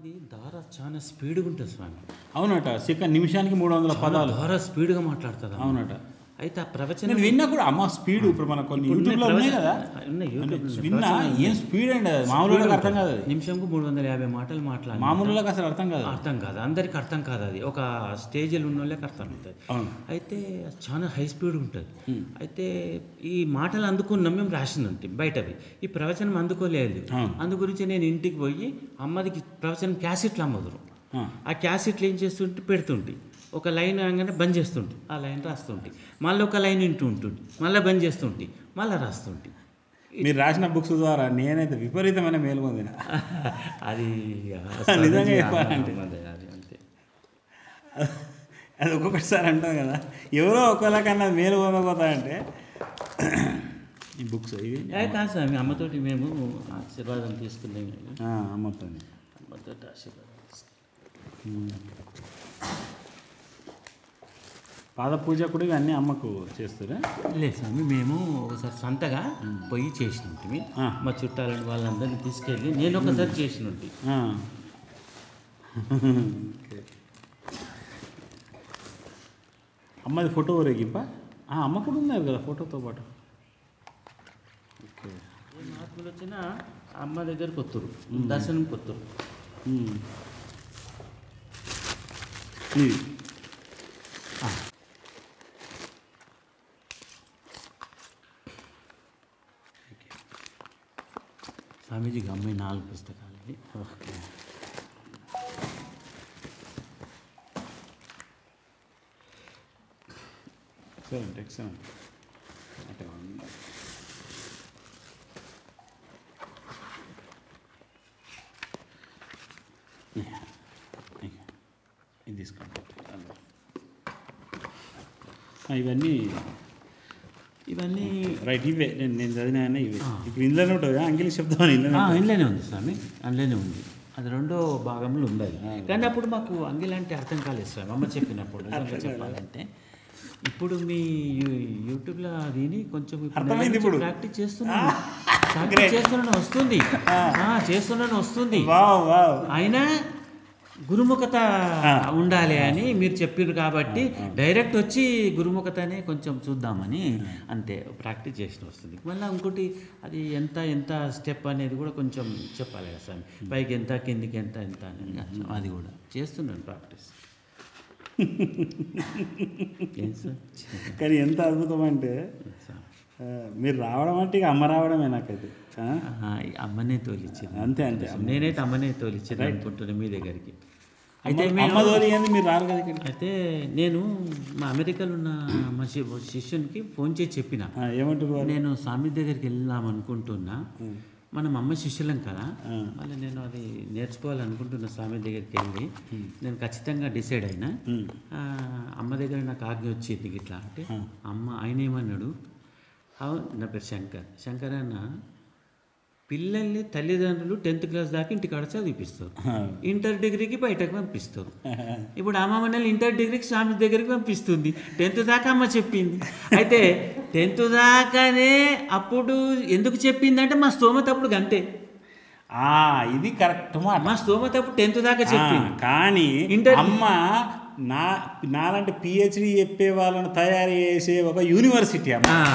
అమ్మది దార చాలా స్పీడ్గా ఉంటుంది స్వామి అవునట సెకండ్ నిమిషానికి మూడు వందల పదాలు దార స్పీడ్గా మాట్లాడుతుంది అమ్మ. అవునట అయితే ఆ ప్రవచనం నేను విన్నా కూడా అమ్మ స్పీడ్ ఇప్పుడు మన కొన్ని ఇప్పుడు యూట్యూబ్లో ఉన్నాయి ప్రవచనం- కదా ఉన్నాయి, అంటే యూట్యూబ్లో విన్నా ప్రవచనం ఏం స్పీడ్ అండి అది మామూలు వాళ్ళకి అర్థం కాదు అది నిమిషంకు మూడు వందల యాభై మాటలు మాట్లాడాలి మామూలు వాళ్ళకి అసలు అర్థం కాదు అర్థం కాదు అందరికి అర్థం కాదు అది ఒక స్టేజ్లో ఉన్న వాళ్ళకి అర్థం అవుతుంది అవును అయితే చాలా హై స్పీడ్ ఉంటుంది అయితే ఈ మాటలు అందుకున్నాం మేము రాసింది ఉంటాం బయటవి ఈ ప్రవచనం అందుకోలేదు అవును. అందు గురించి నేను ఇంటికి పోయి అమ్మదికి ప్రవచనం క్యాసెట్లు అమ్మదురు ఆ. ఆ క్యాసెట్లు ఏం చేస్తుంటే పెడుతుంటే ఒక లైన్ అనగానే బంద్ చేస్తుంటే ఆ లైన్ రాస్తుంటే మళ్ళీ ఒక లైన్ వింటూ ఉంటుంది మళ్ళీ బంద్ చేస్తుంటే మళ్ళీ రాస్తుంటే మీరు రాసిన బుక్స్ ద్వారా నేనైతే విపరీతమైన మేలు పొందిన అది నిజంగా చెప్పాలంటే. అదే, అది అంతే అది ఒక్కొక్కసారి అంటాం కదా ఎవరో ఒకళ్ళకన్నా మేలు పొందకపోతాయంటే ఈ బుక్స్ ఇవి ఏ కాదు స్వామి అమ్మతోటి మేము ఆశీర్వాదం తీసుకున్నాము ఆ, అమ్మతో అమ్మతోటి ఆశీర్వాదం తీసుకున్నాం. పాద పూజ కూడా ఇవన్నీ అమ్మకు చేస్తారా లేదు స్వామి మేము ఒకసారి సొంతగా పోయి చేసినట్టు ఆ. మా చుట్టాలని వాళ్ళందరినీ తీసుకెళ్ళి నేను ఒకసారి చేసినట్టు ఆ. అమ్మది ఫోటో ఊరేగింప ఆ, అమ్మ కూడా ఉన్నారు కదా ఫోటోతో పాటు ఓకే ఏ మహాత్ములు వచ్చినా అమ్మ దగ్గరకు వస్తారు దర్శనంకి వస్తారు ఉమ్. ఇది స్వామీజీకి అమ్మాయి నాలుగు పుస్తకాలు ఇవి. ఓకే ఎక్సలెంట్ ఎక్సలెంట్ అంటే ఇది తీసుకోండి అందులో. ఆ, ఇవన్నీ ఇవన్నీ రైట్ ఇవే నేను నేను చదివిన ఇవే ఇప్పుడు ఇందులోనే ఉంటుంది అంగిలి శబ్దం అని ఇందులోనే ఆ, ఇంట్లోనే ఉంది స్వామి అందులోనే ఉంది అది రెండో భాగంలో ఉండాలి కానీ అప్పుడు మాకు అంగిలంటే అర్థం కాలేదు స్వామి అమ్మ చెప్పినప్పుడు నిజంగా చెప్పాలంటే ఇప్పుడు మీ యూ- యూట్యూబ్లో విని కొంచెం ఇప్పుడు అర్థమైంది ఇప్పుడు. ప్రాక్టీస్ చేస్తున్నాను ప్రాక్టీస్ చేస్తున్నాను వస్తుంది ఆ, చేస్తున్నాను వస్తుంది వావ్ వావ్ అయినా గురుముఖత ఉండాలి అని మీరు చెప్పారు కాబట్టి డైరెక్ట్ వచ్చి గురుముఖతనే కొంచెం చూద్దామని అంతే ప్రాక్టీస్ చేసిన వస్తుంది మళ్ళీ ఇంకోటి అది ఎంత ఎంత స్టెప్ అనేది కూడా కొంచెం చెప్పాలి కదా సార్ పైకి ఎంత కిందికి ఎంత ఎంత అనేది కొంచెం అది కూడా చేస్తున్నాను ప్రాక్టీస్ ఏం సార్ కానీ ఎంత అద్భుతం అంటే ఆ, మీరు రావడం అంటే ఇక అమ్మ రావడమే నాకైతే ఆ? ఆహా, ఈ అమ్మనే తోలిచ్చింది అంతే అంతే నేనైతే అమ్మనే తోలిచ్చింది అనుకుంటున్నాను మీ దగ్గరికి అయితే అమ్మ- మేము అమ్మ తోలి ఏంది మీరు రారు కదా ఇక్కడ అయితే నేను మా అమెరికాలో ఉన్న మా శి- శిష్యునికి ఫోన్ చేసి చెప్పిన ఆ, ఏమంటారు వాళ్ళు నేను స్వామి దగ్గరికి వెళ్దాం అనుకుంటున్నా మనం అమ్మ శిష్యులం కదా మళ్ళీ నేను అది నేర్చుకోవాలనుకుంటున్నా స్వామి దగ్గరికి వెళ్ళి నేను ఖచ్చితంగా డిసైడ్ అయినా ఉమ్. ఆ, అమ్మ దగ్గర నాకు ఆజ్ఞ వచ్చింది ఇట్లా అంటే అమ్మ ఆయన ఏమన్నాడు అవును నా పేరు శంకర్ శంకర్ అన్న పిల్లల్ని తల్లిదండ్రులు టెన్త్ క్లాస్ దాకా ఇంటికాడ చదివిపిస్తారు ఆ. ఇంటర్ డిగ్రీకి బయటకు పంపిస్తారు ఇప్పుడు అమ్మ మనల్ని ఇంటర్ డిగ్రీకి స్వామి దగ్గరికి పంపిస్తుంది టెన్త్ దాకా అమ్మ చెప్పింది అయితే టెన్త్ దాకానే అప్పుడు ఎందుకు చెప్పిందంటే మా స్తోమత అప్పుడు అంతే ఆ, ఇది కరెక్ట్ మాట మా స్తోమత అప్పుడు టెన్త్ దాకా ఆ, చెప్పింది కానీ ఇంటర్- అమ్మ నా నాలాంటి పిహెచ్డి చెప్పే వాళ్ళని తయారు చేసే ఒక యూనివర్సిటీ అమ్మ ఆ,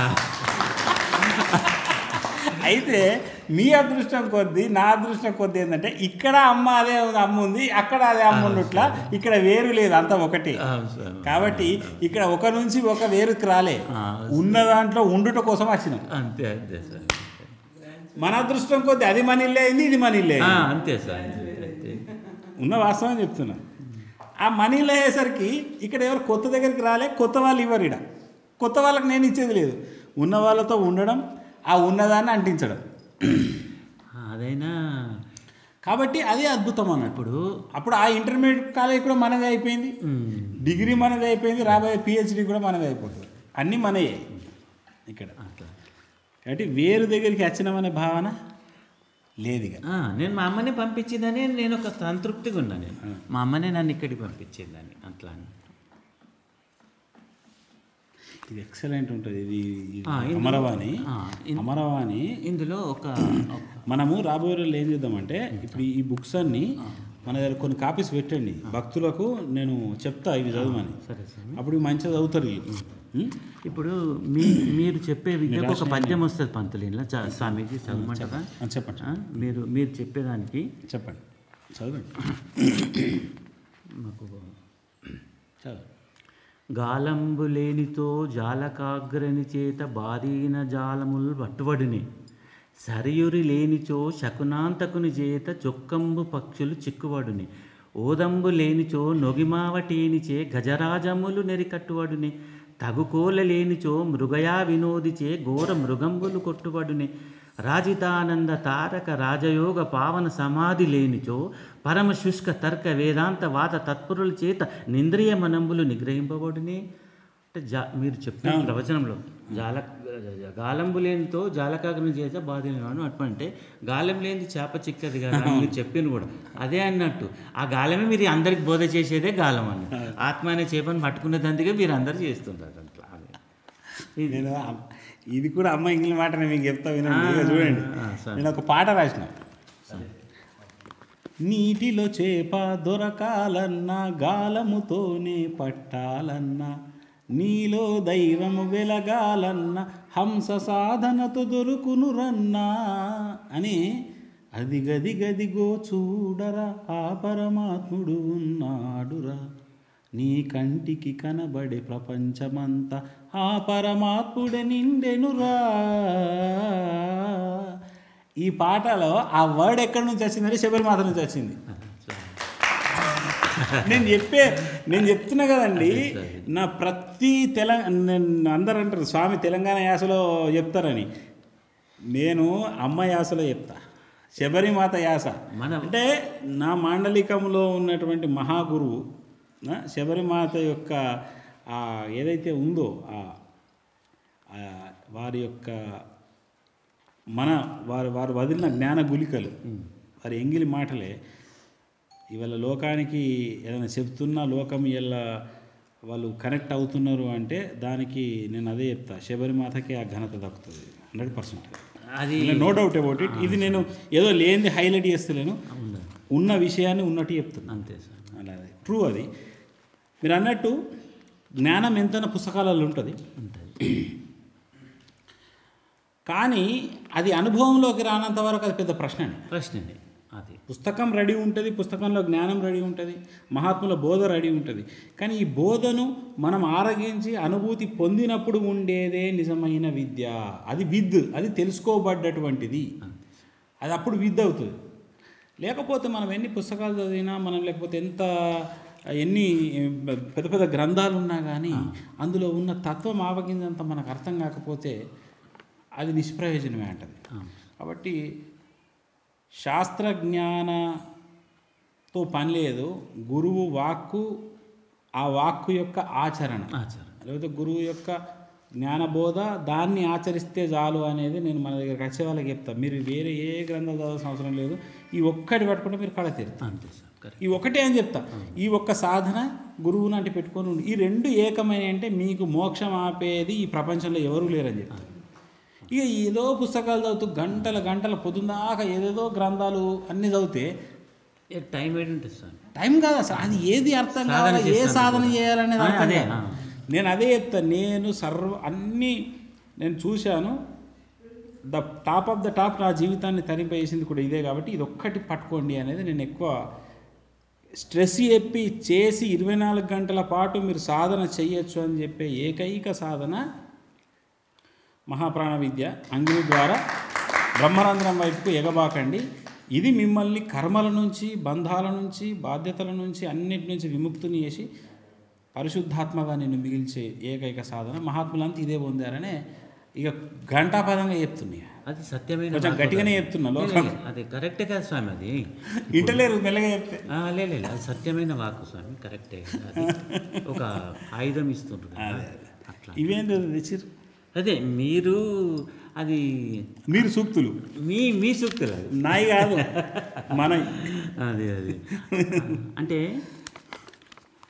అయితే మీ అదృష్టం కొద్దీ నా అదృష్టం కొద్దీ ఏంటంటే ఇక్కడ అమ్మ అదే అమ్మ ఉంది అక్కడ అదే అమ్మ ఉన్నట్ల ఇక్కడ వేరు లేదు అంతా ఒకటి ఆ, స్వామి. కాబట్టి ఇక్కడ ఒక నుంచి ఒక వేరుకి రాలే ఆ, ఉన్న దాంట్లో ఉండుట కోసం వచ్చినాం అంతే అంతే సార్ మన అదృష్టం కొద్దీ అది మన ఇల్లే అయింది ఇది మన ఇల్లే ఆ, అయింది. అంతే సార్ అంతే అంతే ఉన్న వాస్తవం చెప్తున్నా ఆ మనీలో అయ్యేసరికి ఇక్కడ ఎవరు కొత్త దగ్గరికి రాలే కొత్త వాళ్ళు ఇవ్వరు ఇక్కడ కొత్త వాళ్ళకి నేను ఇచ్చేది లేదు ఉన్న వాళ్ళతో ఉండడం ఆ ఉన్నదాన్ని అంటించడం ఆ, అదైనా కాబట్టి అదే అద్భుతం అన్నట్టు ఇప్పుడు అప్పుడు ఆ ఇంటర్మీడియట్ కాలేజ్ కూడా మనదే అయిపోయింది ఉమ్, డిగ్రీ మనదే అయిపోయింది రాబోయే పిహెచ్డి కూడా మనదే అయిపోతుంది అన్నీ మనయే ఇక్కడ అట్లా కాబట్టి వేరు దగ్గరికి వచ్చినామనే భావన లేదు ఇక ఆ, నేను మా అమ్మనే పంపించిందని నేను ఒక సంతృప్తిగా ఉన్నా నేను మా అమ్మనే నన్ను ఇక్కడికి పంపించిందని అట్లా అని ఇది ఎక్సలెంట్ ఉంటుంది ఇది ఇది ఆ, ఇందులో- అమరవాణి ఆ, ఇన్- అమరవాణి ఇందులో ఒక మనము రాబోయే రోజుల్లో ఏం చేద్దామంటే ఇప్పుడు ఈ బుక్స్ అన్ని మన దగ్గర కొన్ని కాపీస్ పెట్టండి భక్తులకు నేను చెప్తా ఇవి చదవమని సరే స్వామి అప్పుడు ఇవి మంచిగా చదువుతారు వీళ్ళు ఉం? ఇప్పుడు మీ మీరు చెప్పే విద్యకు ఒక పద్యం వస్తుంది పంతులు ఇంట్లో చ- స్వామీజీ చదవమంటారా ఆ, చెప్పండి ఆ? మీరు మీరు చెప్పేదానికి చెప్పండి చదవండి మాకు చదవండి గాలంబు లేనితో జాలకాగ్రని చేత బాధీన జాలములు పట్టుబడిని సరియురి లేనిచో శకునాంతకుని చేత చొక్కంబు పక్షులు చిక్కువడుని ఓదంబు లేనిచో నొగిమావటేనిచే గజరాజములు నెరికట్టువడుని తగుకోల లేనిచో మృగయా వినోదిచే ఘోర మృగంబులు కొట్టుబడుని రాజితానంద తారక రాజయోగ పావన సమాధి లేనిచో పరమ శుష్క తర్క వేదాంత వాద తత్పరుల చేత నింద్రియ మనంబులు నిగ్రహింపబడుని అంటే జా మీరు చెప్పిన ప్రవచనంలో జాల గాలంబు లేనితో జాలకాగ్ని చేత బాధినాను అటువంటి గాలం లేనిది చేప చిక్కది కదా అని మీరు చెప్పింది కూడా అదే అన్నట్టు ఆ గాలమే మీరు అందరికి బోధ చేసేదే గాలం అన్నట్టు ఆత్మ అనే చేపను పట్టుకునేదందుకే మీరు అందరు చేస్తుంటారు అట్లా అదే నేను అమ్- ఇది కూడా అమ్మ ఇంగ్లీష్ మాట నేను మీకు చెప్తా వినండి ఇక చూడండి ఆ, సరే. నేను ఒక పాట రాసిన నీటిలో చేప దొరకాలన్నా గాలముతోనే పట్టాలన్నా నీలో దైవము వెలగాలన్నా హంస సాధనతో దొరుకును రన్నా అని అది గది గదిగో చూడరా ఆ పరమాత్ముడు ఉన్నాడురా నీ కంటికి కనబడే ప్రపంచమంతా ఆ పరమాత్ముడే నిండెనురా ఈ పాటలో ఆ వర్డ్ ఎక్కడి నుంచి వచ్చిందంటే శబరిమాత నుంచి వచ్చింది నేను చెప్పే నేను చెప్తున్నా కదండి నా ప్రతి తెలంగాణ అందరూ అంటారు స్వామి తెలంగాణ యాసలో చెప్తారని నేను అమ్మ యాసలో చెప్తా శబరిమాత యాస మన అంటే నా మాండలికంలో ఉన్నటువంటి మహాగురువు ఆ, శబరిమాత యొక్క ఆ ఏదైతే ఉందో ఆ ఆ వారి యొక్క మన వారు వారు వదిలిన జ్ఞాన గులికలు వారి ఎంగిలి మాటలే ఇవాళ లోకానికి ఏదైనా చెప్తున్నా లోకం ఇలా వాళ్ళు కనెక్ట్ అవుతున్నారు అంటే దానికి నేను అదే చెప్తా శబరిమాతకి ఆ ఘనత దక్కుతుంది హండ్రెడ్ పర్సెంట్ అది నో డౌట్ అబౌట్ ఇట్ ఇది నేను ఏదో లేనిది హైలైట్ చేస్తలేను ఉందా? ఉన్న విషయాన్ని ఉన్నట్టు చెప్తున్నా అంతే సార్ అలా ట్రూ అది మీరు అన్నట్టు జ్ఞానం ఎంతైనా పుస్తకాలలో ఉంటుంది ఉంటుంది కానీ అది అనుభవంలోకి రానంత వరకు అది పెద్ద ప్రశ్ననే ప్రశ్ననే అది పుస్తకం రెడీ ఉంటుంది పుస్తకంలో జ్ఞానం రెడీ ఉంటుంది మహాత్ముల బోధ రెడీ ఉంటుంది కానీ ఈ బోధను మనం ఆరగించి అనుభూతి పొందినప్పుడు ఉండేదే నిజమైన విద్య అది విద్ అది తెలుసుకోబడ్డటువంటిది అది అప్పుడు విద్ అవుతుంది లేకపోతే మనం ఎన్ని పుస్తకాలు చదివినా మనం లేకపోతే ఎంత ఎన్ని పెద్ద పెద్ద గ్రంథాలు ఉన్నా కానీ అందులో ఉన్న తత్వం ఆవగిందంత మనకు అర్థం కాకపోతే అది నిష్ప్రయోజనమే అంటది ఆ. కాబట్టి శాస్త్రజ్ఞానతో పని లేదు గురువు వాక్కు ఆ వాక్కు యొక్క ఆచరణ ఆచారం లేకపోతే గురువు యొక్క జ్ఞానబోధ దాన్ని ఆచరిస్తే చాలు అనేది నేను మన దగ్గరికి వచ్చే వాళ్ళకి చెప్తాను మీరు వేరే ఏ గ్రంథాలు చదవాల్సిన అవసరం లేదు ఈ ఒక్కటి పట్టుకుంటే మీరు కళ తీరుతారు అంతే సార్ కరెక్ట్ ఈ ఒకటే అని చెప్తా ఈ ఒక్క సాధన గురువు నాటి పెట్టుకొని ఉండి ఈ రెండు ఏకమైన అంటే మీకు మోక్షం ఆపేది ఈ ప్రపంచంలో ఎవరూ లేరని చెప్తారు ఇక ఏదో పుస్తకాలు చదువుతూ గంటల గంటల పొద్దుందాకా ఏదేదో గ్రంథాలు అన్నీ చదివితే ఏ టైం ఏంటి ఉంటుంది సార్ టైం కాదు అసలు అది ఏది అర్థం సాధన కావాలి ఏ చేస్తాను సాధన కూడా. చేయాలనేది ఆ, అర్థం అదే, కాదు. ఆ. నేను అదే చెప్తాను నేను సర్వ అన్నీ నేను చూశాను the top of the top నా జీవితాన్ని తరింపజేసింది కూడా ఇదే కాబట్టి ఇది ఒక్కటి పట్టుకోండి అనేది నేను ఎక్కువ స్ట్రెస్ చెప్పి చేసి ఇరవై నాలుగు గంటల పాటు మీరు సాధన చేయొచ్చు అని చెప్పే ఏకైక సాధన మహాప్రాణ విద్య అంగిలి ద్వారా బ్రహ్మరంధ్రం వైపుకు ఎగబాకండి ఇది మిమ్మల్ని కర్మల నుంచి బంధాల నుంచి బాధ్యతల నుంచి అన్నిటి నుంచి విముక్తిని చేసి పరిశుద్ధాత్మగా నిన్ను మిగిల్చే ఏకైక సాధన మహాత్ములంతా ఇదే పొందారనే ఇక ఘంటాపదంగా చెప్తున్నాయి అది సత్యమైన కొంచెం వాక్కు గట్టిగానే కాదు. చెప్తున్నా లే, లోకం లే, అది కరెక్టే కాదు స్వామి అది ఇంటలేరు మెల్లగా చెప్తే ఆ, లే లే, లే, అది సత్యమైన వాక్కు స్వామి కరెక్టే అది ఒక ఆయుధం ఇస్తుండ్రు కదా. అట్లా ఇవేంది తెచ్చిర్రు అదే మీరు అది మీరు సూక్తులు మీ మీ సూక్తులు అది నాయి కాదు మన అది అది అంటే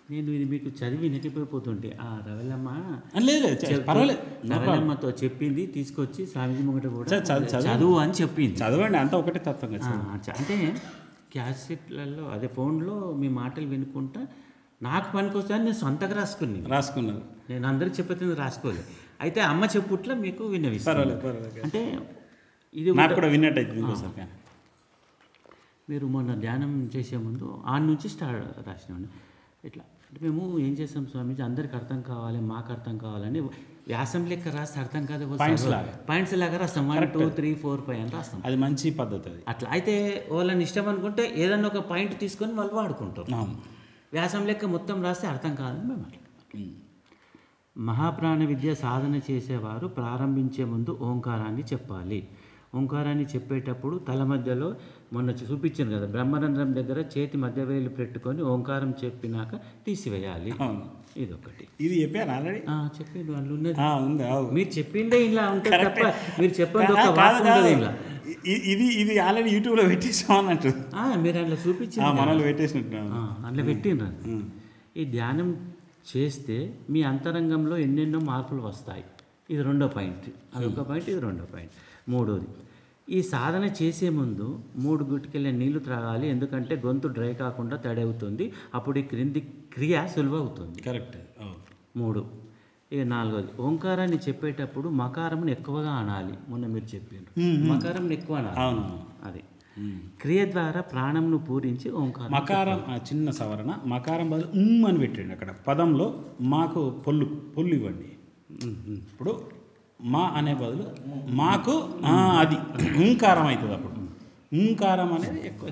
నేను ఇది మీకు చదివి నెట్టిపోతుంటే ఆ రవలమ్మ ఆ, లేదు లేదు, చ- పర్వాలేదు రవలమ్మతో చెప్పింది తీసుకొచ్చి స్వామీజీ ముంగట కూడా చ- చ- చదువు. చదువు అని చెప్పింది చదవండి అంతా ఒకటే తత్వం కదా ఆ, చ- అంటే క్యాసెట్లలో అదే ఫోన్లో మీ మాటలు వినుకుంటా నాకు పనికొస్తాను నేను సొంతగా రాసుకుని రాసుకున్నారు నేను అందరికి చెప్పేది రాసుకోలేదు అయితే అమ్మ చెప్పుట్ల మీకు విన్నవిస్తాను పర్వాలేదు పర్వాలేదు అంటే ఇది నాకు కూడా విన్నట్టు అవుతుంది ఇంకోసారి కానీ మీరు మొన్న ధ్యానం చేసే ముందు ఆడ నుంచి స్టార్ట్ రాసినామండి ఇట్లా అంటే మేము ఏం చేస్తాం స్వామీజీ అందరికి అర్థం కావాలి మాకు అర్థం కావాలని వ్యాసం లెక్క రాస్తే అర్థం కాదు Points లాగా. పాయింట్స్ లాగా రాస్తాం one two three four five అని రాస్తాం అది మంచి పద్ధతి అది అట్లా అయితే వాళ్ళని ఇష్టం అనుకుంటే ఏదన్నా ఒక పాయింట్ తీసుకొని వాళ్ళు వాడుకుంటారు అవును వ్యాసం లెక్క మొత్తం రాస్తే అర్థం కాదని మేము అట్లా ఉమ్. మహాప్రాణ విద్య సాధన చేసేవారు ప్రారంభించే ముందు ఓంకారాన్ని చెప్పాలి ఓంకారాన్ని చెప్పేటప్పుడు తల మధ్యలో మొన్న చూపించాను కదా బ్రహ్మరంధ్రం దగ్గర చేతి మధ్య వేలు పెట్టుకొని ఓంకారం చెప్పినాక తీసివేయాలి అవును ఇదొకటి ఇది చెప్పాను ఆల్రెడీ ఆ, చెప్పిండు వాళ్ళు ఉన్నది ఉంది అవును మీరు చెప్పిండే ఇలా ఉంటుంది తప్ప మీరు చెప్పండి ఒక కాదు, వాక్ కాదు. ఉంటుంది ఇలా ఇ- ఇది ఇది ఆల్రెడీ యూట్యూబ్లో పెట్టేసాం అన్నట్టు ఆ, మీరు అట్లా ఆ, చూపించారు మనల్ని పెట్టేసినట్టు ఆ, అట్లా పెట్టిండ్రు ఈ ధ్యానం చేస్తే మీ అంతరంగంలో ఎన్నెన్నో మార్పులు వస్తాయి ఇది రెండో పాయింట్ అదొక పాయింట్ ఇది రెండో పాయింట్ మూడోది ఈ సాధన చేసే ముందు మూడు గుట్టుకెళ్ళే నీళ్లు త్రాగాలి ఎందుకంటే గొంతు డ్రై కాకుండా తడవుతుంది అప్పుడు ఈ క్రింది క్రియ సులువవుతుంది కరెక్ట్ అవును మూడు ఇక నాలుగోది ఓంకారాన్ని చెప్పేటప్పుడు మకారంని ఎక్కువగా అనాలి మొన్న మీరు చెప్పారు మకారం ఎక్కువ అనాలి అవును అది క్రియ ద్వారా ప్రాణంను పూరించి ఓంకారం మకారం ఆ, చిన్న సవరణ మకారం బదులు ఉమ్ అని పెట్టండి అక్కడ పదంలో మాకు పొల్లు పొల్లు ఇవ్వండి ఇప్పుడు మా అనే బదులు మాకు ఆ, అది ఉంకారం అవుతుంది అప్పుడు ఉంకారం అనేది ఎక్కువ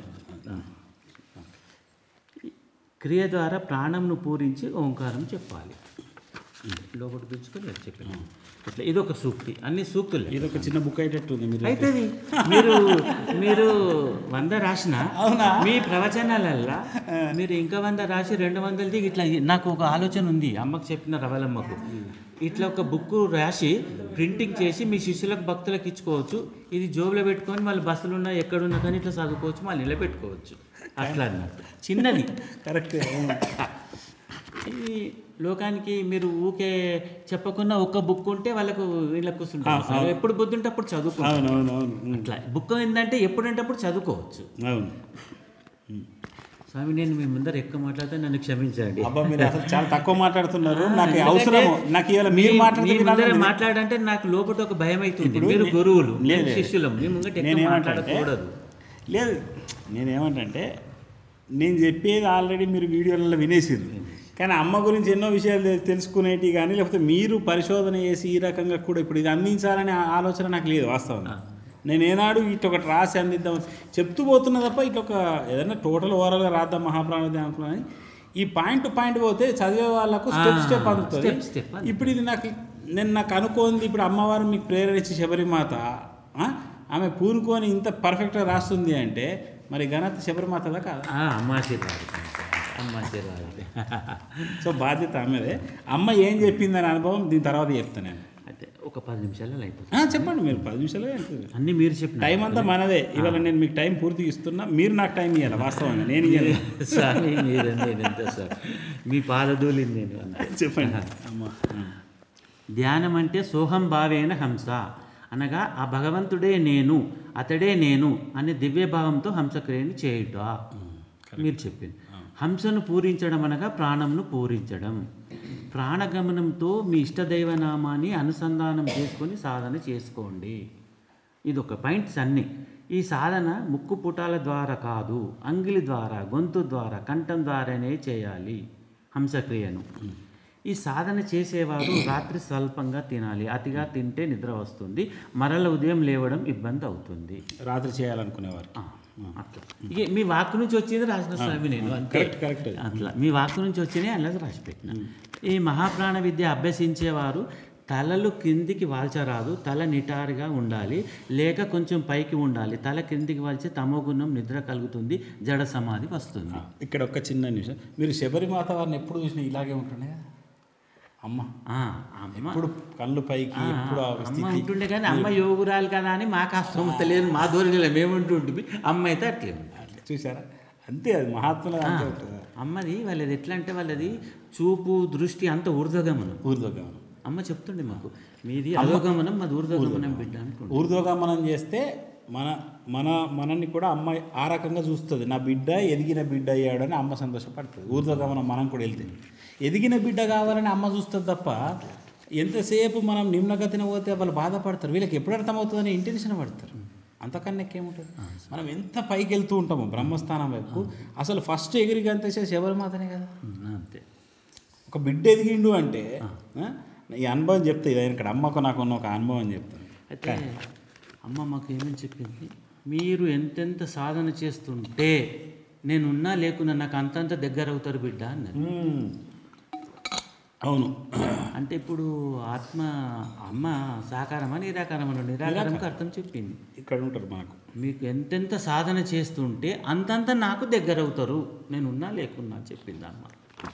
క్రియ ద్వారా ప్రాణంను పూరించి ఓంకారం చెప్పాలి లోపల పిలుచుకొని అది చెప్పాను ఇట్లా ఇదొక సూక్తి అన్ని సూక్తులే ఇది ఒక చిన్న బుక్ అయ్యేటట్టు ఉంది మీరు అయితే మీరు మీరు వంద రాసిన అవునా? మీ ప్రవచనాలల్లా మీరు ఇంకా వంద రాసి రెండు వందలు దిగి ఇట్లా నాకు ఒక ఆలోచన ఉంది అమ్మకు చెప్పిన రవలమ్మకు ఇట్లా ఒక బుక్ రాసి ప్రింటింగ్ చేసి మీ శిష్యులకు భక్తులకు ఇచ్చుకోవచ్చు ఇది జోబులో పెట్టుకొని వాళ్ళు బస్సులున్నా ఎక్కడున్నా కానీ ఇట్లా చదువుకోవచ్చు మళ్ళీ నిలబెట్టుకోవచ్చు అట్లా అన్నట్టు చిన్నది కరెక్ట్ ఇది లోకానికి మీరు ఊకే చెప్పకుండా ఒక్క బుక్ ఉంటే వాళ్ళకు వీళ్ళకు కూర్చుంటారు సార్. ఎప్పుడు బుద్ధి ఉంటే అప్పుడు చదువుకుంటారు అవును అవును అవును ఉమ్, అట్లా బుక్ ఏంటంటే ఎప్పుడంటే అప్పుడు చదువుకోవచ్చు అవును స్వామి నేను మీ ముందర ఎక్కువ మాట్లాడితే నన్ను క్షమించండి అబ్బా మీరు అసలు చాలా తక్కువ మాట్లాడుతున్నారు నాకు ఎందుకంటే అవసరము నాకు ఇవాళ మీరు మీ- మాట్లాడితే మీ ముందర వినాలని మాట్లాడంటే నాకు లోపల ఒక భయం అవుతుంది ఇప్పుడు మీరు నే- గురువులు లేదు, నేను లేదు. శిష్యులం మీ ముంగట ఎక్కువ నేనేమంటే మాట్లాడకూడదు లేదు నేనేమంటే నేను చెప్పేది ఆల్రెడీ మీరు వీడియోలలో వినేసారు కానీ అమ్మ గురించి ఎన్నో విషయాలు తె- తెలుసుకునేటివి కానీ లేకపోతే మీరు పరిశోధన చేసి ఈ రకంగా కూడా ఇప్పుడు ఇది అందించాలనే ఆ- ఆలోచన నాకు లేదు వాస్తవంగా నేను ఏనాడు ఇటు ఒకటి రాసి అందిద్దాం చెప్తూ పోతున్నా తప్ప ఇటు ఒక ఏదైనా టోటల్ ఓవరాల్గా రాద్దాం మహాప్రాణది అనుకున్నాను ఈ పాయింట్ టు పాయింట్ పోతే చదివే వాళ్ళకు స్టెప్ ఆ, స్టెప్ అందుతుంది step step అందుతుంది. ఇప్పుడు ఇది నాకు నేను నాకు అనుకోంది ఇప్పుడు అమ్మవారు మీకు ప్రేరణ ఇచ్చి శబరిమాత ఆ? ఆమె పూనుకొని ఇంత పర్ఫెక్ట్గా రాస్తుంది అంటే మరి ఘనత శబరిమాతదా కాదా ఆ, అమ్మ ఆశీర్వాదం అమ్మ ఆశీర్వాదం సో బాధ్యత ఆమెదే అమ్మ ఏం చెప్పిందని అనుభవం దీని తర్వాత చెప్తాను నేను అయితే ఒక పది నిమిషాలలో అయిపోతుంది ఆ, చెప్పండి మీరు పది నిమిషాలు అవుతుంది అన్నీ మీరు చెప్పిన టైం అంతా మనదే ఇవాళ నేను మీకు టైం పూర్తిగా ఇస్తున్నా మీరు నాకు టైం ఇవ్వాలి వాస్తవంగా నేను ఇవ్వాలి స్వామి మీరు నేను ఎంత సార్ మీ పాదధూలిని నేను అన్నా చెప్పండి అమ్మ ఆ. ధ్యానం అంటే సోహం భావేన హంస అనగా ఆ భగవంతుడే నేను అతడే నేను అనే దివ్య భావంతో హంసక్రియని చేయుట మీరు చెప్పింది హంసను పూరించడం అనగా ప్రాణంను పూరించడం ప్రాణగమనంతో మీ ఇష్టదైవ నామాన్ని అనుసంధానం చేసుకొని సాధన చేసుకోండి ఇది ఒక పాయింట్స్ అన్ని ఈ సాధన ముక్కు పుటాల ద్వారా కాదు అంగిలి ద్వారా గొంతు ద్వారా కంఠం ద్వారానే చేయాలి హంసక్రియను ఈ సాధన చేసేవారు రాత్రి స్వల్పంగా తినాలి అతిగా తింటే నిద్ర వస్తుంది మరల ఉదయం లేవడం ఇబ్బంది అవుతుంది రాత్రి చేయాలనుకునేవారు ఆ, అట్లా ఇక మీ వాక్ నుంచి వచ్చింది రాసిన స్వామి నేను అంతే కరెక్ట్ కరెక్ట్ అట్లా మీ వాక్ నుంచి వచ్చినాయి అలా రాసి పెట్టిన ఈ మహాప్రాణ విద్య అభ్యసించేవారు తలలు కిందికి వాల్చరాదు తల నిటారుగా ఉండాలి లేక కొంచెం పైకి ఉండాలి తల కిందికి వాల్చి తమోగుణం నిద్ర కలుగుతుంది జడ సమాధి వస్తుంది ఇక్కడ ఒక చిన్న నిమిషం మీరు శబరిమాత వారిని ఎప్పుడు చూసినా ఇలాగే ఉంటుండే కదా అమ్మ ఆ, అమ్మ ఎప్పుడు కళ్ళు పైకి ఎప్పుడు ఆ అమ్మ స్థితి ఉంటుండే కానీ అమ్మ యోగురాలు కదా అని మాకు ఆ స్తోమత లేదు మా ధోరణిలో మేము ఉంటుంటుంది అమ్మ అయితే అట్లే ఉంది చూసారా అంతే అది మహాత్ముల అంతే ఉంటుంది అమ్మది వాళ్ళది ఎట్లా అంటే వాళ్ళది చూపు దృష్టి అంత ఊర్ధ్వగమనం ఊర్ధ్వగమనం అమ్మ చెప్తుండే మాకు మీది అధోగమనం మాది ఊర్ధ్వగమనం బిడ్డ అనుకుంటా ఊర్ధ్వగమనం చేస్తే మన మన మనల్ని కూడా అమ్మ ఆ రకంగా చూస్తుంది నా బిడ్డ ఎదిగిన బిడ్డ అయ్యాడని అమ్మ సంతోషపడుతుంది ఊర్ధ్వగమనం మనం కూడా వెళ్తే ఎదిగిన బిడ్డ కావాలని అమ్మ చూస్తుంది తప్ప ఎంతసేపు మనం నిమ్నగతిన పోతే వాళ్ళు బాధపడతారు వీళ్ళకి ఎప్పుడు అర్థమవుతుందని ఇంటెన్షన్ పడతారు అంతకన్నా ఎక్కేముంటుంది మనం ఎంత పైకి వెళ్తూ ఉంటామో బ్రహ్మస్థానం వైపు అసలు ఫస్ట్ ఎగిరి గంతేసేసి ఎవరి మాతనే కదా అంతే ఒక బిడ్డ ఎదిగిండు అంటే ఆ, ఈ అనుభవం చెప్తే ఇది ఇక్కడ అమ్మకు నాకు ఉన్న ఒక అనుభవం చెప్తాను అయితే అమ్మ మాకు ఏమని చెప్పింది మీరు ఎంతెంత సాధన చేస్తుంటే నేనున్నా లేకున్నా నాకు అంతంత దగ్గర అవుతారు బిడ్డ అన్నది మ్మ్. అవును అంటే ఇప్పుడు ఆత్మ అమ్మ సాకారమా నిరాకారమా నిరాకారంకి అర్థం చెప్పింది ఇక్కడ ఉంటారు మనకు మీకు ఎంతెంత సాధన చేస్తుంటే అంతంత నాకు దగ్గర అవుతారు నేనున్నా లేకున్నా చెప్పింది అమ్మ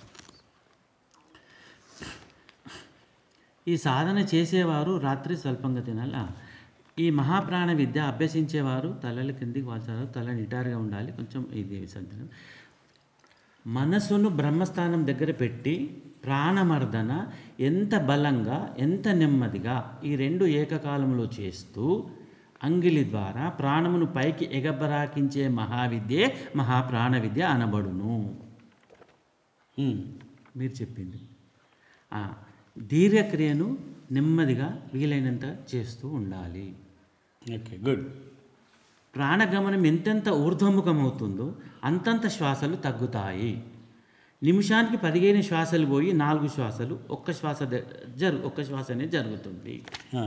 ఈ సాధన చేసేవారు రాత్రి స్వల్పంగా తినాలి ఆ, ఈ మహాప్రాణ విద్య అభ్యసించేవారు తలల కిందికి వాల్చారు తల నిటారుగా ఉండాలి కొంచెం ఇది సంతనం మనసును బ్రహ్మస్థానం దగ్గర పెట్టి ప్రాణమర్దన ఎంత బలంగా ఎంత నెమ్మదిగా ఈ రెండు ఏకకాలంలో చేస్తూ అంగిలి ద్వారా ప్రాణమును పైకి ఎగబరాకించే మహావిద్యే మహాప్రాణ విద్య అనబడును మ్మ్. మీరు చెప్పింది ఆ, దీర్ఘక్రియను నెమ్మదిగా వీలైనంత చేస్తూ ఉండాలి ఓకే గుడ్ ప్రాణగమనం ఎంతెంత ఊర్ధ్వముఖమవుతుందో అంతంత శ్వాసలు తగ్గుతాయి నిమిషానికి పదిహేను శ్వాసలు పోయి నాలుగు శ్వాసలు ఒక్క శ్వాస ద- జరు ఒక్క శ్వాసనే జరుగుతుంది ఆ.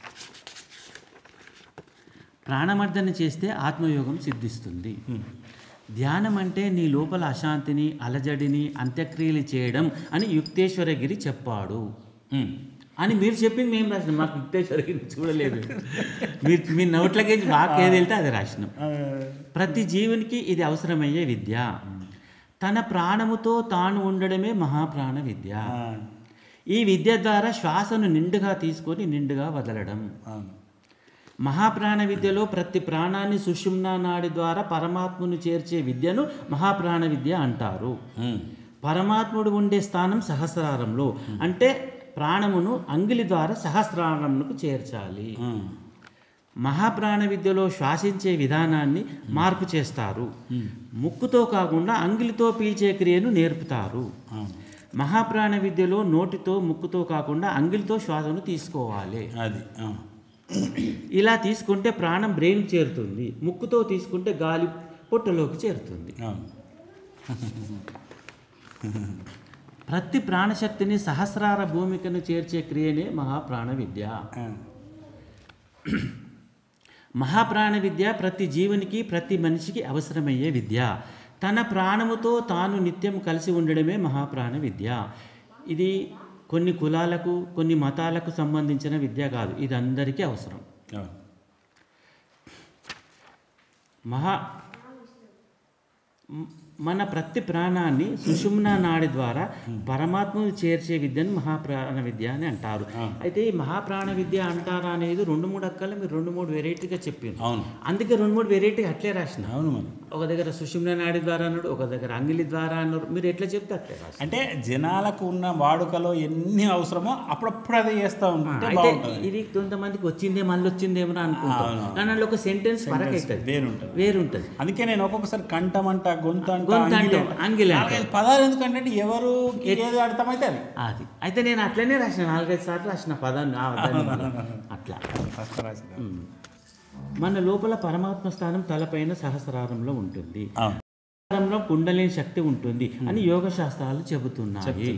ప్రాణమర్దన చేస్తే ఆత్మయోగం సిద్ధిస్తుంది ధ్యానం అంటే నీ లోపల అశాంతిని అలజడిని అంత్యక్రియలు చేయడం అని యుక్తేశ్వరగిరి చెప్పాడు మ్మ్. అని మీరు చెప్పింది మేము రాసినాం మాకు యుక్తేశ్వరగిరి చూడలేదు మీరు మీ నోట్లకి వాక్ ఏది వెళ్తే అది రాసినాం ఆ, ప్రతి జీవునికి ఇది అవసరమయ్యే విద్య తన ప్రాణముతో తాను ఉండడమే మహాప్రాణ విద్య ఆ, ఈ విద్య ద్వారా శ్వాసను నిండుగా తీసుకొని నిండుగా వదలడం అవును మహాప్రాణ విద్యలో ప్రతి ప్రాణాన్ని సుషుమ్నా నాడి ద్వారా పరమాత్మను చేర్చే విద్యను మహాప్రాణ విద్య అంటారు మ్మ్. పరమాత్ముడు ఉండే స్థానం సహస్రారంలో అంటే ప్రాణమును అంగిలి ద్వారా సహస్రారంకు చేర్చాలి మ్మ్. మహాప్రాణ విద్యలో శ్వాసించే విధానాన్ని మార్పు చేస్తారు ముక్కుతో కాకుండా అంగిలితో పీల్చే క్రియను నేర్పుతారు అవును మహాప్రాణ విద్యలో నోటితో ముక్కుతో కాకుండా అంగిలితో శ్వాసను తీసుకోవాలి అది ఆ. ఇలా తీసుకుంటే ప్రాణం బ్రెయిన్ చేరుతుంది ముక్కుతో తీసుకుంటే గాలి పొట్టలోకి చేరుతుంది అవును ప్రతి ప్రాణశక్తిని సహస్రార భూమికను చేర్చే క్రియనే మహాప్రాణ విద్య ఆ. మహాప్రాణ విద్య ప్రతి జీవునికి ప్రతి మనిషికి అవసరమయ్యే విద్య తన ప్రాణముతో తాను నిత్యం కలిసి ఉండడమే మహాప్రాణ విద్య ఇది కొన్ని కులాలకు కొన్ని మతాలకు సంబంధించిన విద్య కాదు ఇది అందరికీ అవసరం అవును మహా మ్- మన ప్రతి ప్రాణాన్ని సుషుమ్న నాడి ద్వారా పరమాత్మను చేర్చే విద్యను మహాప్రాణ విద్య అని అంటారు అయితే ఈ మహాప్రాణ విద్య అంటారా అనేది రెండు మూడు అక్కలు మీరు రెండు మూడు వెరైటీగా చెప్పింది అవును అందుకే రెండు మూడు వెరైటీ అట్లే రాసిన అవును మరి ఒక దగ్గర సుషుమ్న నాడి ద్వారా అన్నాడు ఒక దగ్గర అంగిలి ద్వారా అన్నారు మీరు ఎట్లా చెప్తే అట్లే రాసిన అంటే జనాలకు ఉన్న వాడుకలో ఎన్ని అవసరమో అప్పుడప్పుడు అదే చేస్తూ ఉంటే అయితే బాగుంటుంది ఇది కొంతమందికి వచ్చిందే మళ్ళీ వచ్చిందేమో అనుకుంటాం అవును. కానీ అందులో ఒక సెంటెన్స్ ఫరక్ అవుతుంది వేరుంటుంది వేరుంటుంది అందుకే నేను ఒక్కొక్కసారి కంఠమంట గొంతు అంట గొంతు అంగిలి అంటాం, అంగిలి అంటాం. నాలుగైదు పదాలు ఎందుకంటే అంటే ఎవరు ఏది అర్థమైతే అది అది అయితే నేను అట్లనే రాసిన నాలుగైదు సార్లు రాసిన పదాన్ని ఆ దాన్ని. అట్లా ఫస్ట్ రాసింది ఉమ్. మన లోపల పరమాత్మ స్థానం తలపైన సహస్రారంలో ఉంటుంది అవును సహస్రారంలో కుండలేని శక్తి ఉంటుంది అని యోగ శాస్త్రాలు చెబుతున్నాయి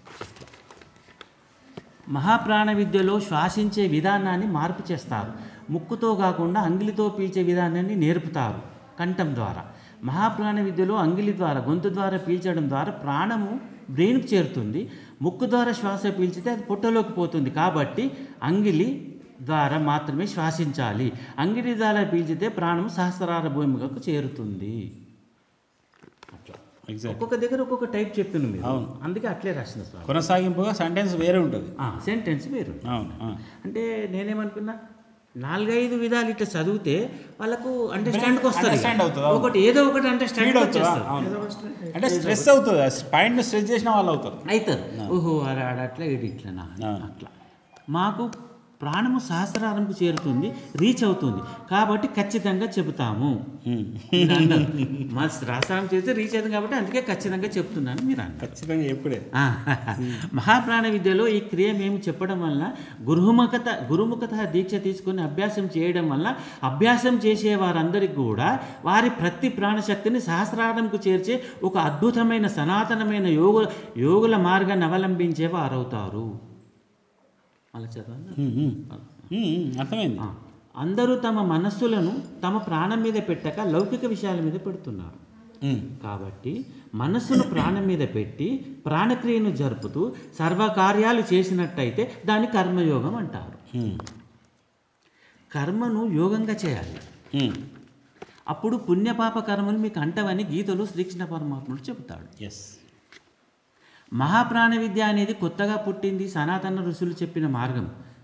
మహాప్రాణ విద్యలో శ్వాసించే విధానాన్ని మార్పు చేస్తారు ముక్కుతో కాకుండా అంగిలితో పీల్చే విధానాన్ని నేర్పుతారు కంఠం ద్వారా మహాప్రాణ విద్యలో అంగిలి ద్వారా గొంతు ద్వారా పీల్చడం ద్వారా ప్రాణము బ్రెయిన్కు చేరుతుంది ముక్కు ద్వారా శ్వాస పీల్చితే అది పొట్టలోకి పోతుంది కాబట్టి అంగిలి ద్వారా మాత్రమే శ్వాసించాలి అంగిలి ద్వారా పీల్చితే ప్రాణం సహస్రార భూమికకు చేరుతుంది అట్లా ఎగ్జాక్ట్ ఒక్కొక్క దగ్గర ఒక్కొక్క టైప్ చెప్పింది మీరు అవును. అందుకే అట్లే రాసిన స్వామి కొనసాగింపుగా సెంటెన్స్ వేరే ఉంటుంది సెంటెన్స్ వేరు అవును ఆ. అంటే నేనేమనుకున్నా నాలుగైదు విధాలు ఇట్లా చదివితే వాళ్ళకు అండర్స్టాండ్ వస్తుంది Understand అవుతుంది, అవును. ఒకటి ఏదో ఒకటి అండర్స్టాండ్ స్పీడ్ అవుతుందా వచ్చేస్తుంది అవును. అంటే స్ట్రెస్ అవుతుంది పాయింట్ని స్ట్రెస్ చేసిన వాళ్ళు అవుతారు అవుతారు ఓహో అరే ఆడ అట్లా ఇది ఇట్లనా ఆ. అట్లా మాకు ప్రాణము సహస్రారంకు చేరుతుంది రీచ్ అవుతుంది కాబట్టి ఖచ్చితంగా చెబుతాము మీరు అన్నారు. మా సహస్రారం చేస్తే రీచ్ అవుతుంది కాబట్టి అందుకే ఖచ్చితంగా చెప్తున్నాను మీరు అన్నారు ఖచ్చితంగా ఎప్పుడే ఆ, మహాప్రాణ విద్యలో ఈ క్రియ మేము చెప్పడం వల్ల గురుముఖత గురుముఖత దీక్ష తీసుకొని అభ్యాసం చేయడం వల్ల అభ్యాసం చేసే వారందరికీ కూడా వారి ప్రతి ప్రాణశక్తిని సహస్రారంకు చేర్చే ఒక అద్భుతమైన సనాతనమైన యోగ యోగుల మార్గాన్ని అవలంబించే వారవుతారు అలా చదవాలి ఉమ్, ఉమ్. ఉమ్, ఉమ్, అర్థమైంది ఆ, అందరూ తమ మనస్సులను తమ ప్రాణం మీద పెట్టక లౌకిక విషయాల మీద పెడుతున్నారు ఉమ్, కాబట్టి మనస్సును ప్రాణం మీద పెట్టి ప్రాణక్రియను జరుపుతూ సర్వకార్యాలు చేసినట్టయితే దాన్ని కర్మయోగం అంటారు ఉమ్, కర్మను యోగంగా చేయాలి ఉమ్. అప్పుడు పుణ్యపాప కర్మలు మీకు అంటవని గీతలో శ్రీకృష్ణ పరమాత్ముడు చెబుతాడు ఎస్ మహాప్రాణ విద్య అనేది కొత్తగా పుట్టింది సనాతన ఋషులు చెప్పిన మార్గం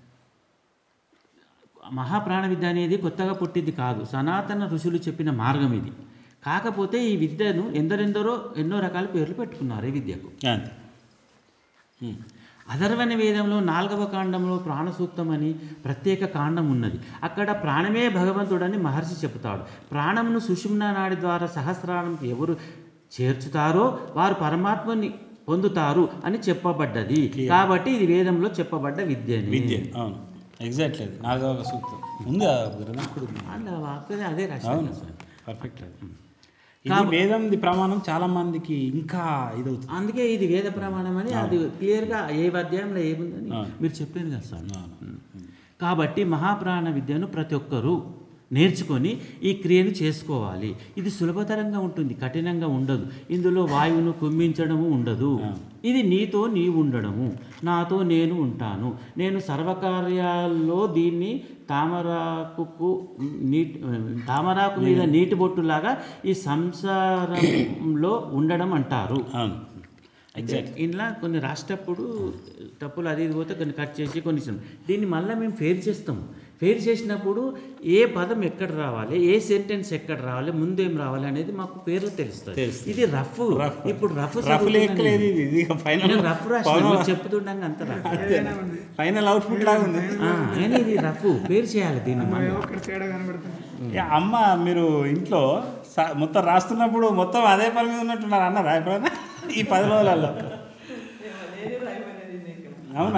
మహాప్రాణ విద్య అనేది కొత్తగా పుట్టింది కాదు సనాతన ఋషులు చెప్పిన మార్గం ఇది కాకపోతే ఈ విద్యను ఎందరెందరో ఎన్నో రకాల పేర్లు పెట్టుకున్నారు ఈ విద్యకు అంతే ఉమ్, అధర్వణ వేదంలో నాలుగవ కాండంలో ప్రాణ సూక్తం అని ప్రత్యేక కాండం ఉన్నది అక్కడ ప్రాణమే భగవంతుడని మహర్షి చెబుతాడు ప్రాణమును సుషుమ్నా నాడి ద్వారా సహస్రానికి ఎవరు చేర్చుతారో వారు పరమాత్మని పొందుతారు అని చెప్పబడ్డది కాబట్టి ఇది వేదంలో చెప్పబడ్డ విద్యని విద్య అవును ఎగ్జాక్ట్లీ అది నాలుగవ సూక్తం ఉంది ఆ గ్రంథం కూడా ఉంది అలా వాక్కునే అదే రాశాను అవును సార్. పర్ఫెక్ట్ అది ఇది వేదంది ప్రమాణం చాలా మందికి ఇంకా ఇదవుతుంది అందుకే ఇది వేద ప్రమాణం అని అది క్లియర్గా ఏ అధ్యాయంలో ఏముందని అవును. మీరు చెప్పాను కదా సార్ అవును. కాబట్టి మహాప్రాణ విద్యను ప్రతి ఒక్కరూ నేర్చుకొని ఈ క్రియను చేసుకోవాలి ఇది సులభతరంగా ఉంటుంది కఠినంగా ఉండదు ఇందులో వాయువును కుమ్మించడము ఉండదు ఇది నీతో నీవు ఉండడము నాతో నేను ఉంటాను నేను సర్వకార్యాల్లో దీన్ని తామరాకు నీటి తామరాకు మీద నీటి బొట్టులాగా ఈ సంసారంలో ఉండడం అంటారు అవును అయితే ఇలా కొన్ని రాసేటప్పుడు తప్పులు అది ఇది పోతే కొన్ని కట్ చేసి కొన్ని ఇస్తాం దీన్ని మళ్ళీ మేము ఫెయిర్ చేస్తాం ఫెయిర్ చేసినప్పుడు ఏ పదం ఎక్కడ రావాలి ఏ సెంటెన్స్ ఎక్కడ రావాలి ముందేం రావాలి అనేది మాకు పేర్లు తెలుస్తుంది తెలుస్తుంది. ఇది రఫ్ ఇప్పుడు రఫ్ రఫ్ లేకలేదు ఇది ఇది ఫైనల్ నేను రఫ్ రాసిన చెప్తుండగా అంత రఫ్ ఫైనల్ అవుట్పుట్ లాగా ఉంది ఆ, కానీ ఇది రఫ్ పేరు చేయాలి దీన్ని మళ్ళీ. ఒకటి తేడా కనబడుతుంది ఏ, అమ్మ మీరు ఇంట్లో స- మొత్తం రాస్తున్నప్పుడు మొత్తం అదే పని మీద ఉన్నట్టున్నారు అన్నారా ఎప్పుడైనా ఈ పది రోజులలో అవునా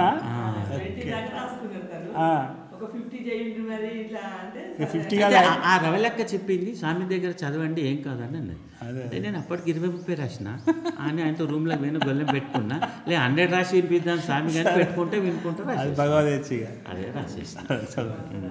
ఆ, ఒక ఫిఫ్టీ చేయండి మరి ఇట్లా అంటే ఇక ఫిఫ్టీ అయితే కాదు ఆ- ఆ రవలెక్క చెప్పింది స్వామి దగ్గర చదవండి ఏం కాదని అన్నది అదే. అంటే నేను అప్పటికి ఇరవై ముప్పై రాసిన అని ఆయనతో రూమ్లో పోయిన గొల్లెం పెట్టుకున్నా లే హండ్రెడ్ రాసి వినిపిద్దాం స్వామి కానీ పెట్టుకుంటే వినుకుంటే అది రాసి భగవద్గీత ఇక అదే రాసేసిన చదవండి.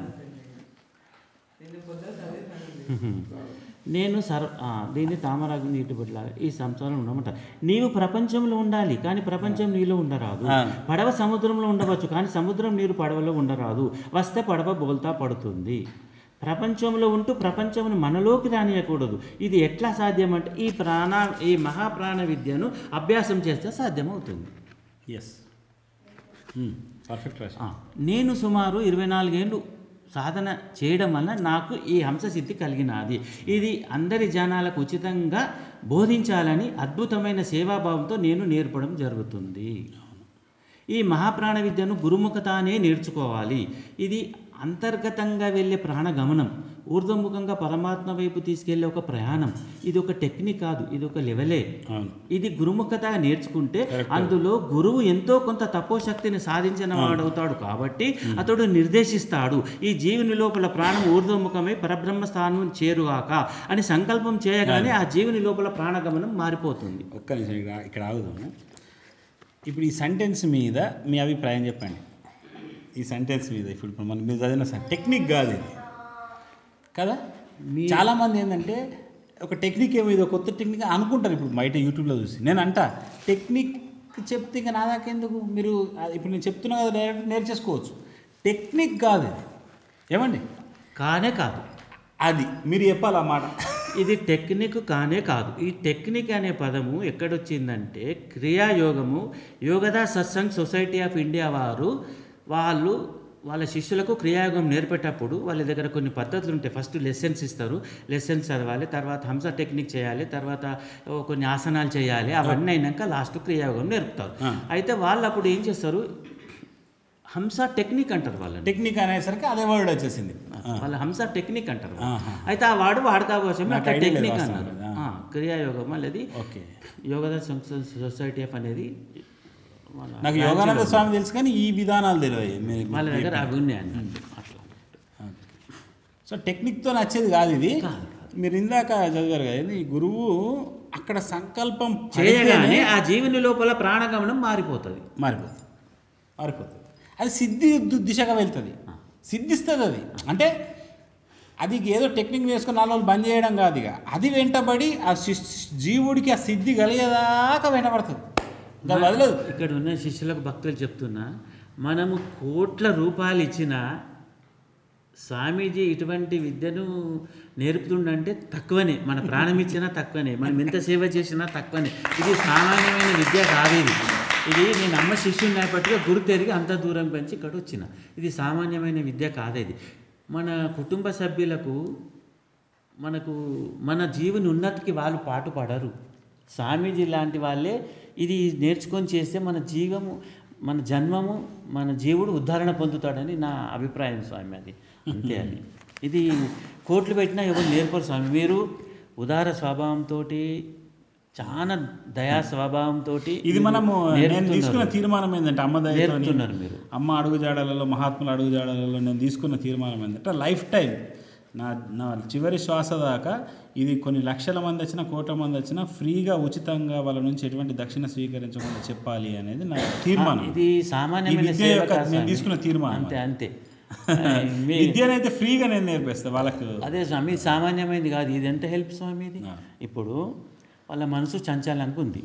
నేను సర్ ఆ, దీన్ని తామరాకు నీటి బొట్ల ఈ సంసారం ఉండమంటారు నీవు ప్రపంచంలో ఉండాలి కానీ ప్రపంచం నీలో ఉండరాదు ఆ. పడవ సముద్రంలో ఉండవచ్చు కానీ సముద్రం నీరు పడవలో ఉండరాదు వస్తే పడవ బోల్తా పడుతుంది ప్రపంచంలో ఉంటూ ప్రపంచమును మనలోకి రానియకూడదు ఇది ఎట్లా సాధ్యం అంటే ఈ ప్రాణ ఈ మహాప్రాణ విద్యను అభ్యాసం చేస్తే సాధ్యమవుతుంది ఎస్ పర్ఫెక్ట్ రాసి ఆ, నేను సుమారు ఇరవై నాలుగేళ్ళు సాధన చేయడం వల్ల నాకు ఈ హంససిద్ధి కలిగినది ఇది అందరి జనాలకు ఉచితంగా బోధించాలని అద్భుతమైన సేవాభావంతో నేను నేర్పడం జరుగుతుంది ఈ మహాప్రాణ విద్యను గురుముఖతానే నేర్చుకోవాలి ఇది అంతర్గతంగా వెళ్ళే ప్రాణగమనం ఊర్ధ్వముఖంగా పరమాత్మ వైపు తీసుకెళ్లే ఒక ప్రయాణం ఇది ఒక టెక్నిక్ కాదు ఇది ఒక లెవెలే అవును ఇది గురుముఖత నేర్చుకుంటే అందులో గురువు ఎంతో కొంత తపోశక్తిని సాధించిన వాడవుతాడు కాబట్టి అతడు నిర్దేశిస్తాడు ఈ జీవుని లోపల ప్రాణం ఊర్ధ్వముఖమై పరబ్రహ్మ స్థానం చేరుగాక అని సంకల్పం చేయగానే ఆ జీవుని లోపల ప్రాణగమనం మారిపోతుంది ఒక్క నిమిషం ఇక్కడ ఇక్కడ ఆగుదాము ఇప్పుడు ఈ సెంటెన్స్ మీద మీ అభిప్రాయం చెప్పండి ఈ సెంటెన్స్ మీద ఇప్పుడు మనం మీరు చదివిన టెక్నిక్ కాదు ఇది కదా చాలామంది ఏంటంటే ఒక టెక్నిక్ ఏమో ఇది ఒక కొత్త టెక్నిక్ అనుకుంటారు ఇప్పుడు బయట యూట్యూబ్లో చూసి నేను అంట టెక్నిక్ చెప్తే ఇంకా నా దాకెందుకు మీరు ఆ, ఇప్పుడు నేను చెప్తున్నా కదా డైరెక్ట్ నేర్చేసుకోవచ్చు టెక్నిక్ కాదు ఇది ఏమండి కానే కాదు అది మీరు చెప్పాలి ఆ మాట ఇది టెక్నిక్ కానే కాదు ఈ టెక్నిక్ అనే పదము ఎక్కడొచ్చిందంటే క్రియాయోగము Yogoda Satsanga society of India వారు వాళ్ళు వాళ్ళ శిష్యులకు క్రియాయోగం నేర్పేటప్పుడు వాళ్ళ దగ్గర కొన్ని పద్ధతులు ఉంటాయి ఫస్ట్ లెసన్స్ ఇస్తారు లెసన్స్ చదవాలి తర్వాత హంస టెక్నిక్ చేయాలి తర్వాత ఓ కొన్ని ఆసనాలు చేయాలి అవన్నీ అయినాక లాస్ట్ క్రియాయోగం నేర్పుతారు అయితే వాళ్ళు అప్పుడు ఏం చేస్తారు హంస టెక్నిక్ అంటారు వాళ్ళని టెక్నిక్ అనేసరికి అదే వర్డ్ వచ్చేసింది వాళ్ళ హంస టెక్నిక్ అంటారు వాళ్ళు. ఆహా. అయితే ఆ వాడు వాడకా కోసం నాకు అట్లా idea లేదు టెక్నిక్ వాస్తవంగా. అన్నారు ఆ, క్రియాయోగం అనేది ఓకే యోగద సొసైటీ ఆఫ్ అనేది వాళ్ళ నాకు యోగానంద స్వామి తెలుసు కానీ ఈ విధానాలు తెలియదు మీరు- వాళ్ళ దగ్గర అవి ఉన్నాయి అన్నట్టు అట్లా సో టెక్నిక్తో నచ్చేది కాదు ఇది కాదు, మీరు ఇందాక చదివారు కదా ఇది గురువు అక్కడ సంకల్పం చేయగానే పడితేనే ఆ జీవుని లోపల ప్రాణగమనం మారిపోతుంది మారిపోతుంది మారిపోతుంది అది సిద్ధి దు- దిశగా వెళ్తుంది సిద్ధిస్తుంది అది అంటే అది ఏదో టెక్నిక్ నేర్చుకుని నాలుగు రోజులు బంద్ చేయడం కాదు ఇక అది వెంటబడి ఆ శిష్- జీవుడికి ఆ సిద్ధి కలిగేదాకా వెంటబడుతుంది ఇంకా వదలదు ఇక్కడ ఉన్న శిష్యులకు భక్తులు చెప్తున్నా మనము కోట్ల రూపాయలు ఇచ్చిన స్వామీజీ ఇటువంటి విద్యను నేర్పుతుండంటే తక్కువనే మన ప్రాణం ఇచ్చినా తక్కువనే మనం ఎంత సేవ చేసినా తక్కువనే ఇది సామాన్యమైన విద్య కాదు ఇది ఇది నేను అమ్మ శిష్యుని అయినప్పటికీ గురు తిరిగి అంత దూరం పెంచి ఇక్కడ వచ్చిన ఇది సామాన్యమైన విద్య కాదు ఇది మన కుటుంబ సభ్యులకు మనకు మన జీవుని ఉన్నతికి వాళ్ళు పాటుపడరు స్వామీజీ లాంటి వాళ్ళే ఇది నేర్చుకొని చేస్తే మన జీవము మన జన్మము మన జీవుడు ఉద్ధరణ పొందుతాడని నా అభిప్రాయం స్వామి అది అంతే అది ఇది కోట్లు పెట్టినా ఎవరు నేర్పరు స్వామి మీరు ఉదార స్వభావంతో చాలా దయా స్వభావంతో ఇది మనము నేను తీసుకున్న తీర్మానం ఏంటంటే అమ్మ దయతో నేర్పుతున్నారు మీరు అమ్మ అడుగుజాడలలో మహాత్ముల అడుగుజాడలలో నేను తీసుకున్న తీర్మానం ఏంటంటే లైఫ్ టైం నా నా చివరి శ్వాస దాకా ఇది కొన్ని లక్షల మంది వచ్చినా కోట్ల మంది వచ్చినా ఫ్రీగా ఉచితంగా వాళ్ళ నుంచి ఎటువంటి దక్షిణ స్వీకరించకుండా చెప్పాలి అనేది నా తీర్మానం ఇది సామాన్యమైన ఈ విద్య సేవ యొక్క కాదు నేను స్వామి. తీసుకున్న తీర్మానం అంతే అంతే మీ- విద్యనైతే ఫ్రీగా నేను నేర్పిస్తాను వాళ్ళకు అదే స్వామి ఇది సామాన్యమైనది కాదు ఇది ఎంత హెల్ప్ స్వామి ఇది ఆ. ఇప్పుడు వాళ్ళ మనసు చంచాలంగా ఉంది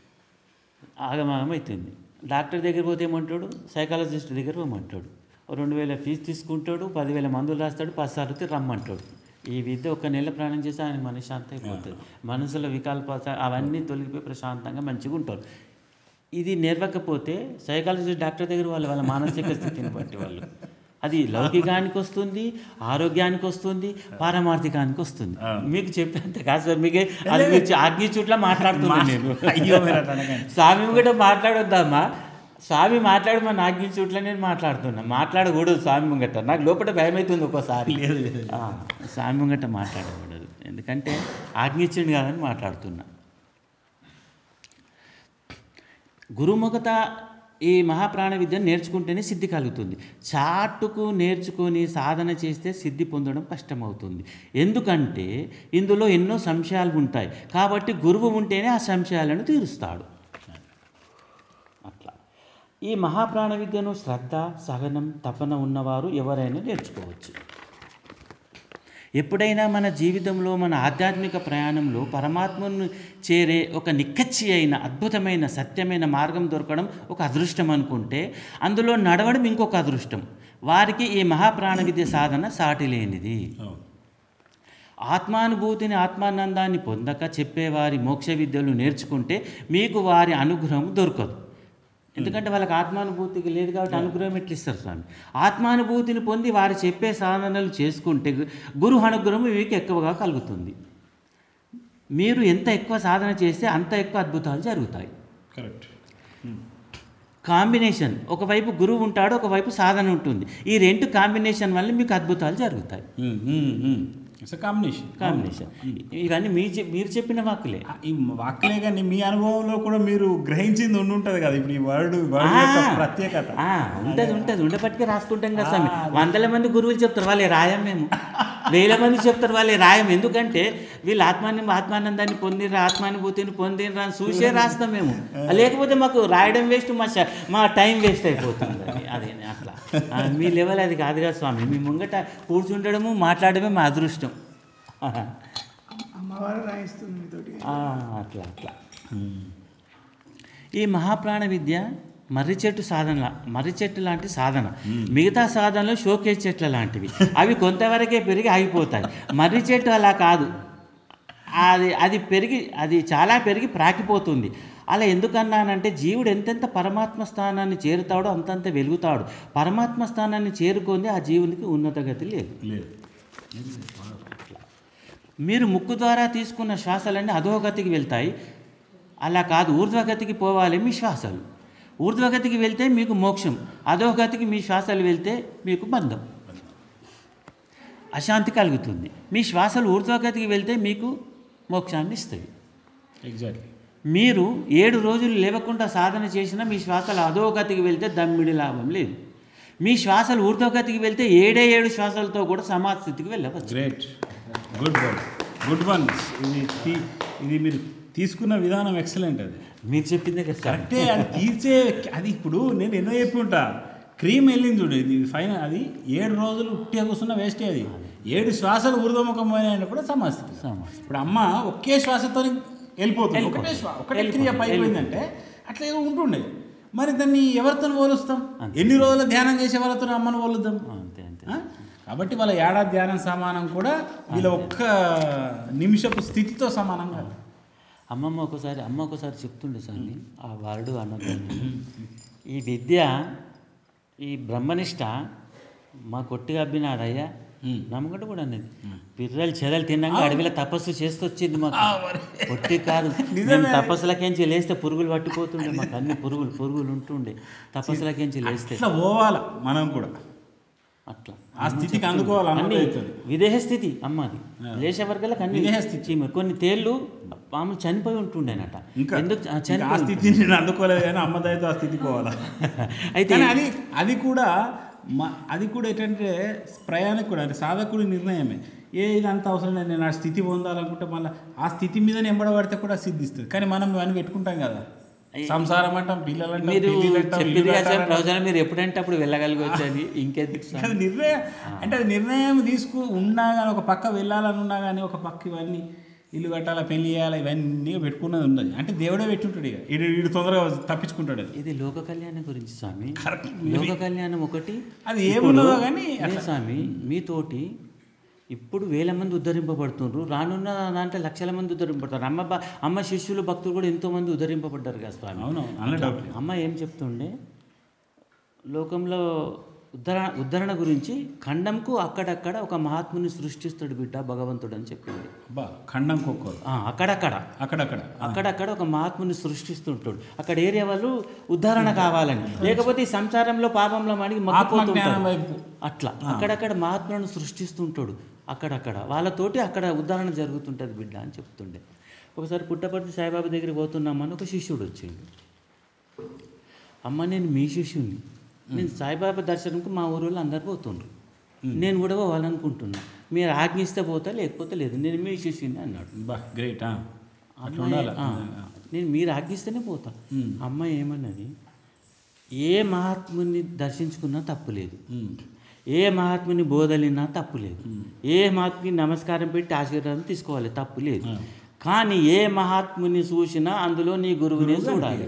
ఆగమాగం అవుతుంది డాక్టర్ దగ్గర పోతే ఏమంటాడు సైకాలజిస్ట్ దగ్గర పోమంటాడు ఓ రెండు వేల ఫీజు తీసుకుంటాడు పదివేల మందులు రాస్తాడు పది సార్లు రమ్మంటాడు ఈ విద్య ఒక నెల ప్రాణం చేస్తే ఆయన మనశ్శాంతి అయిపోతుంది మనసులో వికల్పాత అవన్నీ తొలగిపోయి ప్రశాంతంగా మంచిగా ఉంటారు ఇది నేర్వకపోతే సైకాలజిస్ట్ డాక్టర్ దగ్గర వాళ్ళు వాళ్ళ మానసిక స్థితిని బట్టి వాళ్ళు అది లౌకికానికి వస్తుంది ఆరోగ్యానికి వస్తుంది పారమార్థికానికి వస్తుంది మీకు చెప్పేంత కాదు సార్ మీకు అది మీరు అగ్ని చుట్ల మాట్లాడుతున్నాను నేను అయ్యో మీరు అట్లా అనకండి. స్వామి కూడా మాట్లాడొద్దామా స్వామి మాట్లాడు మా నాగ్ని చుట్ల నేను మాట్లాడుతున్నా మాట్లాడకూడదు స్వామి ముంగట నాకు లోపల భయం అవుతుంది ఒక్కోసారి లేదు లేదు ఆ, స్వామి ముంగట మాట్లాడకూడదు ఎందుకంటే ఆజ్ఞించిండు కాదని మాట్లాడుతున్నా గురుముఖత ఈ మహాప్రాణ విద్యను నేర్చుకుంటేనే సిద్ధి కలుగుతుంది చాటుకు నేర్చుకొని సాధన చేస్తే సిద్ధి పొందడం కష్టమవుతుంది ఎందుకంటే ఇందులో ఎన్నో సంశయాలు ఉంటాయి కాబట్టి గురువు ఉంటేనే ఆ సంశయాలను తీరుస్తాడు అట్లా ఈ మహాప్రాణ విద్యను శ్రద్ధ సహనం తపన ఉన్నవారు ఎవరైనా నేర్చుకోవచ్చు ఎప్పుడైనా మన జీవితంలో మన ఆధ్యాత్మిక ప్రయాణంలో పరమాత్మను చేరే ఒక నిక్కచ్చి అయిన అద్భుతమైన సత్యమైన మార్గం దొరకడం ఒక అదృష్టం అనుకుంటే అందులో నడవడం ఇంకొక అదృష్టం వారికి ఈ మహాప్రాణ విద్య సాధన సాటి లేనిది అవును. ఆత్మానుభూతిని ఆత్మానందాన్ని పొందక చెప్పేవారి మోక్ష విద్యలు నేర్చుకుంటే మీకు వారి అనుగ్రహం దొరకదు ఎందుకంటే వాళ్ళకి ఆత్మానుభూతికి లేదు కాబట్టి అనుగ్రహం ఎట్లా ఇస్తారు స్వామి ఆత్మానుభూతిని పొంది వారు చెప్పే సాధనలు చేసుకుంటే గురు అనుగ్రహం మీకు ఎక్కువగా కలుగుతుంది మీరు ఎంత ఎక్కువ సాధన చేస్తే అంత ఎక్కువ అద్భుతాలు జరుగుతాయి కరెక్ట్ కాంబినేషన్ ఒకవైపు గురువు ఉంటాడు ఒకవైపు సాధన ఉంటుంది ఈ రెండు కాంబినేషన్ వల్ల మీకు అద్భుతాలు జరుగుతాయి ఇట్స్ కాంబినేషన్ కాంబినేషన్ ఇవన్నీ మీ చె- మీరు చెప్పిన వాక్కులే ఈ వాక్లే కానీ మీ అనుభవంలో కూడా మీరు గ్రహించింది ఉండి ఉంటుంది కదా ఇప్పుడు ఈ వర్డ్ వర్డ్ యొక్క ఆ, ప్రత్యేకత ఆ, ఉంటది ఉంటది ఉండపట్టుకే రాసుకుంటాం కదా స్వామి వందల మంది గురువులు చెప్తారు వాళ్ళే రాయం మేము వేల మంది చెప్తారు వాళ్ళే రాయం ఎందుకంటే వీళ్ళు ఆత్మాన్ని ఆత్మానందాన్ని పొందిన ఆత్మానుభూతిని పొందిన అని చూసే రాస్తాం మేము లేకపోతే మాకు రాయడం వేస్ట్ మా శ- మా టైం వేస్ట్ అయిపోతుంది అది అదే అట్లా ఆ, మీ లెవెల్ అది కాదు కదా స్వామి మీ ముంగట కూర్చుండడము మాట్లాడడమే మా అదృష్టం అమ్మవారు రాయిస్తుంది మీతోటి ఆ, అట్లా అట్లా ఈ మహాప్రాణ విద్య మర్రి చెట్టు సాధన మర్రి చెట్టు లాంటి సాధన మిగతా సాధనలు షోకేజ్ చెట్ల లాంటివి అవి కొంతవరకే పెరిగి ఆగిపోతాయి మర్రి చెట్టు అలా కాదు అది అది పెరిగి అది చాలా పెరిగి ప్రాకిపోతుంది అలా ఎందుకన్నానంటే జీవుడు ఎంతెంత పరమాత్మ స్థానాన్ని చేరుతాడో అంతంత వెలుగుతాడు పరమాత్మ స్థానాన్ని చేరుకుంది ఆ జీవునికి ఉన్నత గతి లేదు లేదు మీరు ముక్కు ద్వారా తీసుకున్న శ్వాసలన్నీ అధోగతికి వెళ్తాయి అలా కాదు ఊర్ధ్వగతికి పోవాలి మీ శ్వాసలు ఊర్ధ్వగతికి వెళ్తే మీకు మోక్షం అధోగతికి మీ శ్వాసలు వెళ్తే మీకు బంధం అశాంతి కలుగుతుంది మీ శ్వాసలు ఊర్ధ్వగతికి వెళ్తే మీకు మోక్షాన్ని ఇస్తాయి ఎగ్జాక్ట్లీ మీరు ఏడు రోజులు లేవకుండా సాధన చేసినా మీ శ్వాసలు అధోగతికి వెళ్తే దమ్మిడి లాభం లేదు మీ శ్వాసలు ఊర్ధ్వగతికి వెళ్తే ఏడే ఏడు శ్వాసలతో కూడా సమాధి స్థితికి వెళ్ళవచ్చు great good one good one ఇది తీ- ఇది మీరు తీసుకున్న విధానం ఎక్సలెంట్ అది మీరు చెప్పిందే కదా సార్. కరెక్టే అది తీర్చే అది ఇప్పుడు నేను ఎన్నో చెప్పి ఉంటా క్రీమ్ వెళ్ళింది చూడు ఇది ఫైన్ అది ఏడు రోజులు ఉట్టిగా కూర్చున్న వేస్టే అది ఏడు శ్వాసలు ఊర్ధముఖం పోయినా కూడా సమస్య సమాధి. ఇప్పుడు అమ్మ ఒకే శ్వాసతో వెళ్ళిపోతుంది ఒకటే శ్వాస ఒకటే క్రియ పైపోయిందంటే అట్లా ఏదో ఉంటుండే మరి దాన్ని ఎవరితో పోలుస్తాం ఎన్ని రోజులు ధ్యానం చేసే వాళ్ళతో అమ్మను పోలుద్దాం అంతే అంతే ఆ? కాబట్టి వాళ్ళ ఏడాది ధ్యానం సమానం కూడా వీళ్ళ ఒక్క నిమిషపు స్థితితో సమానం కాదు అమ్మమ్మ ఒకసారి అమ్మ ఒకసారి చెప్తుండే స్వామి ఆ వారుడు అన్నదాన్ని ఈ విద్య ఈ బ్రహ్మనిష్ట మా కొట్టిగా అబ్బినాడయ్యా మ్మ్. నమ్మకం కూడా అనేది పిల్లలు చెదలు తిన్నాక అడవిలో తపస్సు చేస్తూ వచ్చింది మాకు కొట్టి కాదు మేము తపస్సులకేంచి లేస్తే పురుగులు పట్టిపోతుండే మాకు అన్ని పురుగులు పురుగులు ఉంటుండే తపస్సులకేంచి లేస్తే ఇట్లా పోవాల మనం కూడా అట్లా ఆ స్థితికి అందుకోవాలి అన్ని అన్నది విదేహ స్థితి అమ్మది లేచే వర్గాలకు అన్ని విదేహ స్థితి. చీమ. కొన్ని తేళ్ళు పాములు చనిపోయి ఉంటుండేనట ఇంకా ఎందుకు ఆ, ఇంకా ఆ చనిపోయి స్థితిని నేను అందుకోలేదు కానీ అమ్మ దయతో ఆ స్థితికి పోవాలా అయితే కానీ అది అది కూడా మా అది కూడా ఏంటంటే ప్రయాణికుడు అంటే సాధకుడి నిర్ణయమే ఏ ఇదంతా అవసరం లేదు నేను ఆ స్థితి పొందాలనుకుంటే మళ్ళీ ఆ స్థితి మీదనే ఎంబడబడితే కూడా సిద్ధిస్తుంది కానీ మనం ఇవన్నీ పెట్టుకుంటాం కదా సంసారం అంటాం పిల్లలు అంటాం మీరు పెళ్ళిళ్ళు అంటాం, చెప్పింది ఇల్లు కదా సార్ కట్టాలంటాం. ప్రయోజనం మీరు ఎప్పుడంటే అప్పుడు వెళ్ళగలగవచ్చు అని ఇంకెందుకు సార్? అది నిర్ణయం అంటే అది నిర్ణయం తీసుకు ఉన్నా కానీ ఒక పక్క వెళ్ళాలని ఉన్నా కానీ ఒక పక్క ఇవన్నీ ఇల్లు కట్టాలా పెళ్లి చేయాలా ఇవన్నీ పెట్టుకున్నది ఉన్నది అంటే దేవుడే పెట్టుంటాడు ఇక వీడు వీడు తొందరగా తప్పించుకుంటాడు అది ఇది లోక కళ్యాణం గురించి స్వామి Correct. లోక కళ్యాణం ఒకటి అది ఏమున్నదో ఇప్పుడు కానీ లేదు స్వామి మీతోటి ఇప్పుడు వేల మంది ఉద్ధరింపబడుతున్నారు రానున్న దాంట్లో లక్షల మంది ఉద్ధరింపబడతారు అమ్మ బ- అమ్మ శిష్యులు భక్తులు కూడా ఎంతో మంది ఉద్ధరింపబడ్డారు కదా స్వామి అవును అన్న డౌట్ లేదు. అమ్మ ఏం చెప్తుండే లోకంలో ఉద్ధరణ ఉద్ధరణ గురించి ఖండంకు అక్కడక్కడ ఒక మహాత్ముని సృష్టిస్తాడు బిడ్డ భగవంతుడు అని చెప్పింది అబ్బా ఖండం కుక్కరు ఆ, అక్కడక్కడ అక్కడక్కడ అక్కడక్కడ ఒక మహాత్ముని సృష్టిస్తుంటాడు అక్కడ ఏరియా వాళ్ళు ఉద్ధరణ కావాలని లేకపోతే ఈ సంసారంలో పాపంలో మడిగి ఆత్మజ్ఞానం మగ్గిపోతుంటారు వైపు అట్లా అక్కడక్కడ మహాత్ములను సృష్టిస్తుంటాడు అక్కడక్కడ వాళ్ళతోటి అక్కడ ఉద్ధరణ జరుగుతుంటుంది బిడ్డ అని చెప్తుండే ఒకసారి పుట్టపర్తి సాయిబాబా దగ్గరికి పోతున్నామని ఒక శిష్యుడు వచ్చిండు అమ్మ నేను మీ శిష్యుని నేను సాయిబాబా దర్శనంకు మా ఊరిలో అందరు పోతుండ్రు నేను కూడా పోవాలనుకుంటున్నా మీరు ఆజ్ఞిస్తే పోతా లేకపోతే లేదు నేను మీ శిష్యుని అన్నాడు బా గ్రేట్ అట్లా అమ్మాయి ఉండాలి ఆ, నేను మీరు ఆజ్ఞిస్తేనే పోతా ఉమ్. అమ్మాయి ఏమన్నది ఏ మహాత్ముని దర్శించుకున్నా తప్పు లేదు ఉమ్. ఏ మహాత్ముని బోధలినా తప్పు లేదు ఏ మహాత్ముని నమస్కారం పెట్టి ఆశీర్వాదం తీసుకోవాలి తప్పు లేదు కానీ ఏ మహాత్ముని చూసినా అందులో నీ గురువునే చూడాలి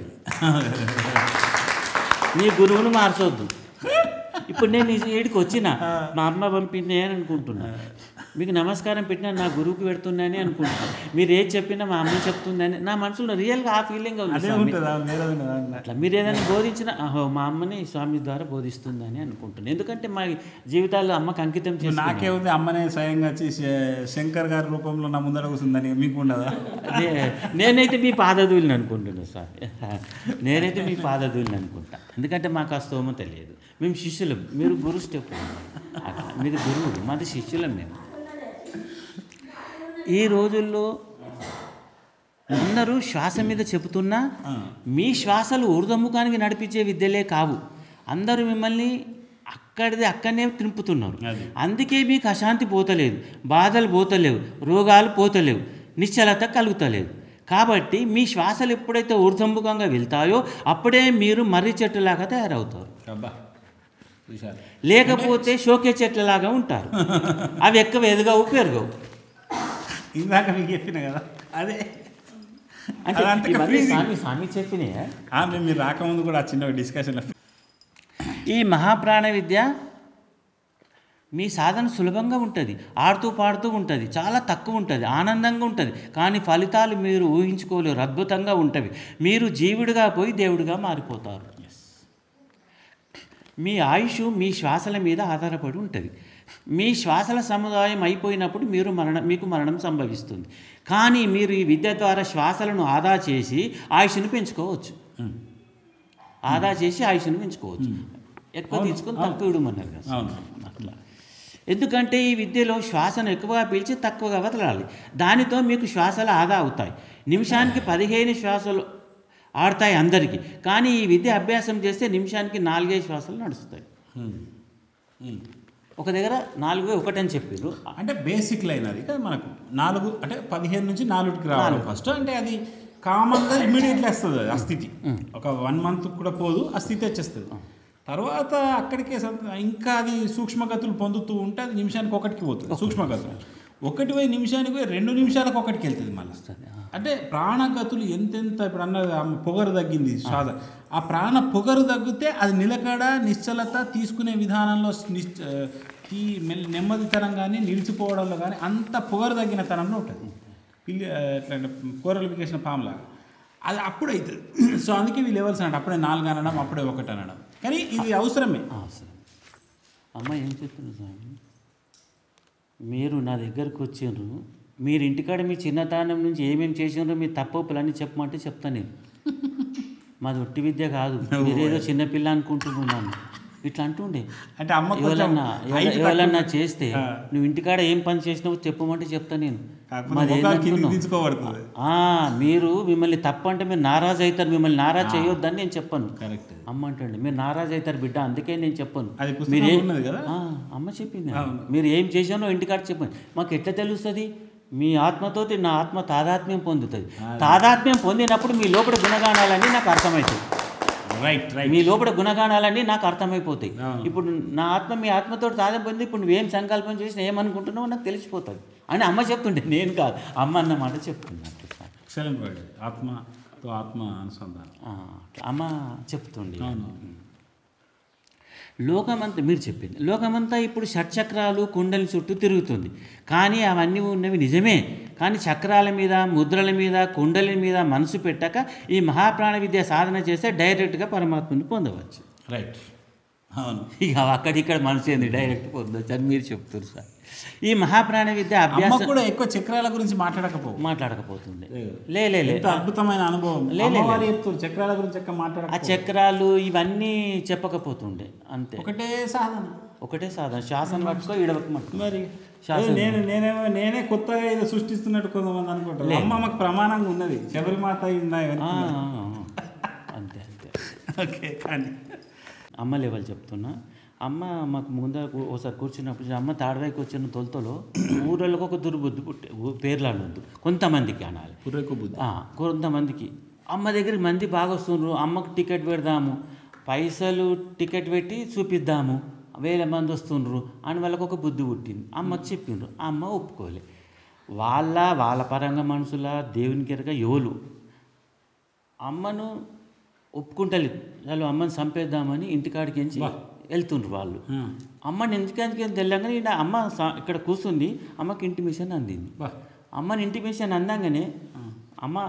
నీ గురువును మార్చొద్దు ఇప్పుడు నేను ఈ- ఈడికి వచ్చిన మా అమ్మ పంపింది అని అనుకుంటున్నా మీకు నమస్కారం పెట్టినా నా గురువుకి పెడుతున్నానని అనుకుంటున్నా మీరు ఏది చెప్పినా మా అమ్మ చెప్తుందని నా మనసులో రియల్గా ఆ ఫీలింగ్ ఉంది అదే స్వామి. ఉంటుందా వేరే ఉన్నదా అన్న. అట్లా మీరు ఏదైనా బోధించిన అహో మా అమ్మని స్వామి ద్వారా బోధిస్తుందని అనుకుంటున్నాను ఎందుకంటే మా జీవితాల్లో అమ్మకి అంకితం చేసి నాకే ఉంది అమ్మనే స్వయంగా వచ్చి శ- శంకర్ గారి రూపంలో నా ముందర కూర్చుందని మీకు ఉండదా నేనైతే మీ పాదధూలిని అనుకుంటున్నాను సార్ నేనైతే మీ పాదధూలిని అనుకుంటా ఎందుకంటే మాకు ఆ స్తోమత లేదు మేము శిష్యులం మీరు గురు స్టెప్ అట్లా మీరు గురువులు మాది శిష్యులం మేము ఈ రోజుల్లో అందరూ శ్వాస మీద చెబుతున్నా మీ శ్వాసలు ఊర్ధముఖానికి నడిపించే విద్యలే కావు అందరూ మిమ్మల్ని అక్కడిది అక్కడనే తింపుతున్నారు అది. అందుకే మీకు అశాంతి పోతలేదు బాధలు పోతలేవు రోగాలు పోతలేవు నిశ్చలత కలుగుతలేదు కాబట్టి మీ శ్వాసలు ఎప్పుడైతే ఊర్ధముఖంగా వెళ్తాయో అప్పుడే మీరు మర్రి చెట్టులాగా తయారవుతారు అబ్బా చూశారు లేకపోతే షోకే చెట్లలాగా ఉంటారు అవి ఎక్కువ ఎదగవు పెరగవు ఇందాక మీకు చెప్పిన కదా అదే అంటే అదంతా ఇవన్నీ freezing. స్వామి స్వామి చెప్పినాయా ఆ, మేము మీరు రాకముందు కూడా ఆ చిన్న డిస్కషన్ ఈ మహాప్రాణ విద్య మీ సాధన సులభంగా ఉంటుంది ఆడుతూ పాడుతూ ఉంటుంది చాలా తక్కువ ఉంటుంది ఆనందంగా ఉంటుంది కానీ ఫలితాలు మీరు ఊహించుకోలేరు అద్భుతంగా ఉంటవి మీరు జీవుడిగా పోయి దేవుడిగా మారిపోతారు మీ ఆయుష్ మీ శ్వాసల మీద ఆధారపడి ఉంటుంది మీ శ్వాసల సముదాయం అయిపోయినప్పుడు మీరు మరణం మీకు మరణం సంభవిస్తుంది కానీ మీరు ఈ విద్య ద్వారా శ్వాసలను ఆదా చేసి ఆయుష్ను పెంచుకోవచ్చు ఆదా చేసి ఆయుష్ను పెంచుకోవచ్చు ఎక్కువ తీసుకొని తక్కువ ఇవ్వమన్నారు కదా అవును అట్లా ఎందుకంటే ఈ విద్యలో శ్వాసను ఎక్కువగా పీల్చి తక్కువగా వదలాలి దానితో మీకు శ్వాసలు ఆదా అవుతాయి నిమిషానికి పదిహేను శ్వాసలు ఆడతాయి అందరికీ కానీ ఈ విద్య అభ్యాసం చేస్తే నిమిషానికి నాలుగైదు శ్వాసలు నడుస్తాయి ఉమ్. ఉమ్. ఒక దగ్గర నాలుగు ఒకటి అని చెప్పారు అంటే బేసిక్ లైన్ అది కదా మనకు నాలుగు అంటే పదిహేను నుంచి నాలుగుకి రావాలి ఫస్ట్ అంటే అది కామన్గా ఇమీడియట్లీ వస్తుంది అది ఆ స్థితి ఒక వన్ మంత్ కూడా పోదు ఆ స్థితి వచ్చేస్తుంది తర్వాత అక్కడికే స- ఇంకా అది సూక్ష్మగతులు పొందుతూ ఉంటే అది నిమిషానికి ఒకటికి పోతుంది సూక్ష్మగతులు ఒకటి పోయి నిమిషానికి పోయి రెండు నిమిషాలకు ఒకటికి వెళ్తుంది మళ్ళీ అంటే ప్రాణగతులు ఎంతెంత ఇప్పుడు అన్నది ఆమె పొగరు తగ్గింది సాధ ఆ ప్రాణ పొగరు తగ్గితే అది నిలకడ నిశ్చలత తీసుకునే విధానంలో నిశ్చ ఈ మెల్ నెమ్మదితనం కానీ నిలిచిపోవడంలో కానీ అంత పొగరు తగ్గిన తనంలో ఉంటుంది పిల్లి ఎట్లా కోరలిఫికేషన్ పాములాగా అది అప్పుడు అవుతుంది సో అందుకే వీళ్ళు లెవెల్స్ అంటే అప్పుడే నాలుగు అనడం అప్పుడే ఒకటి అనడం కానీ ఇది అవసరమే ఆ, సరే అమ్మ ఏం చెప్తున్నారు స్వామి మీరు నా దగ్గరకు వచ్చిండ్రు మీరు ఇంటికాడ మీ చిన్నతనం నుంచి ఏమేమి చేసిండ్రో మీ తప్పులన్నీ చెప్పమంటే చెప్తాను నేను మాది ఒట్టి విద్య కాదు మీరేదో చిన్నపిల్ల అనుకుంటున్నాను ఇట్లా అంటుండే అంటే అమ్మ కొంచెం ఎవరన్నా height తక్కువ- ఎవరన్నా చేస్తే ఆ. నువ్వు ఇంటికాడ ఏం పని చేసినావో చెప్పమంటే చెప్తా నేను కాకపోతే మాది ముఖాలు కిందికి ఏందనుకున్నావు? దించుకోబడుతుంది ఆ, మీరు మిమ్మల్ని తప్పు అంటే మీరు నారాజ్ అవుతారు మిమ్మల్ని నారాజ్ చేయొద్దని నేను చెప్పను కరెక్ట్ అమ్మ అంటండి మీరు నారాజ్ అవుతారు బిడ్డ అందుకే నేను చెప్పను అది మీరు పుస్తకంలో ఏం- ఉన్నది కదా ఆ, అమ్మ చెప్పింది అవును. మీరు ఏం చేశానో ఇంటికాడ చెప్పండి మాకు ఎట్లా తెలుస్తుంది మీ ఆత్మతోటి నా ఆత్మ తాదాత్మ్యం పొందుతుంది తాదాత్మ్యం పొందినప్పుడు మీ లోపల గుణగానాలన్నీ నాకు అర్థమవుతాయి రైట్ రైట్ మీ లోపల గుణగానాలన్నీ నాకు అర్థమైపోతాయి అవును. ఇప్పుడు నా ఆత్మ మీ ఆత్మతో తాదం పొంది ఇప్పుడు నువ్వేం సంకల్పం చేసినా ఏమనుకుంటున్నావో నాకు తెలిసిపోతుంది అని అమ్మ చెప్తుండే నేను కాదు అమ్మ అన్నమాట చెప్తున్నట్టు ఎక్సలెంట్ వర్డ్ ఆత్మతో ఆత్మ అనుసంధానం ఆ, అట్లా అమ్మ చెప్తుండే అవును లోకమంతా మీరు చెప్పింది లోకమంతా ఇప్పుడు షట్చక్రాలు కుండలి చుట్టూ తిరుగుతుంది కానీ అవన్నీ ఉన్నవి నిజమే కానీ చక్రాల మీద ముద్రల మీద కుండలి మీద మనసు పెట్టక ఈ మహాప్రాణ విద్య సాధన చేస్తే డైరెక్ట్గా పరమాత్మని పొందవచ్చు రైట్ అవును ఇక అక్కడిక్కడ మనసు ఏంది డైరెక్ట్ పొందవచ్చు అని మీరు చెప్తారు సార్ ఈ మహాప్రాణ విద్య అమ్మ అభ్యాసం కూడా ఎక్కువ చక్రాల గురించి మాట్లాడకపో మాట్లాడకపోతుండే లే లే లే ఎంత అద్భుతమైన అనుభవం లే, లే, అమ్మవారు చెప్తారు చక్రాల గురించి ఎక్కువ ఆ మాట్లాడక చక్రాలు ఇవన్నీ చెప్పకపోతుండే అంతే ఒకటే సాధన ఒకటే సాధన శ్వాసను పట్టుకో ఇడవకు మట్టుకో మరి శాసనం. ఏ, నేను నేనేమో నేనే కొత్తగా ఏదో సృష్టిస్తున్నట్టు కొంతమంది అనుకుంటారు అమ్మ మాకు ప్రమాణంగా ఉన్నది శబరిమాత ఇందా ఆ, ఆ, ఆ. అంతే అంతే ఓకే కానీ అమ్మ లెవెల్ చెప్తున్నా అమ్మ మాకు ముందర కూ- ఒకసారి కూర్చున్నప్పుడు అమ్మ తాడవాయికి వచ్చిన తొలతలో ఊళ్ళకి ఒక దుర్బుద్ధి పుట్టే ఊ- పేర్లు అనొద్దు కొంతమందికి అనాలి పుర్రెకు బుద్ధి ఆ, కొంతమందికి అమ్మ దగ్గరికి మంది బాగా వస్తుండ్రు అమ్మకు టికెట్ పెడదాము పైసలు టికెట్ పెట్టి చూపిద్దాము వేల మంది వస్తుండ్రు అని వాళ్ళకు ఒక బుద్ధి పుట్టింది అమ్మకి చెప్పిండ్రు అమ్మ ఒప్పుకోలే వాళ్ళ వాళ్ళ పరంగా మనుషుల దేవునికి ఎరగ ఎవరు అమ్మను ఒప్పుకుంటలేదు వాళ్ళు అమ్మని చంపేద్దామని ఇంటికాడికి ఎంచి వెళ్తుండ్రు వాళ్ళు ఆ, అమ్మని ఎందుకందుకు తెల్లంగానే ఈయన అమ్మ స- ఇక్కడ కూర్చుంది అమ్మకి ఇంటిమేషన్ అందింది బా అమ్మని ఇంటిమేషన్ అందంగానే అమ్మ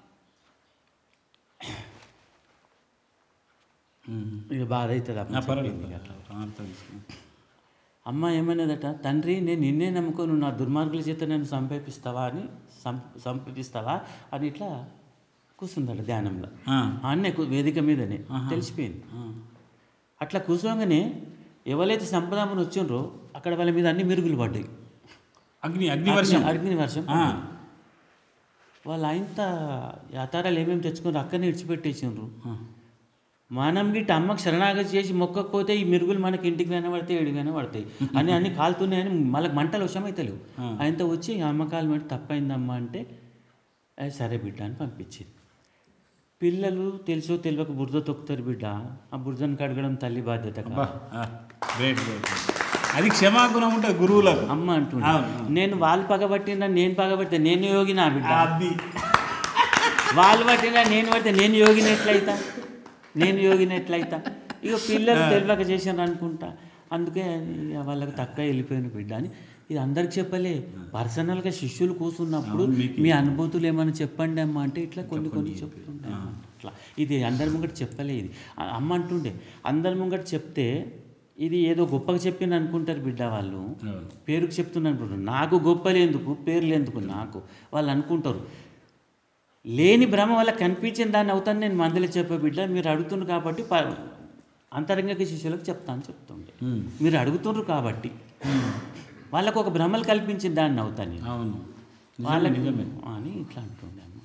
ఉమ్. ఇక బాధ అవుతుంది నా అమ్మ పర్వాలేదు చెప్పింది కదా. అర్థం చేసుకున్నా. అమ్మ ఏమన్నదట తండ్రి నేను నిన్నే నమ్ముకో నువ్వు నా దుర్మార్గుల చేత నన్ను సంపేపిస్తావా అని సం సంపేపిస్తావా అని ఇట్లా కూర్చుందట ధ్యానంలో ఆ, అన్నే కు- వేదిక మీదనే తెలిసిపోయింది ఆ. అట్లా కూర్చోగానే ఎవరైతే సంపదామని వచ్చిండ్రో అక్కడ వాళ్ళ మీద అన్ని మెరుగులు పడ్డాయి అగ్ని అగ్ని వర్షం అగ్ని వర్షం ఆ, వాళ్ళు ఆయనత యాతారాలు ఏమేమి తెచ్చుకొని అక్కడనే విడిచిపెట్టేసిండ్రు ఆ. మనం గిట్ట అమ్మకి శరణాగతి చేసి మొక్కకపోతే ఈ మిరుగులు మనకి ఇంటికి కనబడతాయి ఏడు కనబడతాయి అని అన్ని కాలుతున్నాయని మళ్ళీ మంటలు వశమైతలేవు ఆయనతో వచ్చి అమ్మకాలు పెట్టి తప్పైందమ్మా అంటే "అది సరే బిడ్డ అని పంపించింది పిల్లలు తెలుసో తెలియక బురద తొక్కుతారు బిడ్డ ఆ బురదను కడగడం తల్లి బాధ్యత కాదు. బా, ఆ, గ్రేట్ గ్రేట్ అది క్షమాగుణం ఉంటుంది గురువులకు అమ్మ అంటుంది అవును, అవును. నేను వాళ్ళు పగబట్టినా నేను పగబడితే నేను యోగి నా బిడ్డ అది వాళ్ళు పట్టినా నేను పడితే నేను యోగిని ఎట్లయితా నేను యోగిని ఎట్లయితా ఇక పిల్లలు తెలియక చేశాను అనుకుంటా అందుకే ఇక వాళ్ళకి తక్కువ వెళ్ళిపోయిన బిడ్డ అని ఇది అందరికి చెప్పలే పర్సనల్గా శిష్యులు కూర్చున్నప్పుడు మీ అనుభూతులు ఏమైనా చెప్పండి అమ్మ అంటే ఇట్లా కొన్ని కొన్ని చెప్తుండే అట్లా ఇది అందరి ముంగట చెప్పలే ఇది ఆ అమ్మ అంటుండే అందరి ముంగట చెప్తే ఇది ఏదో గొప్పగా చెప్పింది అనుకుంటారు బిడ్డ వాళ్ళు పేరుకు చెప్తున్నా అనుకుంటారు నాకు గొప్పలు ఎందుకు పేర్లు ఎందుకు నాకు వాళ్ళు అనుకుంటారు లేని భ్రమ వల్ల కనిపించిన దాన్ని అవుతాను నేను మందులో చెప్పే బిడ్డ మీరు అడుగుతున్నారు కాబట్టి ప- అంతరంగిక శిష్యులకు చెప్తాను చెప్తుండే మీరు అడుగుతున్నారు కాబట్టి వాళ్ళకు ఒక భ్రమలు కల్పించిన దాన్ని అవుతాను నేను అవును వాళ్ళకి అని ఇట్లా అంటుండే అమ్మ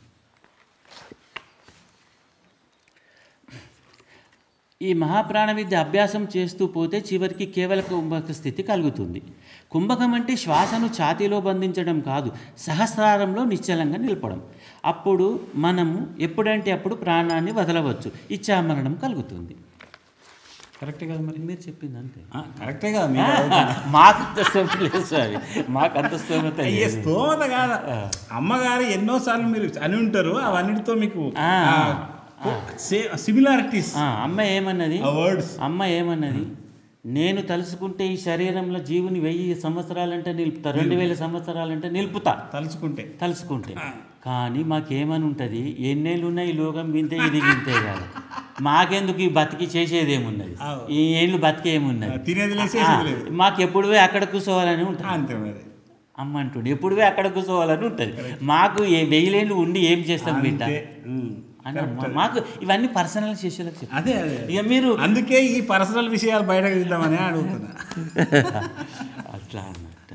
ఈ మహాప్రాణ విద్య అభ్యాసం చేస్తూ పోతే చివరికి కేవల కుంభక స్థితి కలుగుతుంది కుంభకం అంటే శ్వాసను ఛాతీలో బంధించడం కాదు సహస్రారంలో నిశ్చలంగా నిలపడం అప్పుడు మనము ఎప్పుడంటే అప్పుడు ప్రాణాన్ని వదలవచ్చు ఇచ్చామరణం కలుగుతుంది కరెక్టే కదా మరి మీరు చెప్పింది అంతే ఆ, కరెక్టే కదా మీరు అడుగుతున్నా. మాకు అంత స్తోమత లేదు సార్ మాకు అంత స్తోమత అయ్యే లేదు. స్తోమత కాదా అమ్మగారు ఎన్నోసార్లు మీరు అని ఉంటారు అవన్నిటితో మీకు ఆ, సిమిలారిటీస్ ఆ, అమ్మ ఏమన్నది ఆ వర్డ్స్ అమ్మ ఏమన్నది నేను తలుసుకుంటే ఈ శరీరంలో జీవుని వెయ్యి సంవత్సరాలంటే నిలుపుతా రెండు వేల సంవత్సరాలంటే నిలుపుతా తలుచుకుంటే తలుసుకుంటే కానీ మాకేమని ఉంటుంది ఎన్నేళ్ళు ఉన్నాయి ఈ లోకం వింతే ఇది వింతే కాదు మాకెందుకు ఈ బతికి చేసేది ఏమున్నది అవు. ఈ ఏళ్ళు బతికి ఏమున్నది ఆ, తినేది లేదు, చేసేది లేదు. మాకు ఎప్పుడు పోయి అక్కడ కూర్చోవాలని ఉంటుంది అంతే మరి అమ్మ అంటుండే ఎప్పుడు పోయి అక్కడ కూర్చోవాలని ఉంటుంది మాకు ఏ వెయ్యిలేళ్ళు ఉండి ఏం చేస్తాం బిడ్డ అంతే ఉమ్. అని అమ్మ. మాకు ఇవన్నీ పర్సనల్ శిష్యులకు చెప్తాను అదే అదే ఇక మీరు అందుకే ఈ పర్సనల్ విషయాలు బయటకు తీద్దామని అడుగుతున్నా అట్లా అన్నట్టు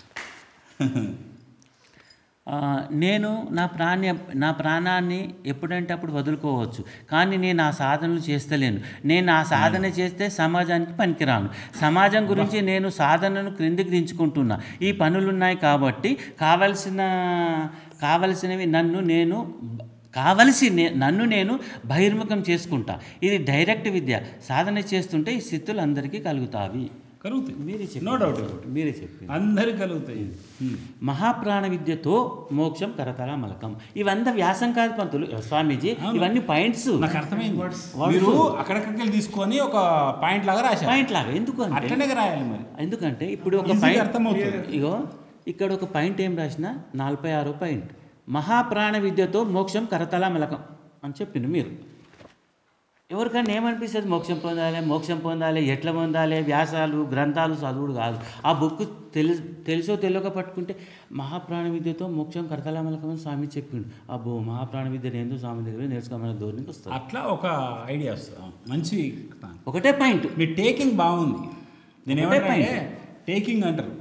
ఆ, నేను నా ప్రాణ నా ప్రాణాన్ని ఎప్పుడంటే అప్పుడు వదులుకోవచ్చు కానీ నేను ఆ సాధనలు చేస్తలేను నేను ఆ సాధన చేస్తే సమాజానికి పనికిరాను సమాజం గురించి నేను సాధనను క్రిందికి దించుకుంటున్నా ఈ పనులున్నాయి కాబట్టి కావలసిన కావలసినవి నన్ను నేను కావలసి నే- నన్ను నేను బహిర్ముఖం చేసుకుంటా ఇది డైరెక్ట్ విద్య సాధన చేస్తుంటే ఈ స్థితులు అందరికీ కలుగుతావి కలుగుతాయి మీరే నో చెప్పారు డౌట్ మీరే చెప్పారు అందరికి కలుగుతాయి ఉమ్. మహాప్రాణ విద్యతో మోక్షం కరతల మలకం ఇవంతా వ్యాసం కాదు పంతులు స్వామీజీ ఇవన్నీ పాయింట్స్ నాకు అర్థమైంది Words. మీరు అక్కడికక్కడికి వెళ్ళి తీసుకొని ఒక పాయింట్ లాగా రాశారు పాయింట్ లాగా ఎందుకు అంటే అట్లనే రాయాలి మరి ఎందుకంటే ఇప్పుడు ఒక Easy గా పాయింట్ అర్థమవుతుంది. ఇగో ఇక్కడ ఒక పాయింట్ ఏం రాసిన నలభై ఆరో పాయింట్ మహాప్రాణ విద్యతో మోక్షం కరతల మలకం అని చెప్పింది మీరు ఎవరికైనా ఏమనిపిస్తుంది మోక్షం పొందాలి మోక్షం పొందాలి ఎట్లా పొందాలి వ్యాసాలు గ్రంథాలు చదువుడు కాదు ఆ బుక్ తెలి తెలుసో తెలియక పట్టుకుంటే మహాప్రాణ విద్యతో మోక్షం కరతల మలకం అని స్వామి చెప్పిండు అబ్బో మహాప్రాణ విద్య ఏందో స్వామి దగ్గర నేర్చుకోమని ధోరణికి వస్తుంది అట్లా ఒక ఐడియా వస్తుంది మంచి ఒకటే పాయింట్ మీ టేకింగ్ బాగుంది దీని ఒకటే ఏమంటే టేకింగ్ అంటారు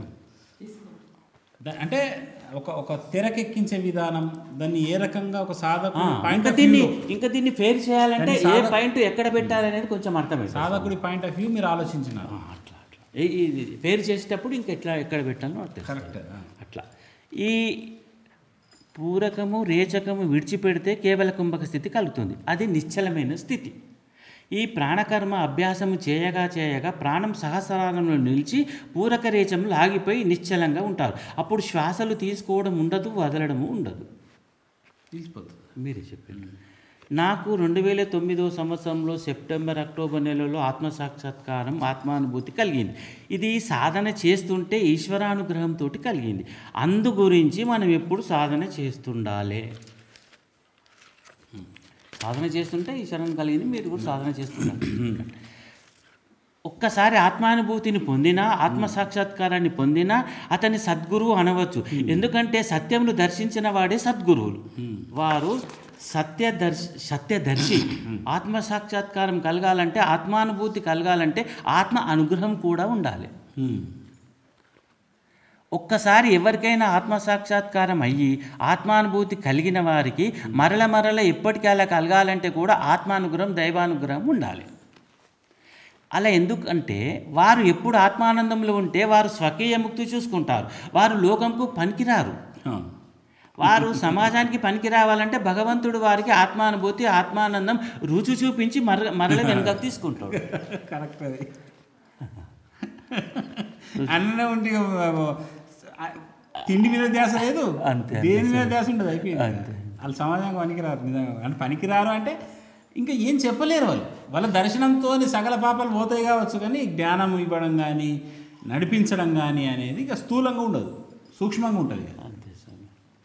దా- అంటే ఒక ఒక తెరకెక్కించే విధానం దాన్ని ఏ రకంగా ఒక సాధకుడు పాయింట్ ఇంకా ఆఫ్ దీన్ని వ్యూ ఇంకా దీన్ని ఫేర్ చేయాలంటే దాన్ని ఏ సాధ- పాయింట్ ఎక్కడ పెట్టాలి అనేది కొంచెం అర్థమైంది సాధకుడి పాయింట్ ఆఫ్ వ్యూ మీరు ఆలోచించినారు అట్లా అట్లా ఈ- ఇది ఫేర్ చేసేటప్పుడు ఇంకా ఎట్లా ఎక్కడ పెట్టాలో అర్థం కరెక్ట్ అట్లా ఈ పూరకము రేచకము విడిచిపెడితే కేవల కుంభక స్థితి కలుగుతుంది అది నిశ్చలమైన స్థితి ఈ ప్రాణకర్మ అభ్యాసము చేయగా చేయగా ప్రాణం సహస్రారంలో నిలిచి పూరక రేచములు ఆగిపోయి నిశ్చలంగా ఉంటారు అప్పుడు శ్వాసలు తీసుకోవడం ఉండదు వదలడము ఉండదు తీసిపోతుంది మీరే చెప్పండి నాకు రెండు వేల తొమ్మిదో సంవత్సరంలో సెప్టెంబర్ అక్టోబర్ నెలలో ఆత్మసాక్షాత్కారం ఆత్మానుభూతి కలిగింది ఇది సాధన చేస్తుంటే ఈశ్వరానుగ్రహంతో కలిగింది అందు గురించి మనం ఎప్పుడు సాధన చేస్తుండాలి సాధన చేస్తుంటే ఈశ్వరం కలిగింది మీరు కూడా సాధన చేస్తుండాలి ఒక్కసారి ఆత్మానుభూతిని పొందినా ఆత్మ సాక్షాత్కారాన్ని పొందినా అతని సద్గురువు అనవచ్చు ఎందుకంటే సత్యమును దర్శించిన వాడే సద్గురువులు వారు సత్యదర్శి సత్యదర్శి ఆత్మ సాక్షాత్కారం కలగాలంటే ఆత్మానుభూతి కలగాలంటే ఆత్మ అనుగ్రహం కూడా ఉండాలి ఒక్కసారి ఎవరికైనా ఆత్మ సాక్షాత్కారం అయ్యి ఆత్మానుభూతి కలిగిన వారికి మరల మరల ఎప్పటికీ అలా కలగాలంటే కూడా ఆత్మానుగ్రహం దైవానుగ్రహం ఉండాలి అలా ఎందుకంటే వారు ఎప్పుడు ఆత్మానందంలో ఉంటే వారు స్వకీయ ముక్తి చూసుకుంటారు వారు లోకంకు పనికిరారు వారు సమాజానికి పనికి రావాలంటే భగవంతుడు వారికి ఆత్మానుభూతి ఆత్మానందం రుచి చూపించి మర మరల వెనుకకు తీసుకుంటాడు కరెక్ట్ అది అన్న ఉండి తిండి మీద ధ్యాస లేదు అంతే, దేని మీద ధ్యాస ఉండదు అయిపోయింది అంతే. వాళ్ళు సమాజానికి పనికిరారు నిజంగా అంటే పనికిరారు అంటే ఇంకా ఏం చెప్పలేరు వాళ్ళు వాళ్ళ దర్శనంతో సకల పాపాలు పోతాయి కావచ్చు కానీ జ్ఞానం ఇవ్వడం కానీ నడిపించడం కానీ అనేది ఇక స్థూలంగా ఉండదు సూక్ష్మంగా ఉంటుంది ఇక. అంతే స్వామి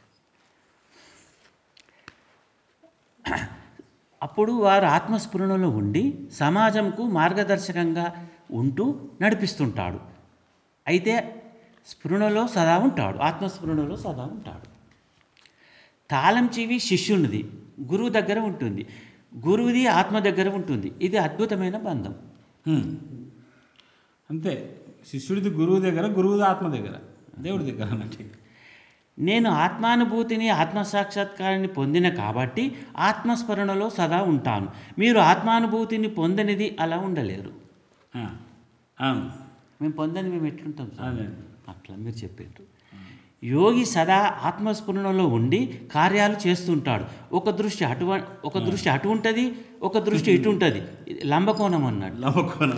అప్పుడు వారు ఆత్మస్ఫురణలో ఉండి సమాజంకు మార్గదర్శకంగా ఉంటూ నడిపిస్తుంటాడు అయితే స్ఫురణలో సదా ఉంటాడు ఆత్మస్ఫురణలో సదా ఉంటాడు తాళం చెవి శిష్యునిది గురువు దగ్గర ఉంటుంది గురువుది ఆత్మ దగ్గర ఉంటుంది ఇది అద్భుతమైన బంధం హ్మ్. అంతే శిష్యుడిది గురువు దగ్గర గురువుది ఆత్మ దగ్గర దేవుడి దగ్గర అన్నట్టు నేను ఆత్మానుభూతిని ఆత్మసాక్షాత్కారాన్ని పొందిన కాబట్టి ఆత్మస్మరణలో సదా ఉంటాను మీరు ఆత్మానుభూతిని పొందనిది అలా ఉండలేరు ఆ, అవును మేము పొందని మేము ఎట్లుంటాం సార్? అదే. అట్లా మీరు చెప్పారు యోగి సదా ఆత్మస్ఫురణలో ఉండి కార్యాలు చేస్తుంటాడు ఒక దృష్టి అటు ఒక దృష్టి అటు ఉంటుంది ఒక దృష్టి ఇటు ఉంటుంది లంబకోణం అన్నాడు లవకోణం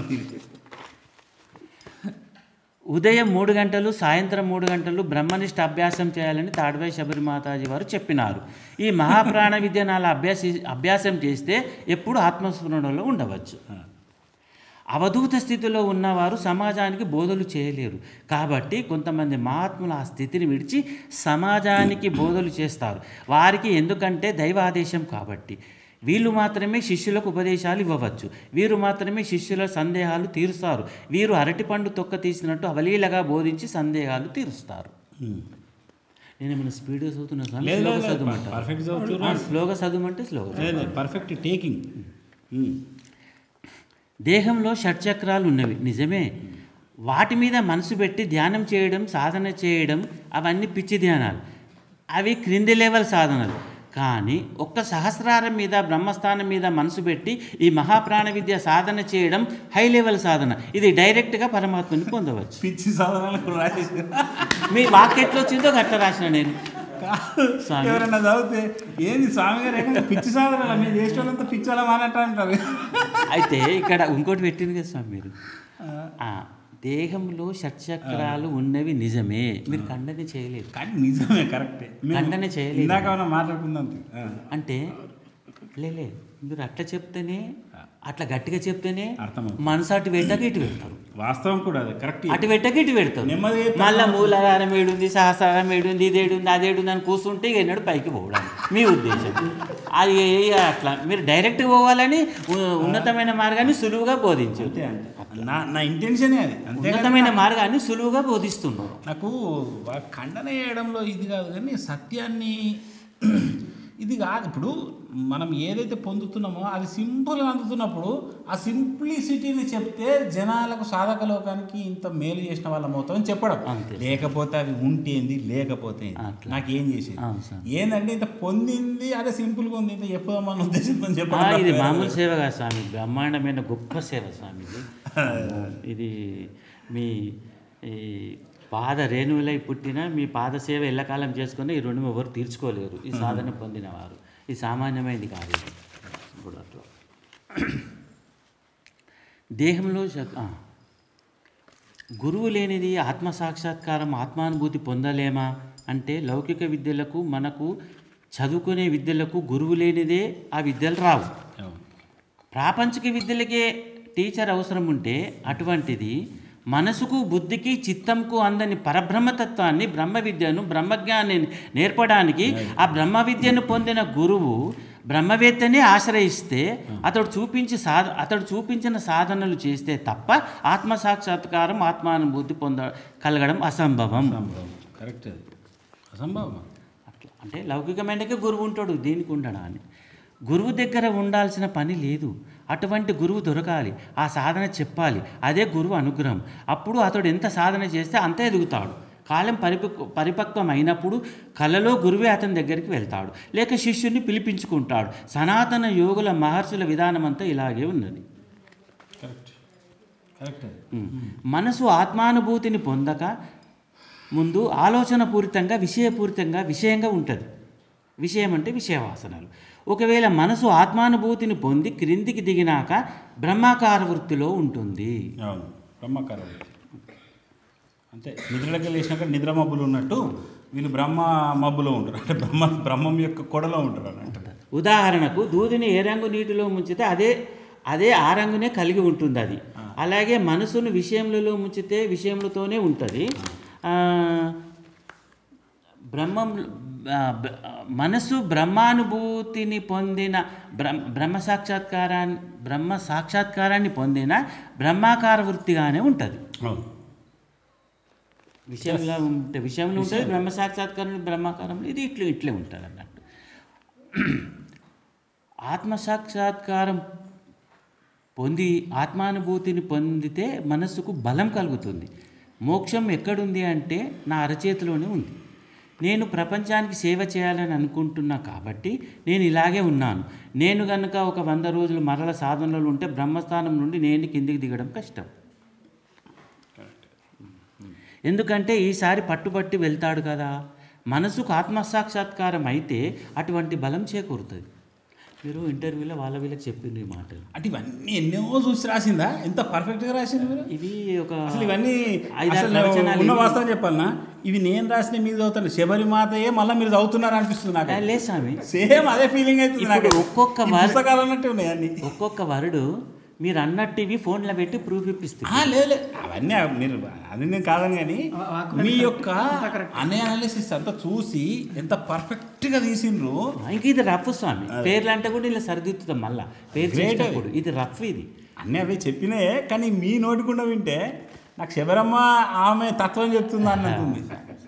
ఉదయం మూడు గంటలు సాయంత్రం మూడు గంటలు బ్రహ్మనిష్ట అభ్యాసం చేయాలని తాడ్వై శబరిమాతాజీ వారు చెప్పినారు ఈ మహాప్రాణ విద్య నాలా అభ్యాసి అభ్యాసం చేస్తే ఎప్పుడు ఆత్మస్మరణలో ఉండవచ్చు అవధూత స్థితిలో ఉన్నవారు సమాజానికి బోధలు చేయలేరు కాబట్టి కొంతమంది మహాత్ములు ఆ స్థితిని విడిచి సమాజానికి బోధలు చేస్తారు వారికి ఎందుకంటే దైవాదేశం కాబట్టి వీళ్ళు మాత్రమే శిష్యులకు ఉపదేశాలు ఇవ్వవచ్చు వీరు మాత్రమే శిష్యుల సందేహాలు తీరుస్తారు వీరు అరటిపండు తొక్క తీసినట్టు అవలీలగా బోధించి సందేహాలు తీరుస్తారు నేను ఏమైనా స్పీడ్గా చదువుతున్నా స్వామి? లేదు స్లోగా లేదు చదవమంటారా? పర్ఫెక్ట్ చదువుతున్నారు ఆ, స్లోగా చదవమంటే స్లోగా లేదు పర్ఫెక్ట్ టేకింగ్ దేహంలో షట్చక్రాలు ఉన్నవి నిజమే వాటి మీద మనసు పెట్టి ధ్యానం చేయడం సాధన చేయడం అవన్నీ పిచ్చి ధ్యానాలు అవి క్రింది లెవెల్ సాధనలు కానీ ఒక్క సహస్రారం మీద బ్రహ్మస్థానం మీద మనసు పెట్టి ఈ మహాప్రాణ విద్య సాధన చేయడం హై లెవెల్ సాధన ఇది డైరెక్ట్గా పరమాత్మని పొందవచ్చు పిచ్చి సాధనాలకు రాసేసి మీ వాక్యట్లో వచ్చిందో గట్ల రాసిన నేను స్వామి. ఎవరైనా చదివితే ఏంది స్వామి గారు ఏకంగా పిచ్చి సాధనాలు మీరు చేసిన వాళ్ళంతా పిచ్చి వాళ్ళ మానట్టు అంటారు అయితే ఇక్కడ ఇంకోటి పెట్టింది కదా స్వామి మీరు ఆ, దేహంలో షట్చక్రాలు ఉన్నవి నిజమే మీరు ఖండన చేయలేదు కానీ నిజమే కరెక్టే మేము ఖండన చేయలేదు. ఇందాక ఏమన్నా మాట్లాడుకుందాం ఆ, అంటే లేలే మీరు అట్లా చెప్తేనే అట్లా గట్టిగా చెప్తేనే అర్థమవుతుంది. మనసు అటు పెట్టక ఇటు పెడతారు వాస్తవం కూడా అదే కరెక్ట్ అటు పెట్టక ఇటు పెడతారు నెమ్మది మళ్ళా మూలాధారం ఏడుంది సహస్రారం ఏడుంది ఇది ఏడుంది అది ఏడుంది అని కూర్చుంటే ఇక ఎన్నడు పైకి పోవడానికి మీ ఉద్దేశం అది ఏ- అట్లా మీరు డైరెక్ట్ పోవాలని ఉ- ఉన్నతమైన మార్గాన్ని సులువుగా బోధించారు అంతే అంతే నా నా ఇంటెన్షనే అది అంతే ఉన్నతమైన మార్గాన్ని సులువుగా బోధిస్తున్నారు నాకు వా- ఖండన చేయడంలో ఇది కాదు కానీ సత్యాన్ని ఇది కాదు ఇప్పుడు మనం ఏదైతే పొందుతున్నామో అది సింపుల్గా అందుతున్నప్పుడు ఆ సింప్లిసిటీని చెప్తే జనాలకు సాధక లోకానికి ఇంత మేలు చేసిన వాళ్ళం అవుతామని చెప్పడం అంతే. లేకపోతే అవి ఉంటేంది లేకపోతే ఏంది. అట్లా. నాకేం చేసేది అవును సార్. ఏంటంటే ఇంత పొందింది అదే సింపుల్గా ఉంది ఇంత చెప్పుదామన్న ఉద్దేశంతో ఆ, చెప్పడం ఇది తప్ప మామూలు సేవ కాదు స్వామి బ్రహ్మాండమైన గొప్ప సేవ స్వామి ఇది ఇది మీ ఈ పాద రేణువులై పుట్టిన మీ పాద సేవ ఎల్లకాలం చేసుకుని ఈ రెండు ఎవరు తీర్చుకోలేరు ఈ సాధన పొందిన వారు ఇది సామాన్యమైనది కాదు ఇది ఇప్పుడు అట్లా దేహంలో శక్- ఆ. గురువు లేనిది ఆత్మ సాక్షాత్కారం ఆత్మానుభూతి పొందలేమా అంటే లౌకిక విద్యలకు మనకు చదువుకునే విద్యలకు గురువు లేనిదే ఆ విద్యలు రావు అవును. ప్రాపంచిక విద్యలకే టీచర్ అవసరం ఉంటే అటువంటిది మనసుకు బుద్ధికి చిత్తంకు అందని పరబ్రహ్మతత్వాన్ని బ్రహ్మ విద్యను బ్రహ్మజ్ఞాన్ని నేర్పడానికి ఆ బ్రహ్మ విద్యను పొందిన గురువు బ్రహ్మవేత్తనే ఆశ్రయిస్తే అతడు చూపించి సాధ అతడు చూపించిన సాధనలు చేస్తే తప్ప ఆత్మ సాక్షాత్కారం ఆత్మానుభూతి పొంద కలగడం అసంభవం అసంభవం కరెక్ట్ అది అసంభవం అట్లా అంటే లౌకికమైనకే గురువు ఉంటాడు దీనికి ఉండడా అని గురువు దగ్గర ఉండాల్సిన పని లేదు అటువంటి గురువు దొరకాలి ఆ సాధన చెప్పాలి అదే గురువు అనుగ్రహం అప్పుడు అతడు ఎంత సాధన చేస్తే అంత ఎదుగుతాడు కాలం పరిపక్వ పరిపక్వం అయినప్పుడు కలలో గురువే అతని దగ్గరికి వెళ్తాడు లేక శిష్యుని పిలిపించుకుంటాడు సనాతన యోగుల మహర్షుల విధానం అంతా ఇలాగే ఉన్నది కరెక్ట్ కరెక్ట్ అది ఉమ్. మనసు ఆత్మానుభూతిని పొందక ముందు ఆలోచన పూరితంగా విషయపూరితంగా విషయంగా ఉంటుంది విషయం అంటే విషయవాసనలు ఒకవేళ మనసు ఆత్మానుభూతిని పొంది క్రిందికి దిగినాక బ్రహ్మాకార వృత్తిలో ఉంటుంది అవును బ్రహ్మకార వృత్తి. అంతే నిద్రలోకి లేచినాక నిద్ర మబ్బులు ఉన్నట్టు వీళ్ళు బ్రహ్మ మబ్బులో ఉంటారు అంటే బ్రహ్మ బ్రహ్మం యొక్క కొడలో ఉంటారు అన్నట్టు ఉదాహరణకు దూదిని ఏ రంగు నీటిలో ముంచితే అదే అదే ఆ రంగునే కలిగి ఉంటుంది అది అలాగే మనసును విషయములలో ముంచితే విషయములతోనే ఉంటుంది ఆ, బ్రహ్మం ఆ, బ- మనసు బ్రహ్మానుభూతిని పొందిన బ్రహ్మ బ్రహ్మ సాక్షాత్కారాన్ని బ్రహ్మ సాక్షాత్కారాన్ని పొందిన బ్రహ్మాకార వృత్తిగానే ఉంటుంది అవును విషయంలో ఉంటే విషయంలో ఉంటుంది బ్రహ్మ సాక్షాత్కారం బ్రహ్మాకారంలో ఇది ఇట్లా ఇట్లే ఉంటుంది అన్నట్టు ఆత్మ సాక్షాత్కారం పొంది ఆత్మానుభూతిని పొందితే మనస్సుకు బలం కలుగుతుంది మోక్షం ఎక్కడుంది అంటే నా అరచేతిలోనే ఉంది నేను ప్రపంచానికి సేవ చేయాలని అనుకుంటున్నా కాబట్టి నేను ఇలాగే ఉన్నాను నేను గనుక ఒక వంద రోజులు మరల సాధనలో ఉంటే బ్రహ్మస్థానం నుండి నేను కిందికి దిగడం కష్టం ఎందుకంటే ఈసారి పట్టుబట్టి వెళ్తాడు కదా మనసుకు ఆత్మసాక్షాత్కారం అయితే అటువంటి బలం చేకూరుతుంది మీరు ఇంటర్వ్యూలో వాళ్ళ వీళ్ళకి చెప్పిండ్రు ఈ మాటలు అంటే ఇవన్నీ ఎన్నో చూసి రాసిందా ఎంత పర్ఫెక్ట్గా రాసింది మీరు ఇవి ఒక అసలు ఇవన్నీ ఐదారు అసలు ప్రవచనాలు ఉన్న ఇవి. వాస్తవం చెప్పాలనా ఇవి నేను రాసిన మీరు చదువుతాను శబరిమాతయే మళ్ళీ మీరు చదువుతున్నారు అనిపిస్తుంది ఆ, నాకు లేదు స్వామి సేమ్ అదే ఫీలింగ్ అవుతుంది నాకు ఇప్పుడు ఒక్కొక్క ఈ వారి- పుస్తకాలు అన్నట్టు ఉన్నాయి అన్ని ఒక్కొక్క వరుడు మీరు అన్నట్టు ఇవి ఫోన్లో పెట్టి ప్రూఫ్ ఇప్పిస్తుంది ఆ, లేదు లేదు. అవన్నీ మీరు అది నేను కాదని కానీ మీ యొక్క అనే అనాలిసిస్ అంతా చూసి ఎంత పర్ఫెక్ట్గా తీసిండ్రు ఇంక ఇది రఫ్ స్వామి పేర్లు అంటే కూడా ఇలా సరిదిద్దుతాం మళ్ళా పేరు Great చేసేటప్పుడు ఇది రఫ్ ఇది అన్నీ అవి చెప్పినే కానీ మీ నోటికుండా వింటే నాకు శబరమ్మ ఆమె తత్వం చెప్తుంది అన్నట్టుంది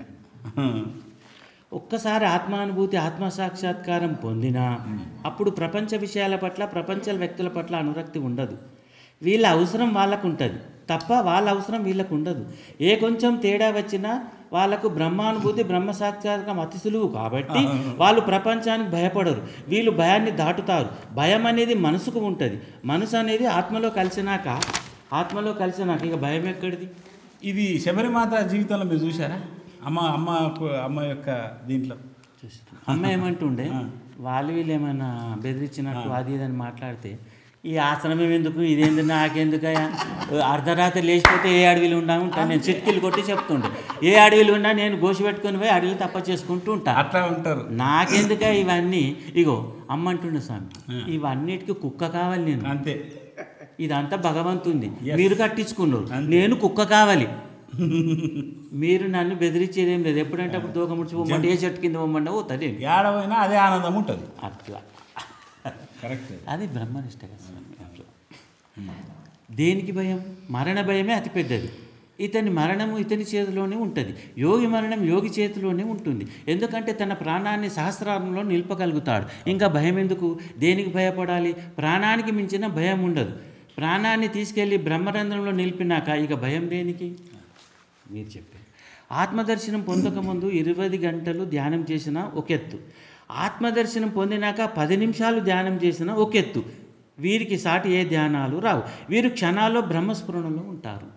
ఒక్కసారి ఆత్మానుభూతి ఆత్మ సాక్షాత్కారం పొందినా అప్పుడు ప్రపంచ విషయాల పట్ల ప్రపంచ వ్యక్తుల పట్ల అనురక్తి ఉండదు వీళ్ళ అవసరం వాళ్ళకు ఉంటుంది తప్ప వాళ్ళ అవసరం వీళ్ళకు ఉండదు ఏ కొంచెం తేడా వచ్చినా వాళ్ళకు బ్రహ్మానుభూతి బ్రహ్మ సాక్షాత్కారం అతి సులువు కాబట్టి వాళ్ళు ప్రపంచానికి భయపడరు వీళ్ళు భయాన్ని దాటుతారు భయం అనేది మనసుకు ఉంటుంది మనసు అనేది ఆత్మలో కలిసినాక ఆత్మలో కలిసినాక ఇక భయం ఎక్కడిది ఇది శబరిమాత జీవితంలో మీరు చూసారా అమ్మ అమ్మ అమ్మ యొక్క దీంట్లో అమ్మ ఏమంటుండే వాళ్ళు వీళ్ళు ఏమైనా బెదిరించినట్టు అది ఇది అని మాట్లాడితే ఈ ఆసనం ఎందుకు ఇదేంది నాకెందుకయ్యా అర్ధరాత్రి లేచిపోతే ఏ అడవిలో ఉండా ఉంటాను నేను చిట్కీలు కొట్టి చెప్తుండే ఏ అడవిలో ఉన్నా నేను గోసి పెట్టుకొని పోయి అడవిలో తప్ప చేసుకుంటూ ఉంటా అట్లా ఉంటారు నాకెందుక ఇవన్నీ ఇగో అమ్మ అంటుండే స్వామి ఇవన్నిటికీ కుక్క కావాలి నేను అంతే ఇదంతా భగవంతుంది మీరు కట్టించుకున్నారు నేను కుక్క కావాలి మీరు నన్ను బెదిరించేది ఏం లేదు ఎప్పుడంటే అప్పుడు దూక ముడిచి పోమంటే ఏ చెట్టు కింద పోమంటే పోతుంది ఏడవైనా అదే ఆనందం ఉంటుంది అట్లా కరెక్ట్ అది బ్రహ్మనిష్ట కదా స్వామి అట్లా దేనికి భయం మరణ భయమే అతిపెద్దది ఇతని మరణము ఇతని చేతిలోనే ఉంటుంది యోగి మరణం యోగి చేతిలోనే ఉంటుంది ఎందుకంటే తన ప్రాణాన్ని సహస్రారంలో నిల్పగలుగుతాడు ఇంకా భయం ఎందుకు దేనికి భయపడాలి ప్రాణానికి మించిన భయం ఉండదు ప్రాణాన్ని తీసుకెళ్ళి బ్రహ్మరంధ్రంలో నిలిపినాక ఇక భయం దేనికి మీరు చెప్పారు ఆత్మదర్శనం పొందకముందు ఇరవై గంటలు ధ్యానం చేసిన ఒక ఎత్తు ఆత్మదర్శనం పొందినాక పది నిమిషాలు ధ్యానం చేసిన ఒక ఎత్తు వీరికి సాటి ఏ ధ్యానాలు రావు వీరు క్షణాల్లో బ్రహ్మస్ఫురణలో ఉంటారు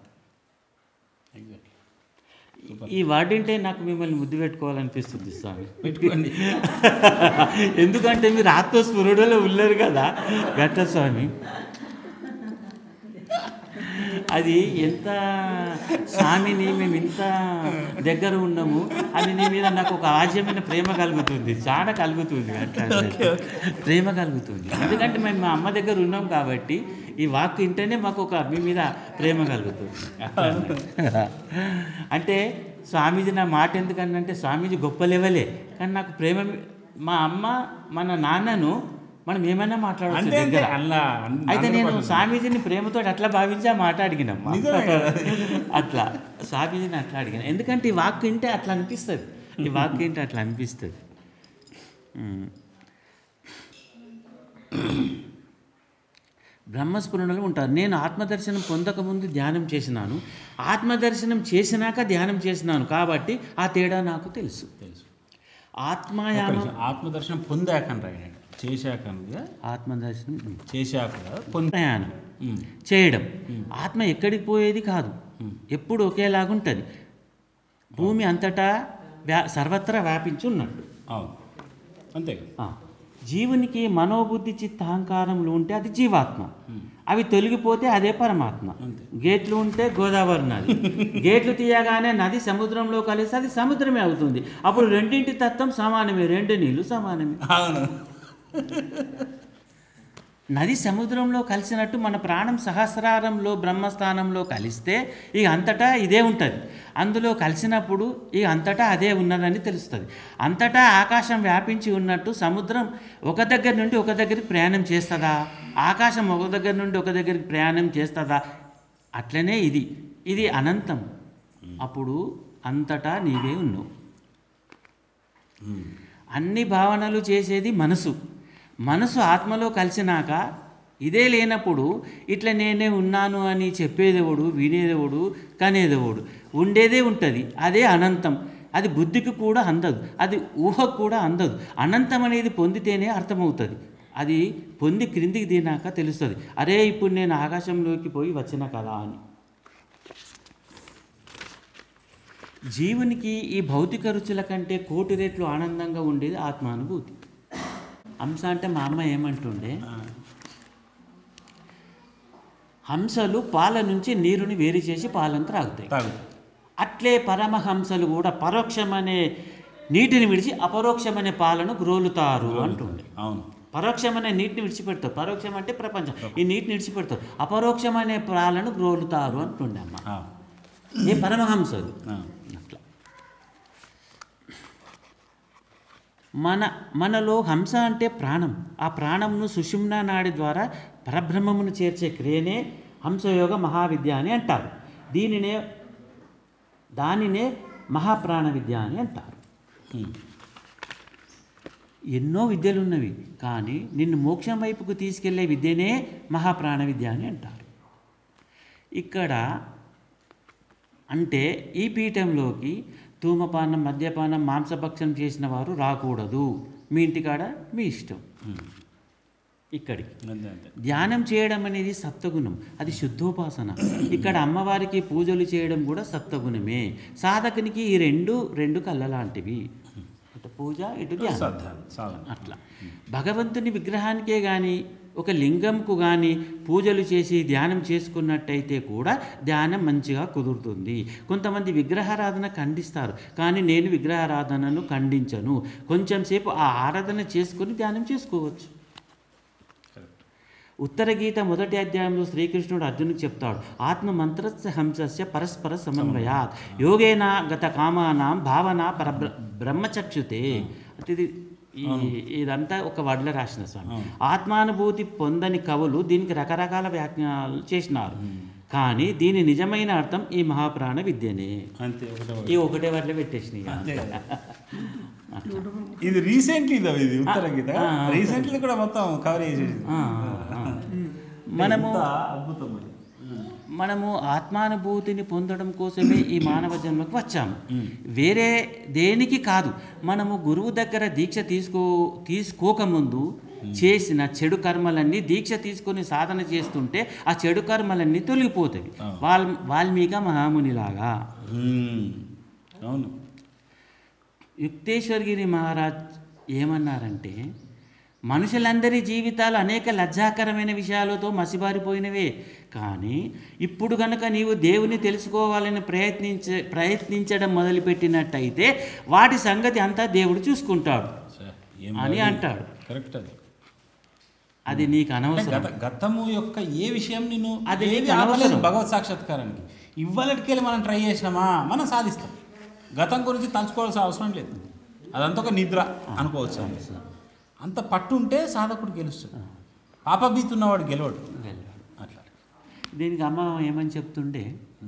ఈ వాడింటే నాకు మిమ్మల్ని ముద్దు పెట్టుకోవాలనిపిస్తుంది స్వామి పెట్టుకోండి ఎందుకంటే మీరు ఆత్మస్ఫురణలో ఉన్నారు కదా గట్ట స్వామి అది ఎంత స్వామిని మేము ఇంత దగ్గర ఉన్నాము అది నీ మీద నాకు ఒక ఆజ్యమైన ప్రేమ కలుగుతుంది చాలా కలుగుతుంది అట్లా ప్రేమ కలుగుతుంది ఎందుకంటే మేము మా అమ్మ దగ్గర ఉన్నాం కాబట్టి ఈ వాక్ వింటేనే మాకు ఒక మీ మీద ప్రేమ కలుగుతుంది అంటే స్వామీజీ నా మాట ఎందుకంటే స్వామీజీ గొప్ప లెవెలే కానీ నాకు ప్రేమ మీ- మా అమ్మ మన నాన్నను మనం ఏమైనా మాట్లాడవచ్చు అంతే అంతే దగ్గర అలా అయితే నేను స్వామీజీని ప్రేమతో అట్లా భావించి ఆ మాట అడిగినమ్మా నిజమే కదా. అట్లా స్వామీజీని అట్లా అడిగిన ఎందుకంటే ఈ వాక్ వింటే అట్లా అనిపిస్తుంది ఈ వాక్ వింటే అట్లా అనిపిస్తుంది ఉమ్. బ్రహ్మస్ఫురణలో ఉంటారు నేను ఆత్మదర్శనం పొందకముందు ధ్యానం చేసినాను ఆత్మదర్శనం చేసినాక ధ్యానం చేసినాను కాబట్టి ఆ తేడా నాకు తెలుసు తెలుసు ఆత్మాయామం ఆత్మదర్శనం పొందాక అని రాయండి చేశాక అనగా ఆత్మదర్శనం చేశాక పొంది ప్రయాణం ఉమ్. చేయడం ఆత్మ ఎక్కడికి పోయేది కాదు ఎప్పుడు ఒకేలాగుంటుంది భూమి అంతటా వ్యా సర్వత్రా వ్యాపించి ఉన్నట్టు అవును అంతే కదా ఆ, జీవునికి మనోబుద్ధి చిత్త అహంకారములు ఉంటే అది జీవాత్మ అవి తొలగిపోతే అదే పరమాత్మ అంతే. గేట్లు ఉంటే గోదావరి నది గేట్లు తీయగానే నది సముద్రంలో కలిసి అది సముద్రమే అవుతుంది అప్పుడు రెండింటి తత్వం సమానమే రెండు నీళ్లు సమానమే అవును నది సముద్రంలో కలిసినట్టు మన ప్రాణం సహస్రారంలో బ్రహ్మస్థానంలో కలిస్తే ఇక అంతటా ఇదే ఉంటుంది అందులో కలిసినప్పుడు ఇక అంతటా అదే ఉన్నదని తెలుస్తుంది అంతటా ఆకాశం వ్యాపించి ఉన్నట్టు సముద్రం ఒక దగ్గర నుండి ఒక దగ్గరికి ప్రయాణం చేస్తుందా ఆకాశం ఒక దగ్గర నుండి ఒక దగ్గరికి ప్రయాణం చేస్తుందా అట్లనే ఇది ఇది అనంతం అప్పుడు అంతటా నీవే ఉన్నావు అన్ని భావనలు చేసేది మనసు మనసు ఆత్మలో కలిసినాక ఇదే లేనప్పుడు ఇట్లా నేనే ఉన్నాను అని చెప్పేదేవుడు వినేదేవుడు కనేదేవుడు ఉండేదే ఉంటుంది అదే అనంతం అది బుద్ధికి కూడా అందదు అది ఊహకు కూడా అందదు అనంతం అనేది పొందితేనే అర్థమవుతుంది అది పొంది క్రిందికి దినాక తెలుస్తుంది అరే ఇప్పుడు నేను ఆకాశంలోకి పోయి వచ్చిన కదా అని జీవునికి ఈ భౌతిక రుచుల కంటే కోటి రెట్లు ఆనందంగా ఉండేది ఆత్మానుభూతి హంస అంటే మా అమ్మ ఏమంటుండే హంసలు పాల నుంచి నీరుని వేరు చేసి పాలను త్రాగుతాయి తాగుతాయి అట్లే పరమహంసలు కూడా పరోక్షమనే నీటిని విడిచి అపరోక్షమనే పాలను గ్రోలుతారు అంటుండే అవును పరోక్షమనే నీటిని విడిచిపెడతారు పరోక్షం అంటే ప్రపంచం ఈ నీటిని విడిచిపెడతారు అపరోక్షమనే పాలను గ్రోలుతారు అంటుండే అమ్మ ఆ, ఏ పరమహంసలు ఆ. అట్లా మన మనలో హంస అంటే ప్రాణం ఆ ప్రాణంను సుషుమ్నా నాడి ద్వారా పరబ్రహ్మమును చేర్చే క్రియనే హంసయోగ మహావిద్య అని అంటారు దీనినే దానినే మహాప్రాణ విద్య అని అంటారు ఉమ్. ఎన్నో విద్యలు ఉన్నవి కానీ నిన్ను మోక్షం వైపుకు తీసుకెళ్లే విద్యనే మహాప్రాణ విద్య అని అంటారు ఇక్కడ అంటే ఈ పీఠంలోకి ధూమపానం మద్యపానం మాంసభక్షణం చేసిన వారు రాకూడదు మీ ఇంటికాడ మీ ఇష్టం ఉమ్. ఇక్కడికి అంతే అంతే ధ్యానం చేయడం అనేది సప్తగుణం అది శుద్ధోపాసన ఇక్కడ అమ్మవారికి పూజలు చేయడం కూడా సప్తగుణమే సాధకునికి ఈ రెండు రెండు కళ్ళ లాంటివి ఇటు పూజ ఇటు ధ్యానం శ్రద్ధ సాధన అట్లా భగవంతుని విగ్రహానికే కానీ ఒక లింగంకు కానీ పూజలు చేసి ధ్యానం చేసుకున్నట్టయితే కూడా ధ్యానం మంచిగా కుదురుతుంది కొంతమంది విగ్రహారాధన ఖండిస్తారు కానీ నేను విగ్రహారాధనను ఖండించను కొంచెం సేపు ఆ ఆరాధన చేసుకొని ధ్యానం చేసుకోవచ్చు ఉత్తర గీత మొదటి అధ్యాయంలో శ్రీకృష్ణుడు అర్జునుడికి చెప్తాడు ఆత్మ మంత్రస్య హంసస్య పరస్పర సమన్వయాత్ యోగేన గత కామానాం భావన పర బ్రహ్మచక్షుతే అంటే ఇది ఈ- ఇదంతా ఒక వడ్ల రాసిన స్వామి ఆత్మానుభూతి పొందని కవులు దీనికి రకరకాల వ్యాఖ్యానాలు చేసినారు కానీ దీని నిజమైన అర్థం ఈ మహాప్రాణ విద్యనే అంతే ఒకటే ఈ ఒకటే వడ్ల పెట్టేసినాయి అంతే ఇది రీసెంట్లీ ఇది ఉత్తర గీత ఆ, ఆ. రీసెంట్లీ కూడా మొత్తం కవర్ చేసేది ఆ, ఆ. మనము ఎంత అద్భుతం అది మనము ఆత్మానుభూతిని పొందడం కోసమే ఈ మానవ జన్మకు వచ్చాము వేరే దేనికి కాదు మనము గురువు దగ్గర దీక్ష తీసుకో తీసుకోకముందు చేసిన చెడు కర్మలన్నీ దీక్ష తీసుకొని సాధన చేస్తుంటే ఆ చెడు కర్మలన్నీ తొలగిపోతాయి వాల్ వాల్మీక మహామునిలాగా ఉమ్. అవును యుక్తేశ్వరగిరి మహారాజ్ ఏమన్నారంటే మనుషులందరి జీవితాలు అనేక లజ్జాకరమైన విషయాలతో మసిబారిపోయినవే కానీ ఇప్పుడు గనక నీవు దేవుని తెలుసుకోవాలని ప్రయత్నించ ప్రయత్నించడం మొదలుపెట్టినట్టయితే వాటి సంగతి అంతా దేవుడు చూసుకుంటాడు సార్, ఏం అని బాగా- అంటాడు కరెక్ట్ అది అది నీకు అంటే అనవసరం గత గతము యొక్క ఏ విషయం నేను అది ఏది నీకు ఆపలేదు అనవసరం. భగవత్ సాక్షాత్కారానికి ఇవ్వలటికెళ్ళి మనం ట్రై చేసినామా మనం సాధిస్తాం గతం గురించి తలుచుకోవాల్సిన అవసరం లేదు అదంతా ఒక నిద్ర అనుకోవచ్చు అంత పట్టు ఉంటే సాధకుడు గెలుస్తాడు పాపభీతి ఉన్నవాడు గెలవడు అట్లా దీనికి అమ్మ ఏమని చెప్తుండే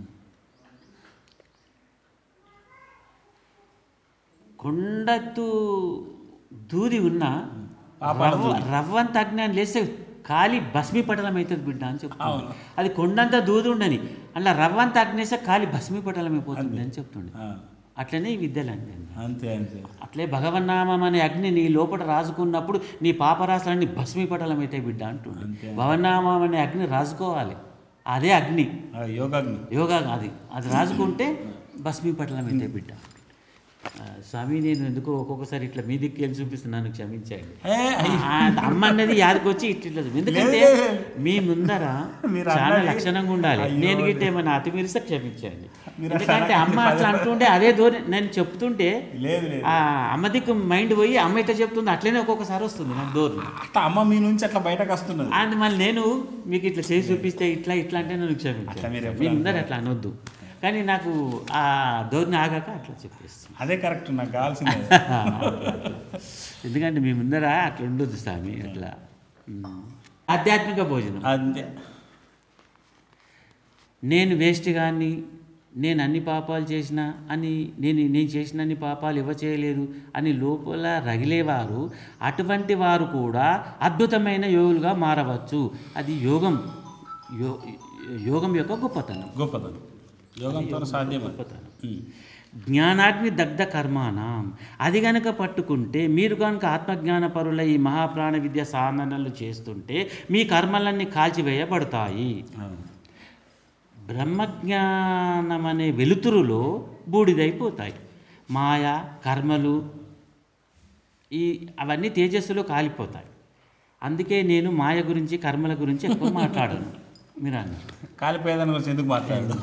కొండత్తు దూది ఉన్న పాపాల రవ్వ దూది. రవ్వంత అజ్ఞానం లేస్తే ఖాళీ భస్మీపటలం అవుతుంది బిడ్డ అని చెప్తుంది అవును. అది కొండంత దూది ఉండని అలా రవ్వంత అగ్నేస్తే ఖాళీ భస్మీపటలం అయిపోతుంది అని చెప్తుండే ఆ, అట్లనే ఈ విద్యలన్నీ అంతే అంతే అట్లే భగవన్నామం అనే అగ్ని నీ లోపల రాజుకున్నప్పుడు నీ పాపరాశులన్నీ భస్మీపటలం అయితే బిడ్డ అంటుండే అంతే. భవన్నామం అనే అగ్ని రాజుకోవాలి అదే అగ్ని ఆ, యోగాగ్ని యోగా అది అది రాజుకుంటే భస్మీపటలం అయితే బిడ్డ ఆ, స్వామి నేను ఎందుకో ఒక్కొక్కసారి ఇట్లా మీ దిక్కు వెళ్ళి చూపిస్తున్నాను క్షమించండి ఏ, అయ్య. ఆ, అమ్మ అన్నది యాదకొచ్చి ఇట్లా ఎందుకంటే లేదు, లేదు. మీ ముందర మీరు చాలా అన్నది- లక్షణంగా ఉండాలి అయ్యో, నేను గిట్ట ఏమైనా అతిమీరిస్తే క్షమించండి మీరు ఎందుకంటే అట్లా అమ్మ అట్లా అంటుంటే అదే ధోరణి నేను చెప్తుంటే లేదు లేదు ఆ అమ్మ దిక్కు మైండ్ పోయి అమ్మ ఇట్లా చెప్తుంది అట్లనే ఒక్కొక్కసారి వస్తుంది నాకు ధోరణి అట్లా అమ్మ మీ నుంచి అట్లా బయటకు వస్తున్నది అండ్ మళ్ళీ నేను మీకు ఇట్లా చేసి చూపిస్తే ఇట్లా ఇట్లా అంటే నేను అట్లా మీరు క్షమించాను ఎప్పుడు మీ ముందర అట్లా అనొద్దు కానీ నాకు ఆ ధోరణి ఆగాక అట్లా చెప్పేస్తాను అదే కరెక్ట్ నాకు కావాల్సిందే ఎందుకంటే మీ ముందర అట్లా ఉండొద్దు స్వామి అట్లా ఉమ్. ఆధ్యాత్మిక భోజనం అంతే నేను వేస్ట్ కానీ నేను అన్ని పాపాలు చేసిన అని నేను నేను చేసిన అన్ని పాపాలు ఇవ్వ చేయలేదు అని లోపల రగిలేవారు అటువంటి వారు కూడా అద్భుతమైన యోగులుగా మారవచ్చు అది యోగం యో యోగం యొక్క గొప్పతనం గొప్పతనం యోగంతో సాధ్యమే గొప్పతనం ఉమ్. జ్ఞానాగ్ని దగ్ధ కర్మాణం అది గనక పట్టుకుంటే మీరు కనుక ఆత్మజ్ఞాన పరుల ఈ మహాప్రాణ విద్య సాధనలు చేస్తుంటే మీ కర్మలన్నీ కాల్చివేయబడతాయి అవును. బ్రహ్మజ్ఞానం అనే వెలుతురులో బూడిదైపోతాయి మాయ కర్మలు ఈ అవన్నీ తేజస్సులో కాలిపోతాయి అందుకే నేను మాయ గురించి కర్మల గురించి ఎక్కువ మాట్లాడను మీరు అన్నారు కాలిపోయేదాని గురించి ఎందుకు మాట్లాడదు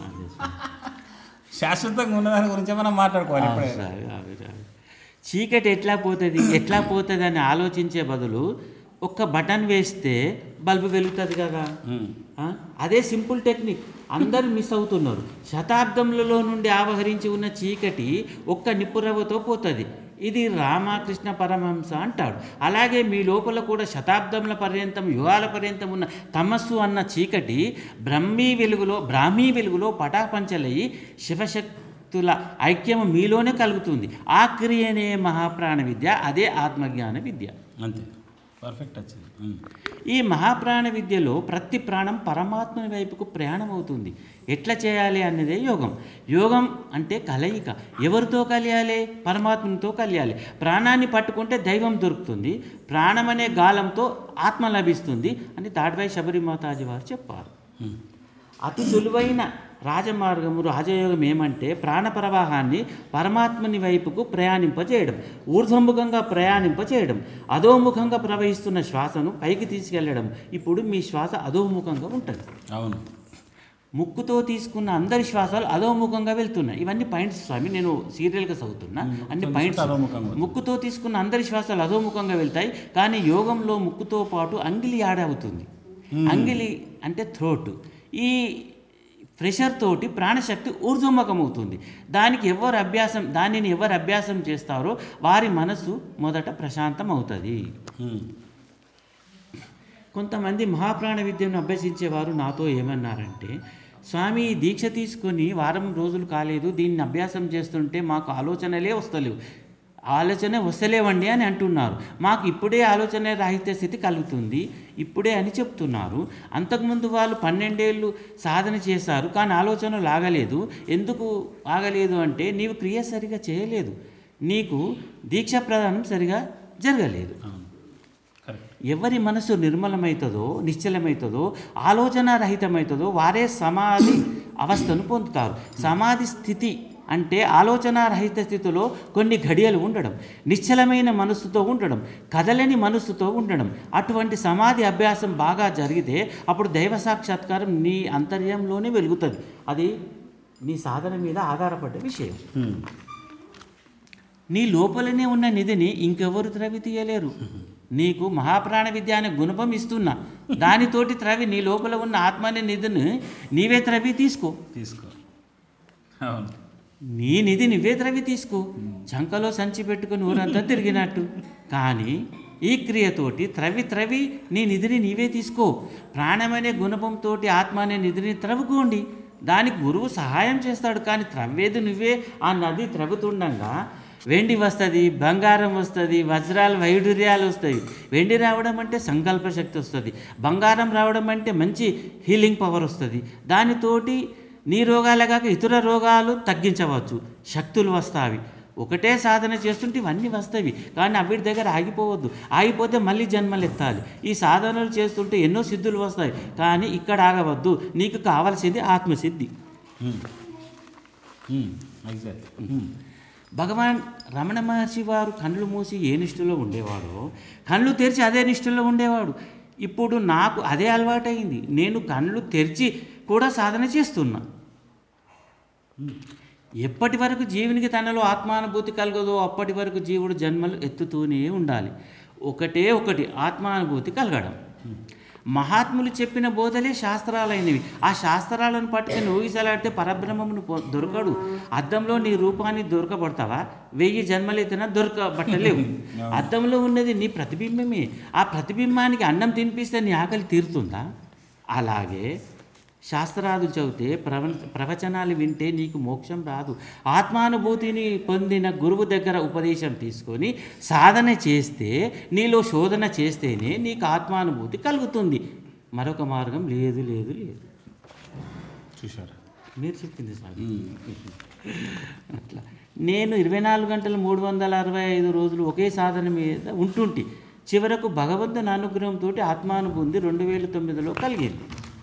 శాశ్వతంగా ఉన్నదాని గురించే మనం మాట్లాడుకోవాలి ఎప్పుడైనా అవి, అవి, అవి. చీకటి ఎట్లా పోతుంది ఎట్లా పోతుంది అని ఆలోచించే బదులు ఒక్క బటన్ వేస్తే బల్బు వెలుగుతుంది కదా ఉమ్. ఆ? అదే సింపుల్ టెక్నిక్ అందరూ మిస్ అవుతున్నారు శతాబ్దములలో నుండి ఆవహరించి ఉన్న చీకటి ఒక్క నిప్పురవ్వతో పోతుంది ఇది రామకృష్ణ పరమహంస అంటాడు అలాగే మీ లోపల కూడా శతాబ్దముల పర్యంతం యుగాల పర్యంతం ఉన్న తమస్సు అన్న చీకటి బ్రహ్మీ వెలుగులో బ్రాహ్మీ వెలుగులో పటాపంచలయ్యి శివశక్తుల ఐక్యము మీలోనే కలుగుతుంది ఆ క్రియనే మహాప్రాణ విద్య అదే ఆత్మజ్ఞాన విద్య అంతే పర్ఫెక్ట్ వచ్చింది ఉమ్. ఈ మహాప్రాణ విద్యలో ప్రతి ప్రాణం పరమాత్మని వైపుకు ప్రయాణం అవుతుంది ఎట్లా చేయాలి అన్నదే యోగం యోగం అంటే కలయిక ఎవరితో కలియాలి పరమాత్మతో కలియాలి ప్రాణాన్ని పట్టుకుంటే దైవం దొరుకుతుంది ప్రాణం అనే గాలంతో ఆత్మ లభిస్తుంది అని తాడ్వాయి శబరిమాతాజీ వారు చెప్పారు ఉమ్. అతి సులువైన రాజమార్గము రాజయోగం ఏమంటే ప్రాణ ప్రవాహాన్ని పరమాత్మని వైపుకు ప్రయాణింపజేయడం ఊర్ధ్వముఖంగా ప్రయాణింపజేయడం అధోముఖంగా ప్రవహిస్తున్న శ్వాసను పైకి తీసుకెళ్లడం ఇప్పుడు మీ శ్వాస అధోముఖంగా ఉంటుంది అవును ముక్కుతో తీసుకున్న అందరి శ్వాసాలు అధోముఖంగా వెళ్తున్నాయి ఇవన్నీ పాయింట్స్ స్వామి నేను సీరియల్గా చదువుతున్నా అన్ని మొత్తం పాయింట్స్ అధోముఖంగా ముక్కుతో తీసుకున్న అందరి శ్వాసాలు అధోముఖంగా వెళ్తాయి కానీ యోగంలో ముక్కుతో పాటు అంగిలి యాడ్ అవుతుంది అంగిలి అంటే థ్రోట్ ఈ ప్రెషర్ తోటి ప్రాణశక్తి ఊర్ధ్వముఖం అవుతుంది దానికి ఎవరు అభ్యాసం దానిని ఎవరు అభ్యాసం చేస్తారో వారి మనసు మొదట ప్రశాంతం అవుతుంది ఉమ్. కొంతమంది మహాప్రాణ విద్యను అభ్యసించేవారు నాతో ఏమన్నారంటే స్వామి ఈ దీక్ష తీసుకొని వారం రోజులు కాలేదు దీన్ని అభ్యాసం చేస్తుంటే మాకు ఆలోచనలే వస్తలేవు ఆలోచనే వస్తలేవండి అని అంటున్నారు మాకు ఇప్పుడే ఆలోచన రాహిత్య స్థితి కలుగుతుంది ఇప్పుడే అని చెప్తున్నారు అంతకుముందు వాళ్ళు పన్నెండేళ్ళు సాధన చేశారు కానీ ఆలోచన లాగలేదు ఎందుకు ఆగలేదు అంటే నీవు క్రియ సరిగా చేయలేదు నీకు దీక్ష ప్రదానం సరిగా జరగలేదు అవును కరెక్ట్ ఎవరి మనసు నిర్మలమవుతుందో నిశ్చలమవుతుందో ఆలోచన రహితమవుతుందో వారే సమాధి అవస్థను పొందుతారు సమాధి స్థితి అంటే ఆలోచన రహిత స్థితిలో కొన్ని ఘడియలు ఉండడం నిశ్చలమైన మనస్సుతో ఉండడం కదలని మనస్సుతో ఉండడం అటువంటి సమాధి అభ్యాసం బాగా జరిగితే అప్పుడు దైవ సాక్షాత్కారం నీ అంతర్యంలోనే వెలుగుతుంది అది నీ సాధన మీద ఆధారపడ్డ విషయం ఉమ్. నీ లోపలనే ఉన్న నిధిని ఇంకెవరు త్రవి తీయలేరు నీకు మహాప్రాణ విద్య అనే గుణపం ఇస్తున్నా దానితోటి త్రవి నీ లోపల ఉన్న ఆత్మ అనే నిధిని నీవే త్రవి తీసుకో తీసుకో అవును నీ నిధి నువ్వే త్రవి తీసుకో చంకలో సంచి పెట్టుకుని ఊరంతా తిరిగినట్టు కానీ ఈ క్రియతోటి త్రవి త్రవి నీ నిధిని నీవే తీసుకో ప్రాణమనే గుణపంతో ఆత్మ అనే నిధిని త్రవ్వుకోండి దానికి గురువు సహాయం చేస్తాడు కానీ త్రవ్వేది నువ్వే ఆ నది త్రవ్వుతుండగా వెండి వస్తుంది బంగారం వస్తుంది వజ్రాలు వైడూర్యాలు వస్తాయి వెండి రావడం అంటే సంకల్ప శక్తి వస్తుంది బంగారం రావడం అంటే మంచి హీలింగ్ పవర్ వస్తుంది దానితోటి నీ రోగాలే కాక ఇతర రోగాలు తగ్గించవచ్చు శక్తులు వస్తాయి ఒకటే సాధన చేస్తుంటే ఇవన్నీ వస్తాయి కానీ అవిటి దగ్గర ఆగిపోవద్దు ఆగిపోతే మళ్ళీ జన్మలు ఎత్తాలి ఈ సాధనలు చేస్తుంటే ఎన్నో సిద్ధులు వస్తాయి కానీ ఇక్కడ ఆగవద్దు నీకు కావాల్సింది ఆత్మసిద్ధి ఉమ్. ఉమ్. ఎగ్జాక్ట్ ఉమ్. భగవాన్ రమణ మహర్షి వారు కళ్ళు మూసి ఏ నిష్ఠలో ఉండేవాడో కళ్ళు తెరిచి అదే నిష్ఠలో ఉండేవాడు ఇప్పుడు నాకు అదే అలవాటైంది నేను కళ్ళు తెరిచి కూడా సాధన చేస్తున్నా ఎప్పటి వరకు జీవునికి తనలో ఆత్మానుభూతి కలగదో అప్పటి వరకు జీవుడు జన్మలు ఎత్తుతూనే ఉండాలి ఒకటే ఒకటి ఆత్మానుభూతి కలగడం మహాత్ములు చెప్పిన బోధలే శాస్త్రాలైనవి ఆ శాస్త్రాలను పట్టుకుని ఊగిసలాడితే పరబ్రహ్మమును పొ- దొరకడు అద్దంలో నీ రూపాన్ని దొరకబడతావా వెయ్యి జన్మలెత్తినా దొరకబట్టలేవు అద్దంలో ఉన్నది నీ ప్రతిబింబమే ఆ ప్రతిబింబానికి అన్నం తినిపిస్తే నీ ఆకలి తీరుతుందా అలాగే శాస్త్రాలు చదివితే ప్రవ ప్రవచనాలు వింటే నీకు మోక్షం రాదు ఆత్మానుభూతిని పొందిన గురువు దగ్గర ఉపదేశం తీసుకొని సాధన చేస్తే నీలో శోధన చేస్తేనే నీకు ఆత్మానుభూతి కలుగుతుంది మరొక మార్గం లేదు లేదు లేదు చూశారు మీరు చెప్పింది సార్ అట్లా నేను ఇరవై నాలుగు గంటలు మూడు వందల అరవై ఐదు రోజులు ఒకే సాధన మీద ఉంటుంటి చివరకు భగవంతుని అనుగ్రహంతో ఆత్మానుభూతి రెండు వేల తొమ్మిదిలో కలిగింది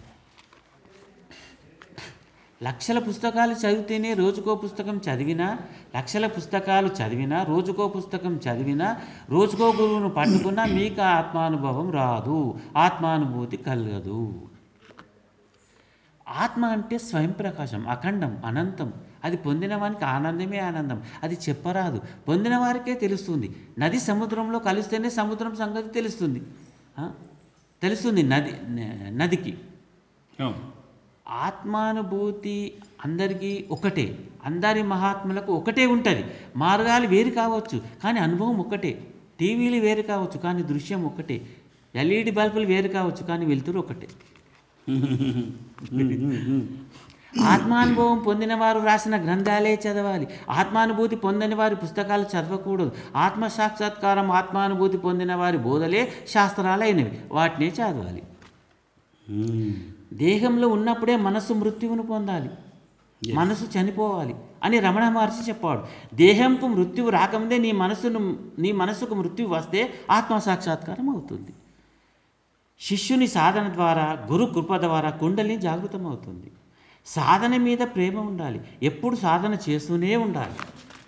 లక్షల పుస్తకాలు చదివితేనే రోజుకో పుస్తకం చదివినా లక్షల పుస్తకాలు చదివినా రోజుకో పుస్తకం చదివినా రోజుకో గురువును పట్టుకున్నా మీకు ఆ ఆత్మానుభవం రాదు ఆత్మానుభూతి కలగదు ఆత్మ అంటే స్వయం ప్రకాశం అఖండం అనంతం అది పొందిన వానికి ఆనందమే ఆనందం అది చెప్పరాదు పొందిన వారికే తెలుస్తుంది నది సముద్రంలో కలిస్తేనే సముద్రం సంగతి తెలుస్తుంది ఆ? తెలుస్తుంది నది న- నదికి అవును ఆత్మానుభూతి అందరికీ ఒకటే అందరి మహాత్ములకు ఒకటే ఉంటుంది మార్గాలు వేరు కావచ్చు కానీ అనుభవం ఒకటే టీవీలు వేరు కావచ్చు కానీ దృశ్యం ఒకటే ఎల్ఈడి బల్బులు వేరు కావచ్చు కానీ వెలుతురు ఒకటే ఆత్మానుభవం పొందిన వారు రాసిన గ్రంథాలే చదవాలి ఆత్మానుభూతి పొందని వారి పుస్తకాలు చదవకూడదు ఆత్మ సాక్షాత్కారం ఆత్మానుభూతి పొందిన వారి బోధలే శాస్త్రాలైనవి వాటినే చదవాలి దేహంలో ఉన్నప్పుడే మనస్సు మృత్యువును పొందాలి మనసు చనిపోవాలి అని రమణ మహర్షి చెప్పాడు దేహంకు మృత్యువు రాకముందే నీ మనసును నీ మనసుకు మృత్యువు వస్తే ఆత్మ సాక్షాత్కారం అవుతుంది శిష్యుని సాధన ద్వారా గురు కృప ద్వారా కుండలిని జాగృతం అవుతుంది సాధన మీద ప్రేమ ఉండాలి ఎప్పుడు సాధన చేస్తూనే ఉండాలి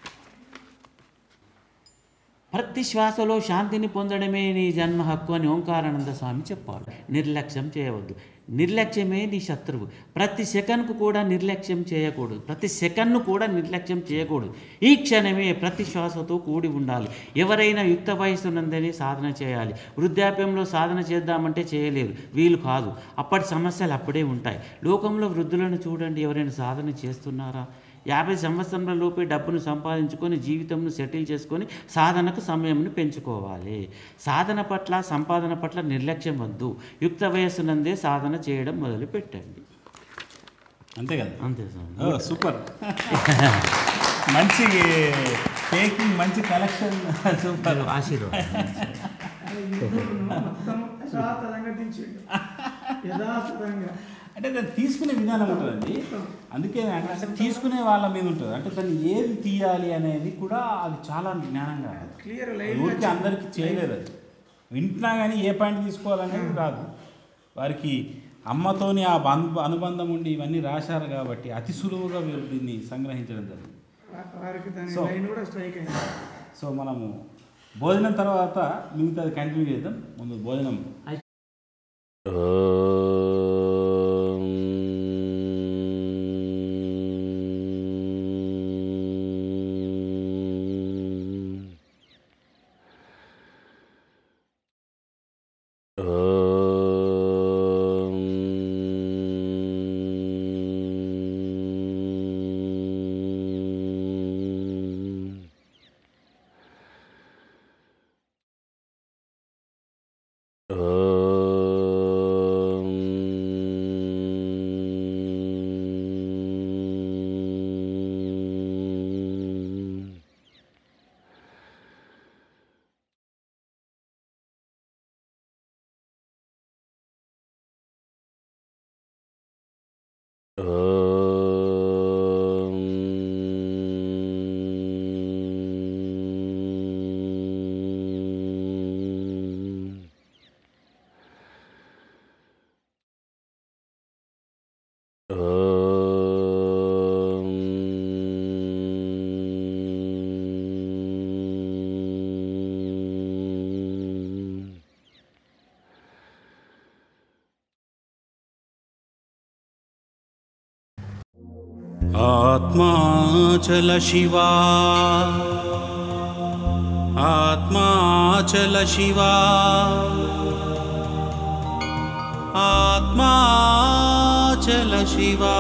ప్రతి శ్వాసలో శాంతిని పొందడమే నీ జన్మ హక్కు అని ఓంకారానంద స్వామి చెప్పాడు నిర్లక్ష్యం చేయవద్దు నిర్లక్ష్యమే నీ శత్రువు ప్రతి సెకండ్కు కూడా నిర్లక్ష్యం చేయకూడదు ప్రతి సెకండ్ను కూడా నిర్లక్ష్యం చేయకూడదు ఈ క్షణమే ప్రతి శ్వాసతో కూడి ఉండాలి ఎవరైనా యుక్త వయస్సునందని సాధన చేయాలి వృద్ధాప్యంలో సాధన చేద్దామంటే చేయలేరు వీలు కాదు అప్పటి సమస్యలు అప్పుడే ఉంటాయి లోకంలో వృద్ధులను చూడండి ఎవరైనా సాధన చేస్తున్నారా యాభై సంవత్సరాల లోపే డబ్బును సంపాదించుకొని జీవితంను సెటిల్ చేసుకొని సాధనకు సమయంను పెంచుకోవాలి సాధన పట్ల సంపాదన పట్ల నిర్లక్ష్యం వద్దు యుక్త వయస్సునందే సాధన చేయడం మొదలు పెట్టండి అంతే కదా అంతే సార్ ఓ సూపర్ మంచి టేకింగ్ మంచి కలెక్షన్ సూపర్ ఆశీర్వాదం మొత్తం యథాతథంగా దించిండు యథాతథంగా అంటే దాన్ని తీసుకునే విధానం ఉంటుందండి అందుకే అంటే అసలు తీసుకునే వాళ్ళ మీద ఉంటుంది అంటే దాన్ని ఏది తీయాలి అనేది కూడా అది చాలా జ్ఞానంగా క్లియర్ ఊరికి అందరికీ చేయలేరు అది వింటున్నా కానీ ఏ పాయింట్ తీసుకోవాలనేది రాదు వారికి అమ్మతోని ఆ బంధ అనుబంధం ఉండి ఇవన్నీ రాశారు కాబట్టి అతి సులువుగా వీరు దీన్ని సంగ్రహించడం జరిగింది వారికి దాని So- లైన్ కూడా స్ట్రైక్ అయింది సో మనము భోజనం తర్వాత మిగతాది కంటిన్యూ చేద్దాం ముందు భోజనం ఆత్మాచల శివా ఆత్మాచల శివా ఆత్మాచల శివా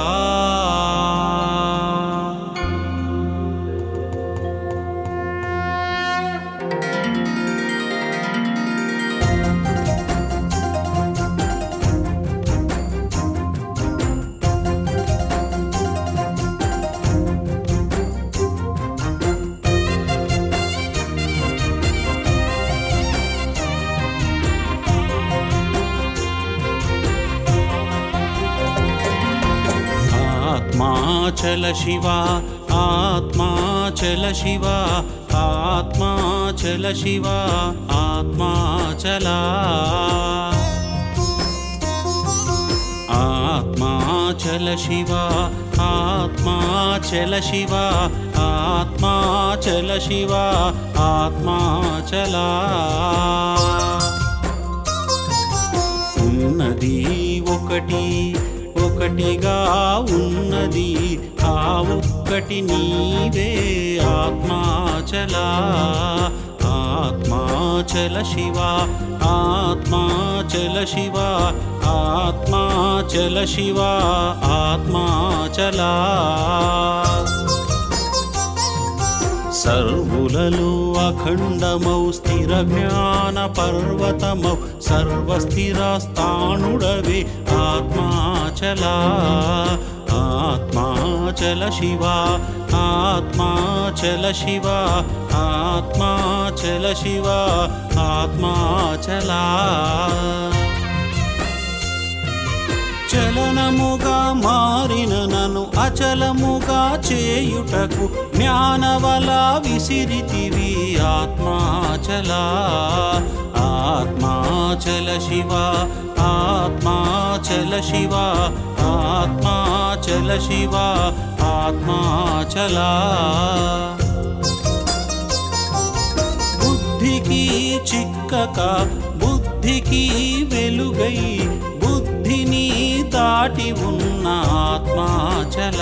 ఆత్మాచల శివా ఆత్మాచల శివా ఆత్మాచల శివా ఆత్మాచల ఆత్మాచల శివా ఆత్మాచల శివా ఆత్మాచల శివా ఆత్మాచల ఉన్నది ఒకటి ఒకటిగా ఉన్నది ఆ ఒక్కటి నీవే ఆత్మాచల ఆత్మాచల శివ ఆత్మాచల శివ ఆత్మాచల శివ ఆత్మాచల సర్వులలో అఖండమౌ స్థిర జ్ఞాన పర్వతమౌ సర్వస్థిరస్థాణుడవే ఆత్మాచల ఆత్మాచల శివ ఆత్మాచల శివ ఆత్మాచల శివ ఆత్మాచల చలనముగా మారిన నన్ను అచలముగా చేయుటకు జ్ఞానవల విసిరితివి ఆత్మాచల ఆత్మాచల శివ ఆత్మాచల శివ ఆత్మాచల శివ ఆత్మాచల బుద్ధికి చిక్కక బుద్ధికి వెలుగై బుద్ధిని దాటి ఉన్న ఆత్మాచల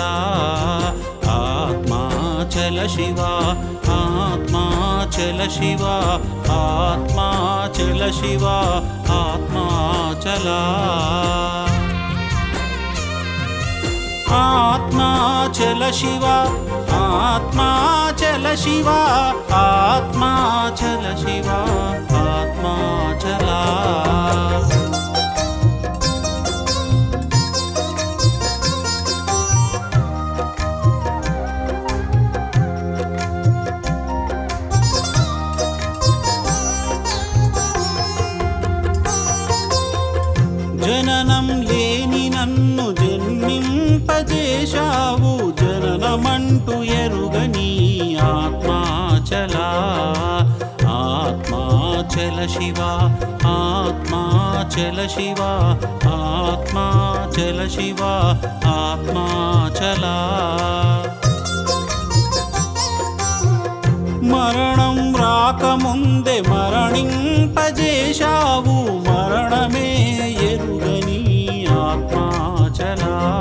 ఆత్మాచల శివ ఆత్మాచల శివ ఆత్మాచల శివ ఆత్మాచల ఆత్మాచల శివ ఆత్మాచల శివ ఆత్మాచల శివ ఆత్మాచల జననం లేని నన్ను జన్మింపజేశావు జననమంటూ ఎరుగని ఆత్మాచల ఆత్మాచల శివ ఆత్మాచల శివ ఆత్మాచల శివ ఆత్మాచల మరణం రాకముందే మరణింపజేశావు మరణమే ఎరుగని ఆత్మాచల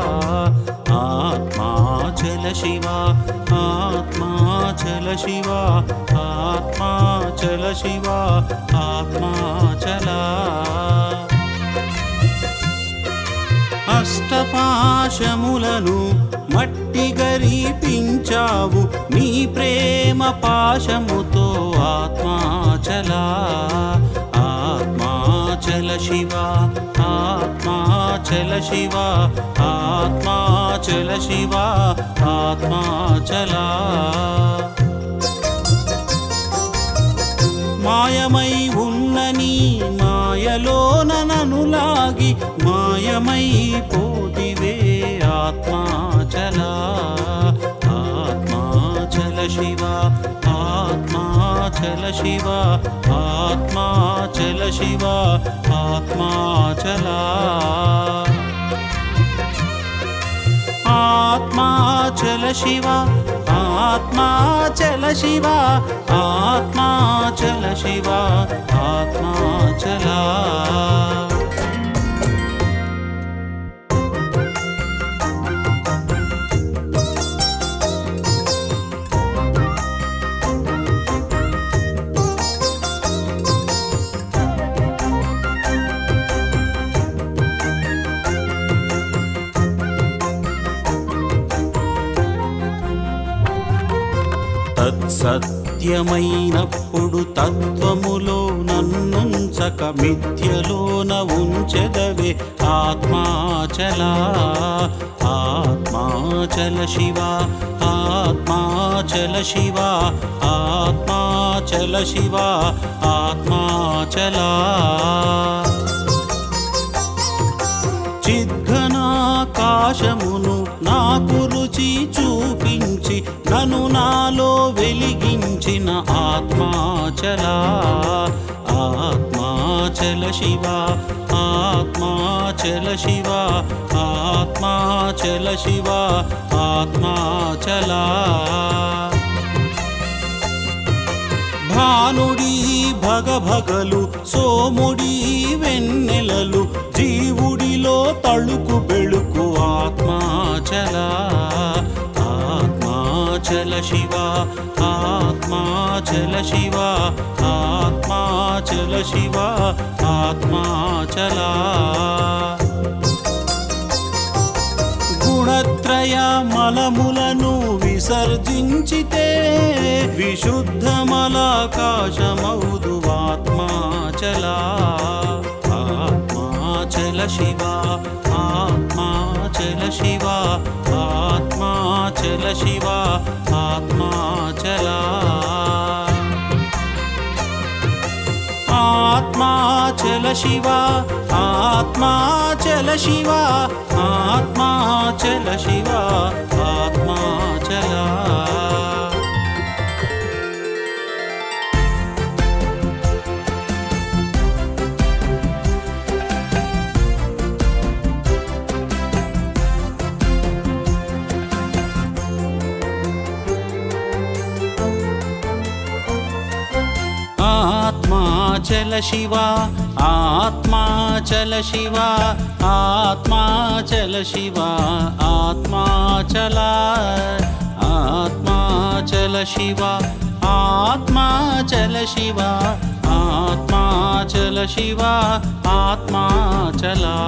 ఆత్మాచల శివ ఆత్మాచల శివ ఆత్మాచల శివ ఆత్మాచల అష్టపాశములను మట్టి గరీపించావు నీ ప్రేమ పాశముతో ఆత్మాచల ఆత్మాచల శివ ఆత్మాచల శివ ఆత్మాచల శివ ఆత్మాచల మాయమై ఉన్న నీ మాయలోన నను లాగి మాయమై పోతివే ఆత్మాచల ఆత్మాచల శివ ఆత్మాచల శివ ఆత్మాచల శివ ఆత్మాచల ఆత్మాచల శివ ఆత్మాచల శివ ఆత్మాచల శివ ఆత్మాచల సత్యమైనప్పుడు తత్వములో నన్నుంచక మిథ్యలోన ఉంచెదవే ఆత్మాచల ఆత్మాచల శివ ఆత్మాచల శివ ఆత్మాచల శివ ఆత్మాచల చిద్ఘనాకాశమును నాకు రుచి చూపించి నన్ను నాలో వెలిగించిన ఆత్మాచల ఆత్మాచల శివ ఆత్మాచల శివ ఆత్మాచల శివ ఆత్మాచల భానుడి భగభగలు సోముడి వెన్నెలలు జీవుడిలో తళుకు బెళుకు ఆత్మాచల ఆత్మాచల శివ ఆత్మాచల శివ ఆత్మాచల శివ ఆత్మాచల గుణత్రయ మలములను విసర్జించితే విశుద్ధమలాకాశమౌదు ఆత్మాచల ఆత్మాచల శివ ఆత్మాచల శివ ఆత్మాచల శివ ఆత్మాచల ఆత్మాచల శివ ఆత్మాచల శివ ఆత్మాచల శివ ఆత్మాచల ఆత్మాచల శివ ఆత్మాచల శివ ఆత్మాచల శివ ఆత్మాచల ఆత్మాచల శివ ఆత్మాచల శివ ఆత్మాచల శివ ఆత్మాచల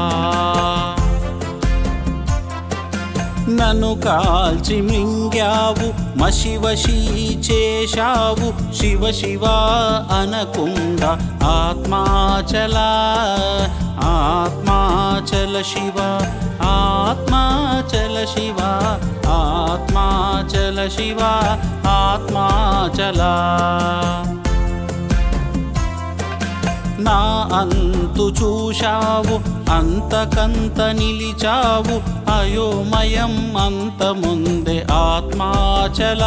నన్ను కాల్చి మింగావు మశివశీ చేశావు శివ శివ అనకుండా ఆత్మాచల ఆత్మాచల శివ ఆత్మాచల శివ ఆత్మాచల శివ ఆత్మాచల నా అంతు చూశావు అంతకంత నిలిచావు అయోమయం అంత ముందే ఆత్మాచల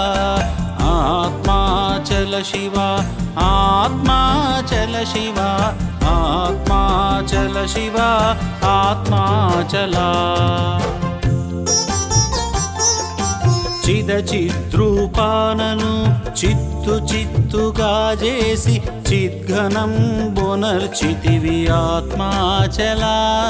ఆత్మాచల శివ ఆత్మాచల శివ ఆత్మాచల శివ ఆత్మాచల చిద చిద్రూపానను చిత్తు చిత్తుగా చేసి చిద్ఘనం బొనర్చితివి ఆత్మాచల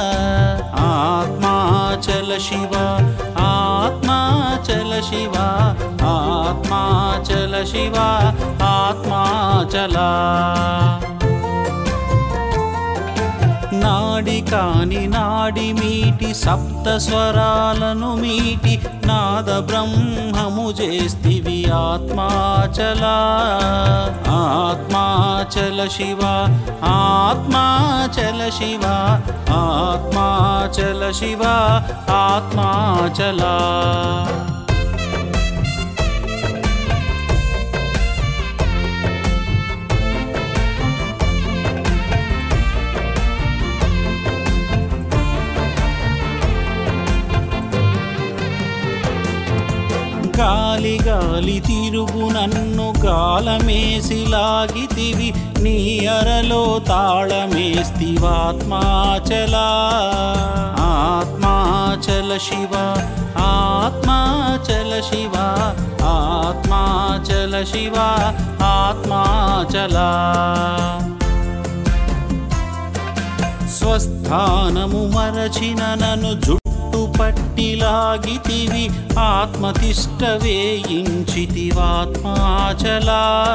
ఆత్మాచల శివ ఆత్మాచల శివ ఆత్మాచల శివ ఆత్మాచల నాడి కాని నాడి మీటి సప్త స్వరాలను మీటి నాద బ్రహ్మము చేస్తివి ఆత్మాచల ఆత్మాచల శివ ఆత్మాచల శివ ఆత్మాచల శివ ఆత్మాచల గాలి గాలి తిరుగు నన్ను గాలమేసి లాగితివి నీ అరలో తాళమేస్తివాత్మాచల ఆత్మాచల శివ ఆత్మాచల శివ ఆత్మాచల శివ ఆత్మాచల స్వస్థానము మరచిన నన్ను జుట్టు పట్టిలాగితివి ఆత్మతిష్ట వేయించితివాత్మాచల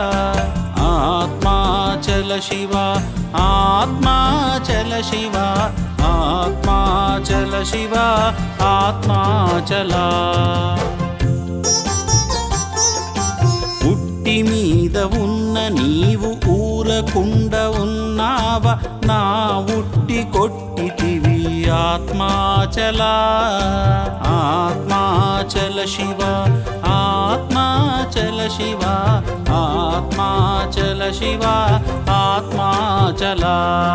ఆత్మాచల శివ ఆత్మాచల శివ ఆత్మాచల శివ ఆత్మాచల ఒంటి మీద ఉన్న నీవు ఊరకుండ ఉన్నావ నా ఉట్టి కొట్టితివి ఆత్మాచల ఆత్మాచల శివ ఆత్మాచల శివ ఆత్మాచల శివ ఆత్మాచల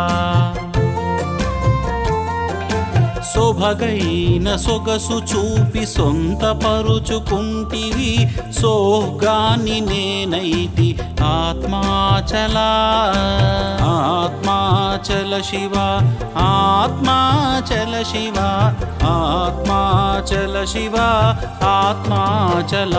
సొభగైన సొగసు చూపి సొంత పరుచుకుంటివి సోగాని నేనైతి ఆత్మాచల ఆత్మాచల శివ ఆత్మాచల శివ ఆత్మాచల శివ ఆత్మాచల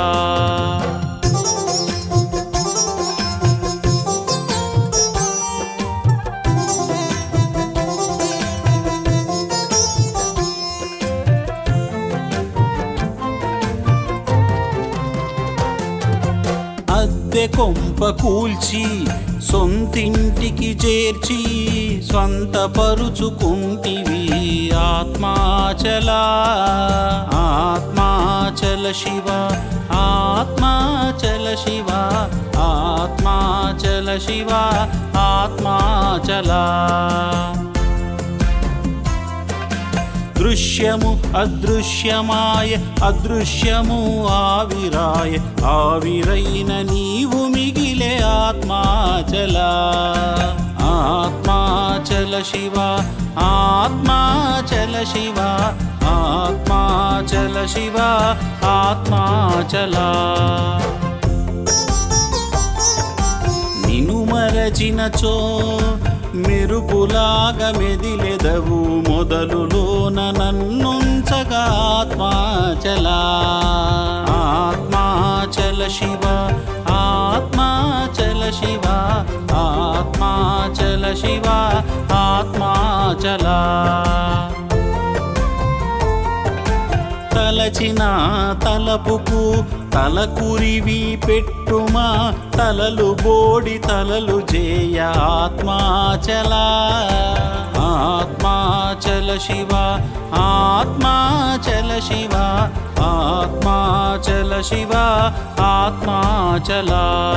అద్దె కొంప కూల్చి సొంతింటికి చేర్చి స్వంత పరుచుకుంటివి ఆత్మాచల ఆత్మాచల శివ ఆత్మాచల శివ ఆత్మాచల శివ ఆత్మాచల దృశ్యము అదృశ్యమాయ అదృశ్యము ఆవిరాయ ఆవిరైన నీవు మిగిలే ఆత్మాచల ఆత్మాచల శివ ఆత్మాచల శివ ఆత్మాచల శివ ఆత్మాచల నిను మరచినచో మెరుపులాగా మెదిలెదవు మొదలులోన నన్నుంచగా ఆత్మాచల ఆత్మాచల శివ ఆత్మాచల శివ ఆత్మాచల శివ ఆత్మాచల తలచిన తలపుకు తలకురివి పెట్టుమా తలలు బోడి తలలు చేయ ఆత్మాచల ఆత్మాచల శివ ఆత్మాచల శివ ఆత్మాచల శివ ఆత్మాచల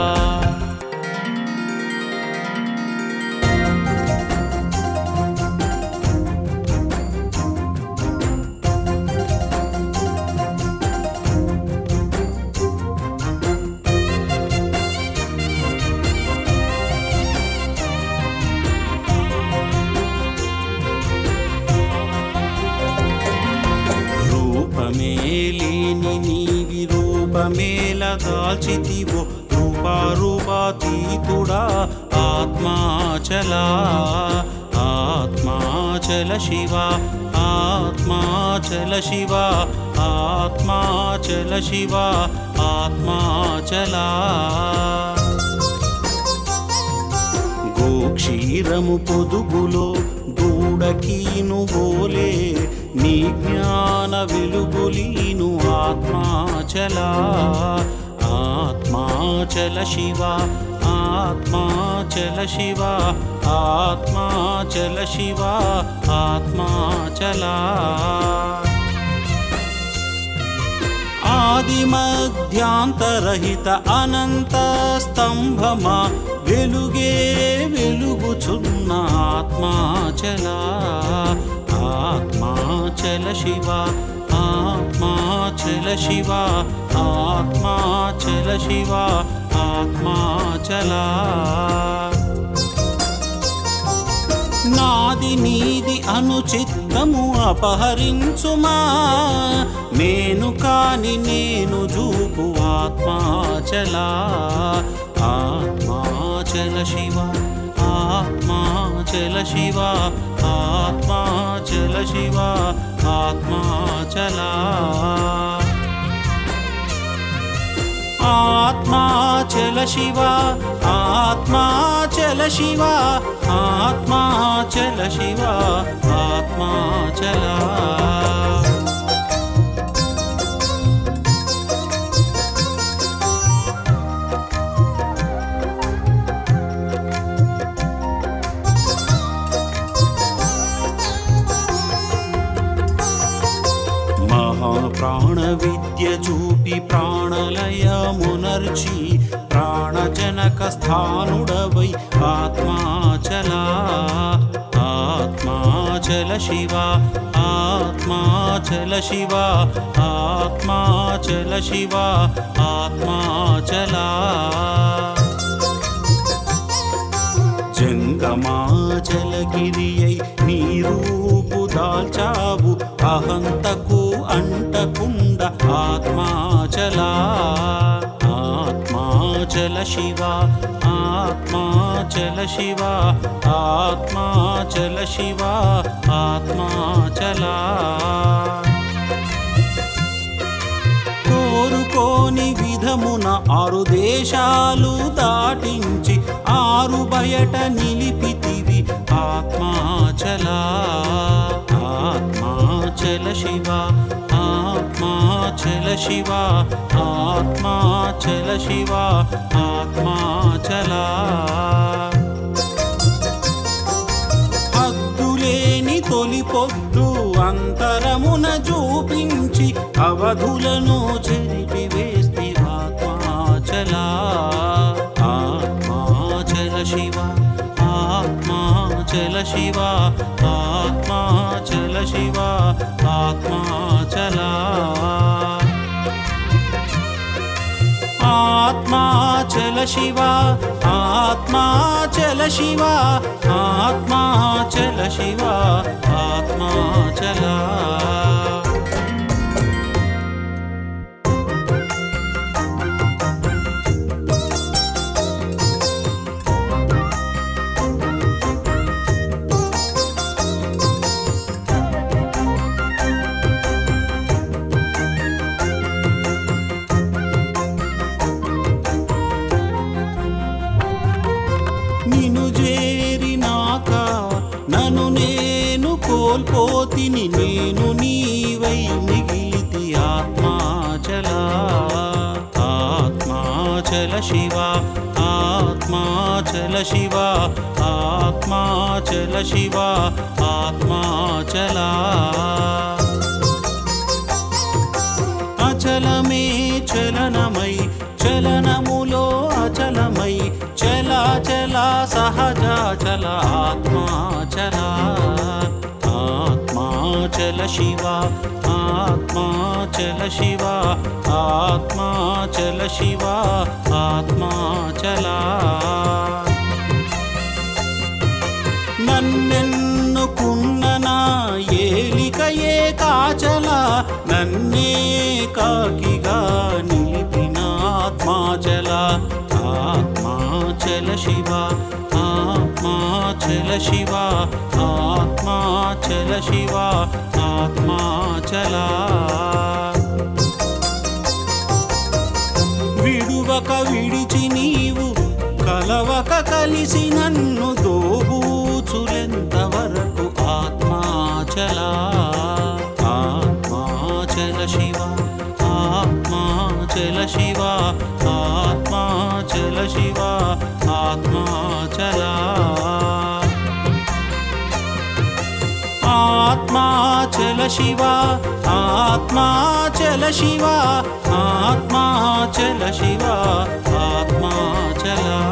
రూపమే లేని నీవి రూపమేల దాల్చితివో రూపారూపాతీతుడా ఆత్మాచల ఆత్మాచల శివ ఆత్మాచల శివ ఆత్మాచల శివ ఆత్మాచల గోక్షీరము పొదుగులో దూడకీను బోలే నీ జ్ఞాన వెలుగులీను ఆత్మాచల ఆత్మాచల శివ ఆత్మాచల శివ ఆత్మాచల శివ ఆత్మాచల ఆదిమధ్యాంతరహిత అనంత స్తంభమా వెలుగే వెలుగుచున్న ఆత్మాచల ఆత్మాచల శివ ఆత్మాచల శివ ఆత్మాచల శివ ఆత్మాచల నాది నీది అనుచిత్తము అపహరించుమా నేను కాని నేను చూపు ఆత్మాచల ఆత్మాచల శివ ఆత్మాచల శివ ఆత్మాచల శివ ఆత్మాచల ఆత్మాచల శివ ఆత్మాచల శివ ఆత్మాచల శివ ఆత్మాచల ప్రాణ విద్య చూపి ప్రాణలయమునర్చి ప్రాణజనక స్థానుడవై ఆత్మాచలా ఆత్మాచల శివ ఆత్మాచల శివ ఆత్మాచల శివ ఆత్మాచలా జంగమాచలగిరియై నీ రూపు దాల్చావు అహంతకు అంటకుండ ఆత్మాచలా ఆత్మాచల శివ ఆత్మాచల శివ ఆత్మాచల శివ ఆత్మాచలా కోరుకోని విధమున ఆరు దేశాలు దాటించి ఆరు బయట నిలిపితివి ఆత్మాచలా ఆత్మాచల శివ ఆత్మాచల శివ ఆత్మాచల శివ ఆత్మాచలా హద్దులేని తొలి పొద్దు అంతరమున చూపించి అవధులను చెరిపి వేస్తి ఆత్మాచలా ఆత్మాచల శివ ఆత్మాచల శివ ఆత్మాచల శివ ఆత్మాచలా ఆత్మాచల శివ ఆత్మాచల శివ ఆత్మాచల శివ ఆత్మాచలా నిన్ను చేరినాక నన్ను నేను కోల్పోతిని నేను నీవై మిగిలితి ఆత్మాచల ఆత్మాచల శివ ఆత్మాచల శివ ఆత్మాచల శివ ఆత్మాచలా అచలమే చలనమై చలనములో అచలమై చలాచల సహజాచల ఆత్మాచల ఆత్మాచల శివ ఆత్మాచల శివ ఆత్మాచల శివ ఆత్మాచలా నన్నెన్నుకున్న నా ఏలికయే కాచల నన్నే కాకిగా నిలిపిన ఆత్మాచల ఆత్మాచల శివ ఆత్మాచల శివ ఆత్మాచల శివ ఆత్మాచలా విడువక విడిచి నీవు కలవక కలిసి నన్ను దోబూచులెంత వరకు ఆత్మాచల ఆత్మాచల శివ ఆత్మాచల శివ ఆత్మాచల శివ ఆత్మాచలా ఆత్మాచల శివ ఆత్మాచల శివ ఆత్మాచల శివ ఆత్మాచలా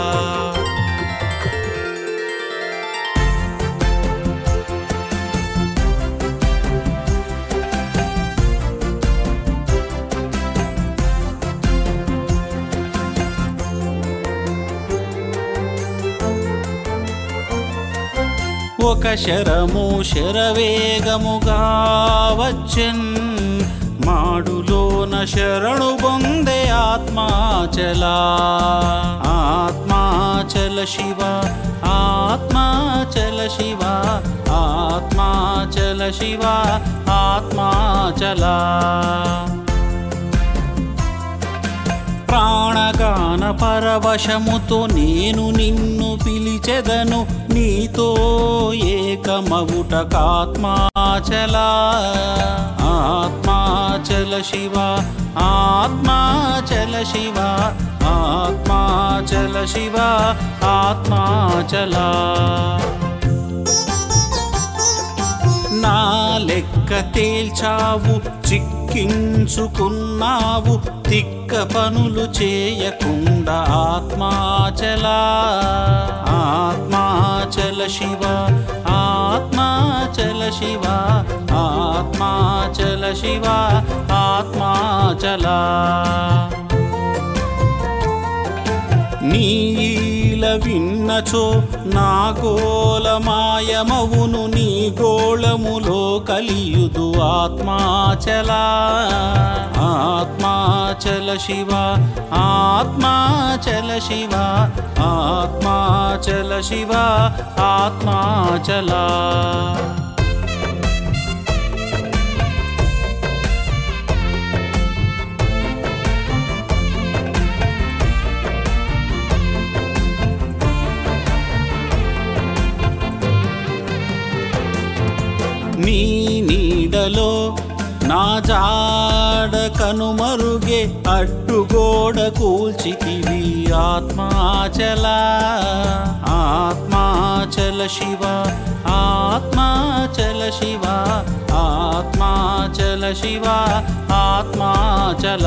ఒక శరము శరవేగముగా వచ్చెన్ మాడులోన శరణు పొందే ఆత్మాచల ఆత్మాచల శివ ఆత్మాచల శివ ఆత్మాచల శివ ఆత్మాచలా ప్రాణగాన పరవశముతో నేను నిన్ను పిలిచెదను నీతో ఏకమవుట కాత్మాచల ఆత్మాచల శివ ఆత్మాచల శివ ఆత్మాచల శివ ఆత్మాచలా నా లెక్క తేల్చావు చిక్క లిఖించుకున్నావు తిక్క పనులు చేయకుండా ఆత్మాచల ఆత్మాచల శివ ఆత్మాచల శివ ఆత్మాచల శివ ఆత్మాచల నీల విన్నచో నా గోళమాయమవును నీ గోళములో కలియుదు ఆత్మాచల ఆత్మాచల శివ ఆత్మాచల శివ ఆత్మాచల శివ ఆత్మాచల నీ నీడలో నా జాడ కనుమరుగే అడ్డుగోడ కూల్చితివి ఆత్మాచల ఆత్మాచల శివ ఆత్మాచల శివ ఆత్మాచల శివ ఆత్మాచల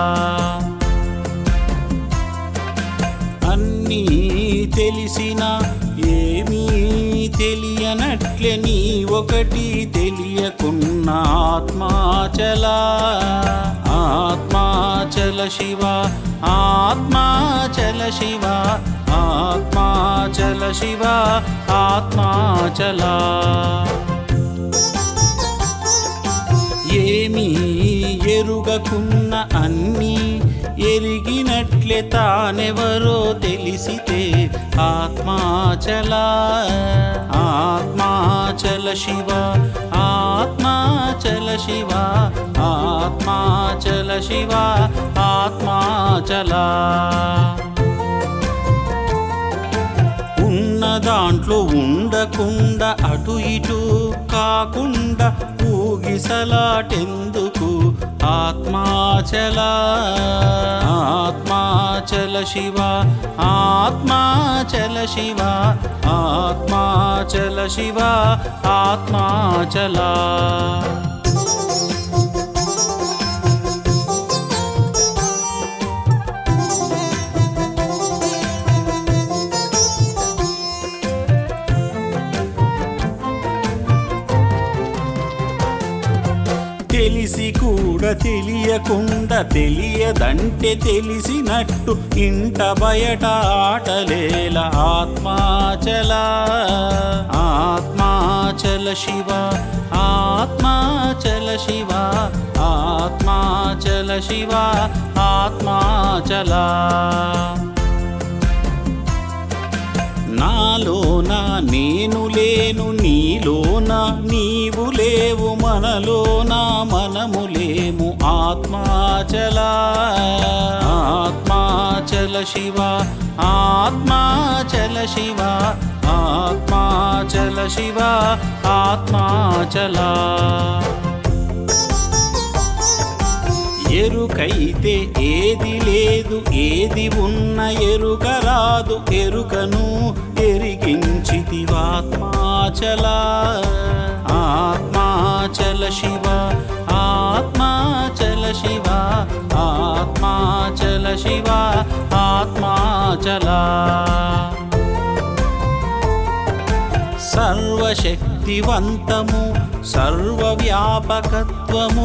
అన్నీ తెలిసిన ఏమీ తెలియనట్లే నీ ఒకటి తెలియకున్న ఆత్మాచల ఆత్మాచల శివ ఆత్మాచల శివ ఆత్మాచల శివ ఆత్మాచల ఏమీ ఎరుగకున్న అన్నీ ఎరిగినట్లే తానెవరో తెలిసితే ఆత్మాచల ఆత్మాచల శివ ఆత్మాచల శివ ఆత్మాచల శివ ఆత్మాచల ఉన్న దాంట్లో ఉండకుండా అటు ఇటు కాకుండా ఊగిసలాటెందుకు ఆత్మాచల ఆత్మాచల శివ ఆత్మాచల శివ ఆత్మాచల శివ ఆత్మాచల తెలిసి కూడా తెలియకుండా తెలియదంటే తెలిసినట్టు ఇంట బయట ఆటలేల ఆత్మాచల ఆత్మాచల శివ ఆత్మాచల శివ ఆత్మాచల శివ ఆత్మాచల నాలోన నేను లేను నీలోన నీవు లేవు మనలోన మనము లేము ఆత్మాచల ఆత్మాచల శివ ఆత్మాచల శివ ఆత్మాచల శివ ఆత్మాచల ఎరుకైతే ఏది లేదు ఏది ఉన్న ఎరుక రాదు ఎరుకను ఎరిగించితివాత్మాచల ఆత్మాచల శివ ఆత్మాచల శివ ఆత్మాచల శివ ఆత్మాచల సర్వశక్తివంతము సర్వవ్యాపకత్వము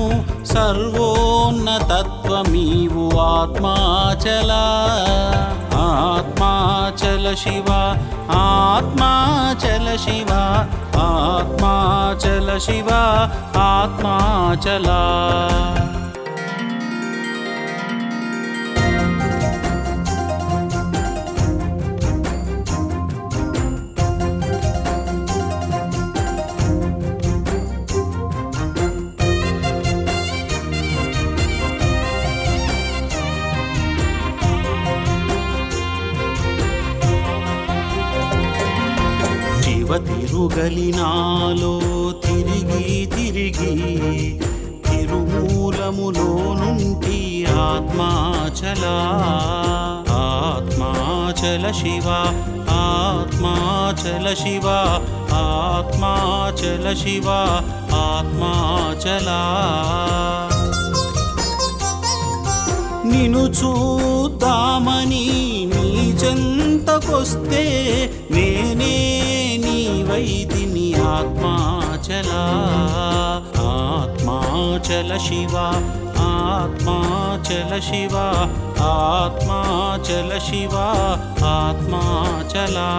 సర్వోన్నతత్వమీవు ఆత్మాచల ఆత్మాచల శివ ఆత్మాచల శివ ఆత్మాచల శివ ఆత్మాచల శివ తిరుగలినాలో తిరిగి తిరిగి తిరుమూలములో నుండి ఆత్మాచల ఆత్మాచల శివ ఆత్మాచల శివ ఆత్మాచల శివ ఆత్మాచల నిను చూద్దామని నీ చెంతకొస్తే నేనే నీవైతిని ఆత్మాచల ఆత్మాచల శివ ఆత్మాచల శివ ఆత్మాచల శివ ఆత్మాచల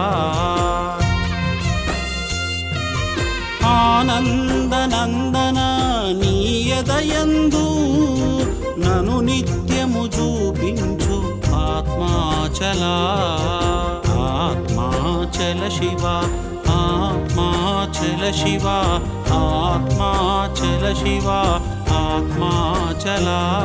ఆనందనందన నీయదయందు నను నిత్యము చూపించు ఆత్మాచల ఆత్మాచల శివ ఆత్మాచల శివ ఆత్మాచల శివ ఆత్మాచల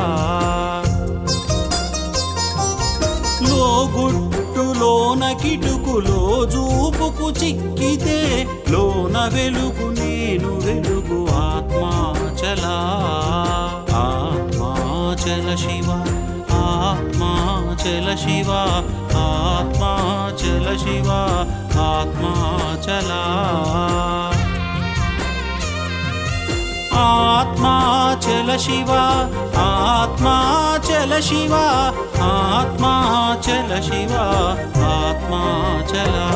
లోగుట్టులోన కిటుకులో చూపుకు చిక్కితే లోన వెలుగు నేను వెలుగు ఆత్మాచల ఆత్మాచల శివ ఆత్మాచల శివ ఆత్మాచల శివ ఆత్మాచల ఆత్మాచల శివ ఆత్మాచల శివ ఆత్మాచల శివ ఆత్మాచల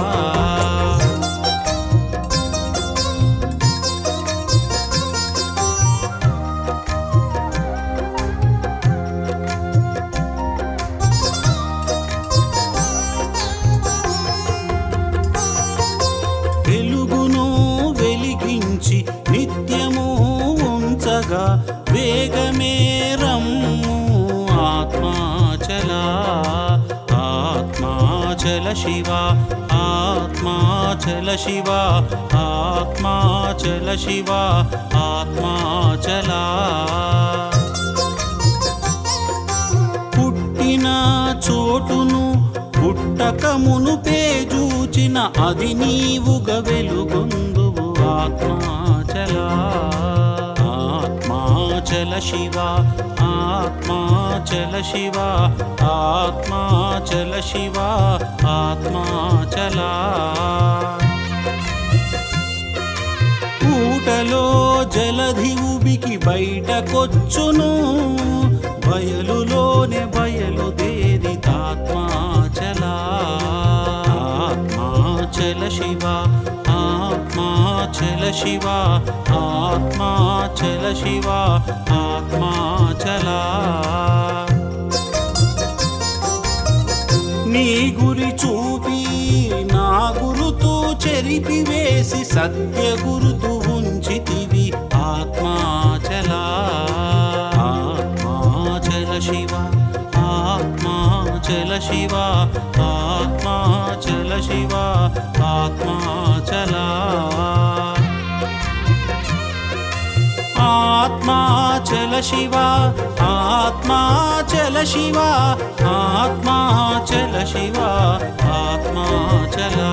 వెలుగును వెలిగించి నిత్యము ఉంచగా వేగమే రమ్ము ఆత్మాచల ఆత్మాచల శివ ఆత్మాచల శివ ఆత్మాచల శివ ఆత్మాచల పుట్టిన చోటును పుట్టకమును పేజూచిన అది నీవుగ వెలుగొందువు ఆత్మాచల ఆత్మాచల శివ ఆత్మాచల శివ ఆత్మాచల శివ ఆత్మాచల ఊటలో జలధి ఉబికి బయటకొచ్చును బయలులోనే బయలుదేరి తాత్మాచల ఆత్మాచల శివ ఆత్మాచల శివ ఆత్మాచల శివ ఆత్మాచల నీ గురి చూపి నా గురుతూ చెరిపివేసి సత్య గురుతు ఉంచితివి ఆత్మాచల ఆత్మాచల శివ ఆత్మాచల శివ ఆత్మాచల శివ ఆత్మాచల ఆత్మాచల శివ ఆత్మాచల శివ ఆత్మాచల శివ ఆత్మాచల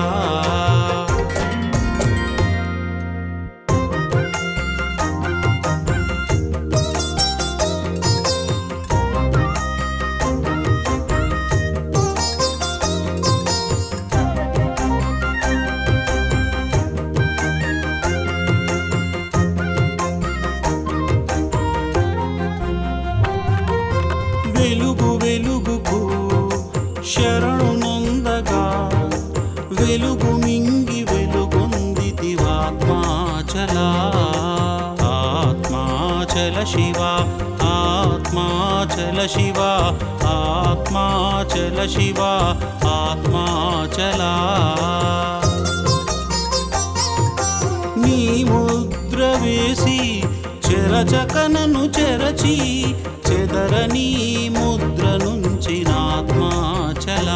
వెలుగు వెలుగుకు శరణు నొందగా వెలుగు మింగి వెలుగొందితి ఆత్మాచల ఆత్మాచల శివ ఆత్మాచల శివ ఆత్మాచల శివ ఆత్మాచల నీ ముద్ర వేసి చెరచకనను చెరచి చెదరని ముద్ర నుంచి ఆత్మాచల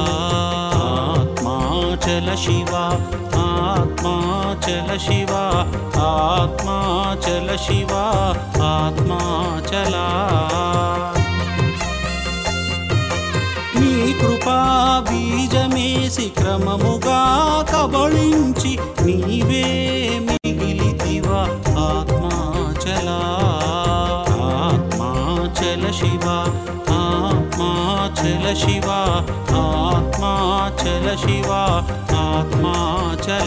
ఆత్మాచల శివ ఆత్మాచల శివ ఆత్మాచల శివ ఆత్మాచల నీ కృపా బీజమేసి క్రమముగా కబళించి నీవే మిగిలితివా ఆత్మాచల ఆత్మాచల శివ ఆత్మాచల శివ ఆత్మాచల శివ ఆత్మాచల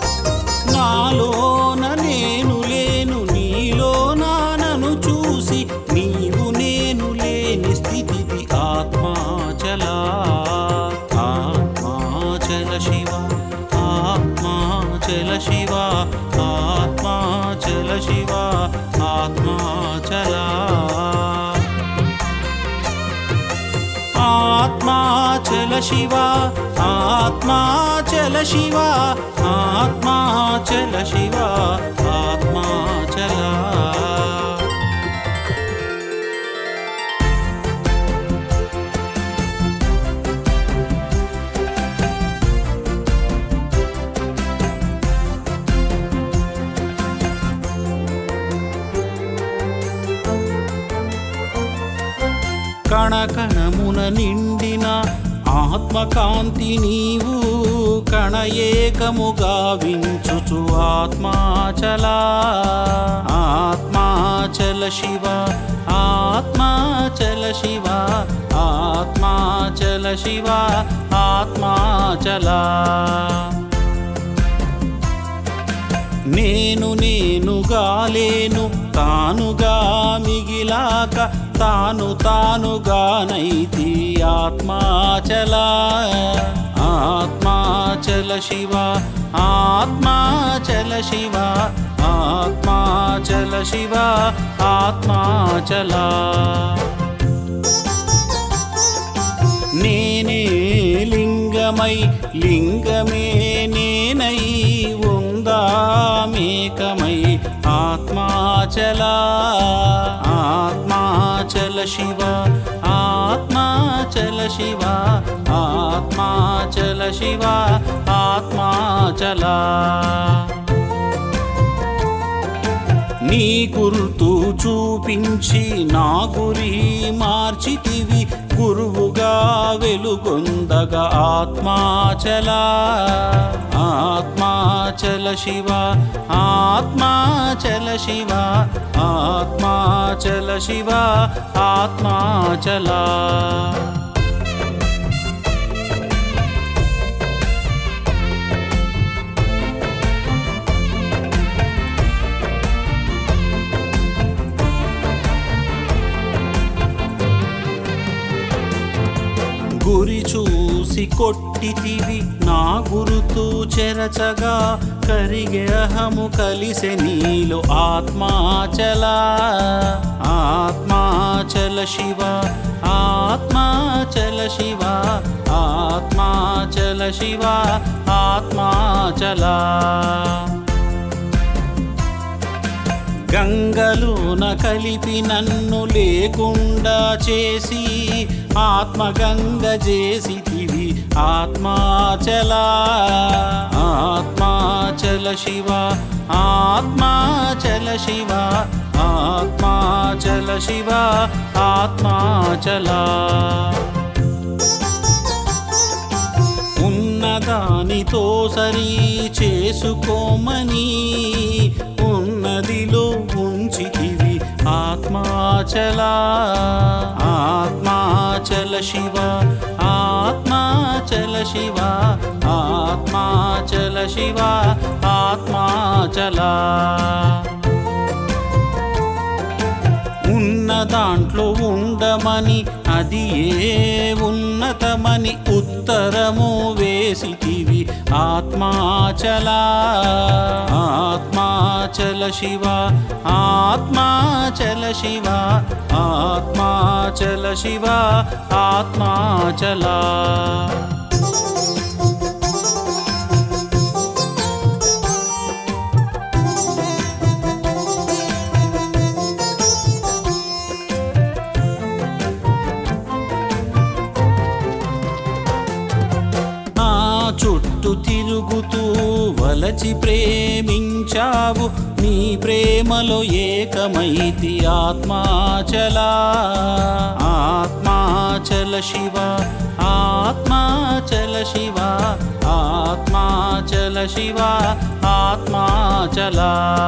నాలోన నేను లేను నీలోన నన్ను చూసి శివ ఆత్మాచల శివ ఆత్మాచల ఆత్మాచల శివ ఆత్మాచల శివ ఆత్మాచల శివ ఆత్మాచల కణకణమున నిండిన ఆత్మకాంతి నీవు కణ ఏకముగా వించుచు ఆత్మాచల ఆత్మాచల శివ ఆత్మాచల శివ ఆత్మాచల శివ ఆత్మాచల నేను నేనుగా లేను తానుగా మిగిలాక తాను తానుగానైతి ఆత్మాచల ఆత్మాచల శివ ఆత్మాచల శివ ఆత్మాచల శివ ఆత్మాచల నేనే లింగమై లింగమే నేనై ఉందామేకమై ఆత్మాచల ఆత్మాచల శివ ఆత్మాచల శివ ఆత్మాచల శివ ఆత్మాచల నీ గుర్తు చూపించి నా గురి మార్చితివి గురువుగా వెలుగొందగా ఆత్మాచల ఆత్మాచల శివ ఆత్మాచల శివ ఆత్మాచల శివ ఆత్మాచల గురి చూసి కొట్టితివి నా గురుతు చెరచగా కరిగే అహము కలిసె నీలో ఆత్మాచల ఆత్మాచల శివ ఆత్మాచల శివ ఆత్మాచల శివ ఆత్మాచల గంగలోన కలిపి నన్ను లేకుండా చేసి ఆత్మగంగ చేసితివి ఆత్మాచల ఆత్మాచల శివ ఆత్మాచల శివ ఆత్మాచల శివ ఆత్మాచల ఉన్నదానితో సరి చేసుకోమని ఉన్నదిలో ఉంచితివి ఆత్మాచల ఆత్మాచల శివ ఆత్మాచల శివ ఆత్మాచల శివ ఆత్మాచల ఉన్న దాంట్లో ఉండమని అది ఏ ఉన్నతమని ఉత్తరము వేసితివి ఆత్మాచల ఆత్మాచల శివ ఆత్మాచల శివ ఆత్మాచల శివ ఆత్మాచల నా చుట్టూ తిరుగుతూ వలచి ప్రేమించావు నీ ప్రేమలో ఏకమైతి ఆత్మాచల ఆత్మాచల శివ ఆత్మాచల శివ ఆత్మాచల శివ ఆత్మాచల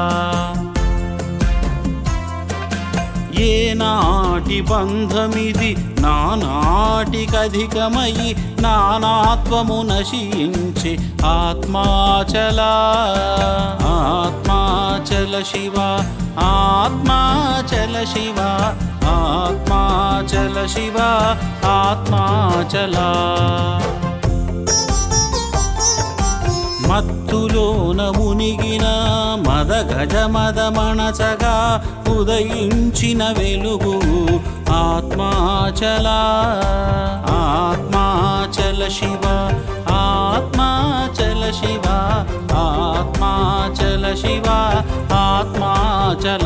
ఏనాటి బంధమిది నానాటికధికమై నానాత్వము నశించి ఆత్మాచల ఆత్మాచల శివ ఆత్మాచల శివ ఆత్మాచల శివ ఆత్మాచల మత్తులోన మునిగిన మద గజ మద మనసగా ఉదయించిన వెలుగు ఆత్మాచల ఆత్మాచల శివ ఆత్మాచల శివ ఆత్మాచల శివ ఆత్మాచల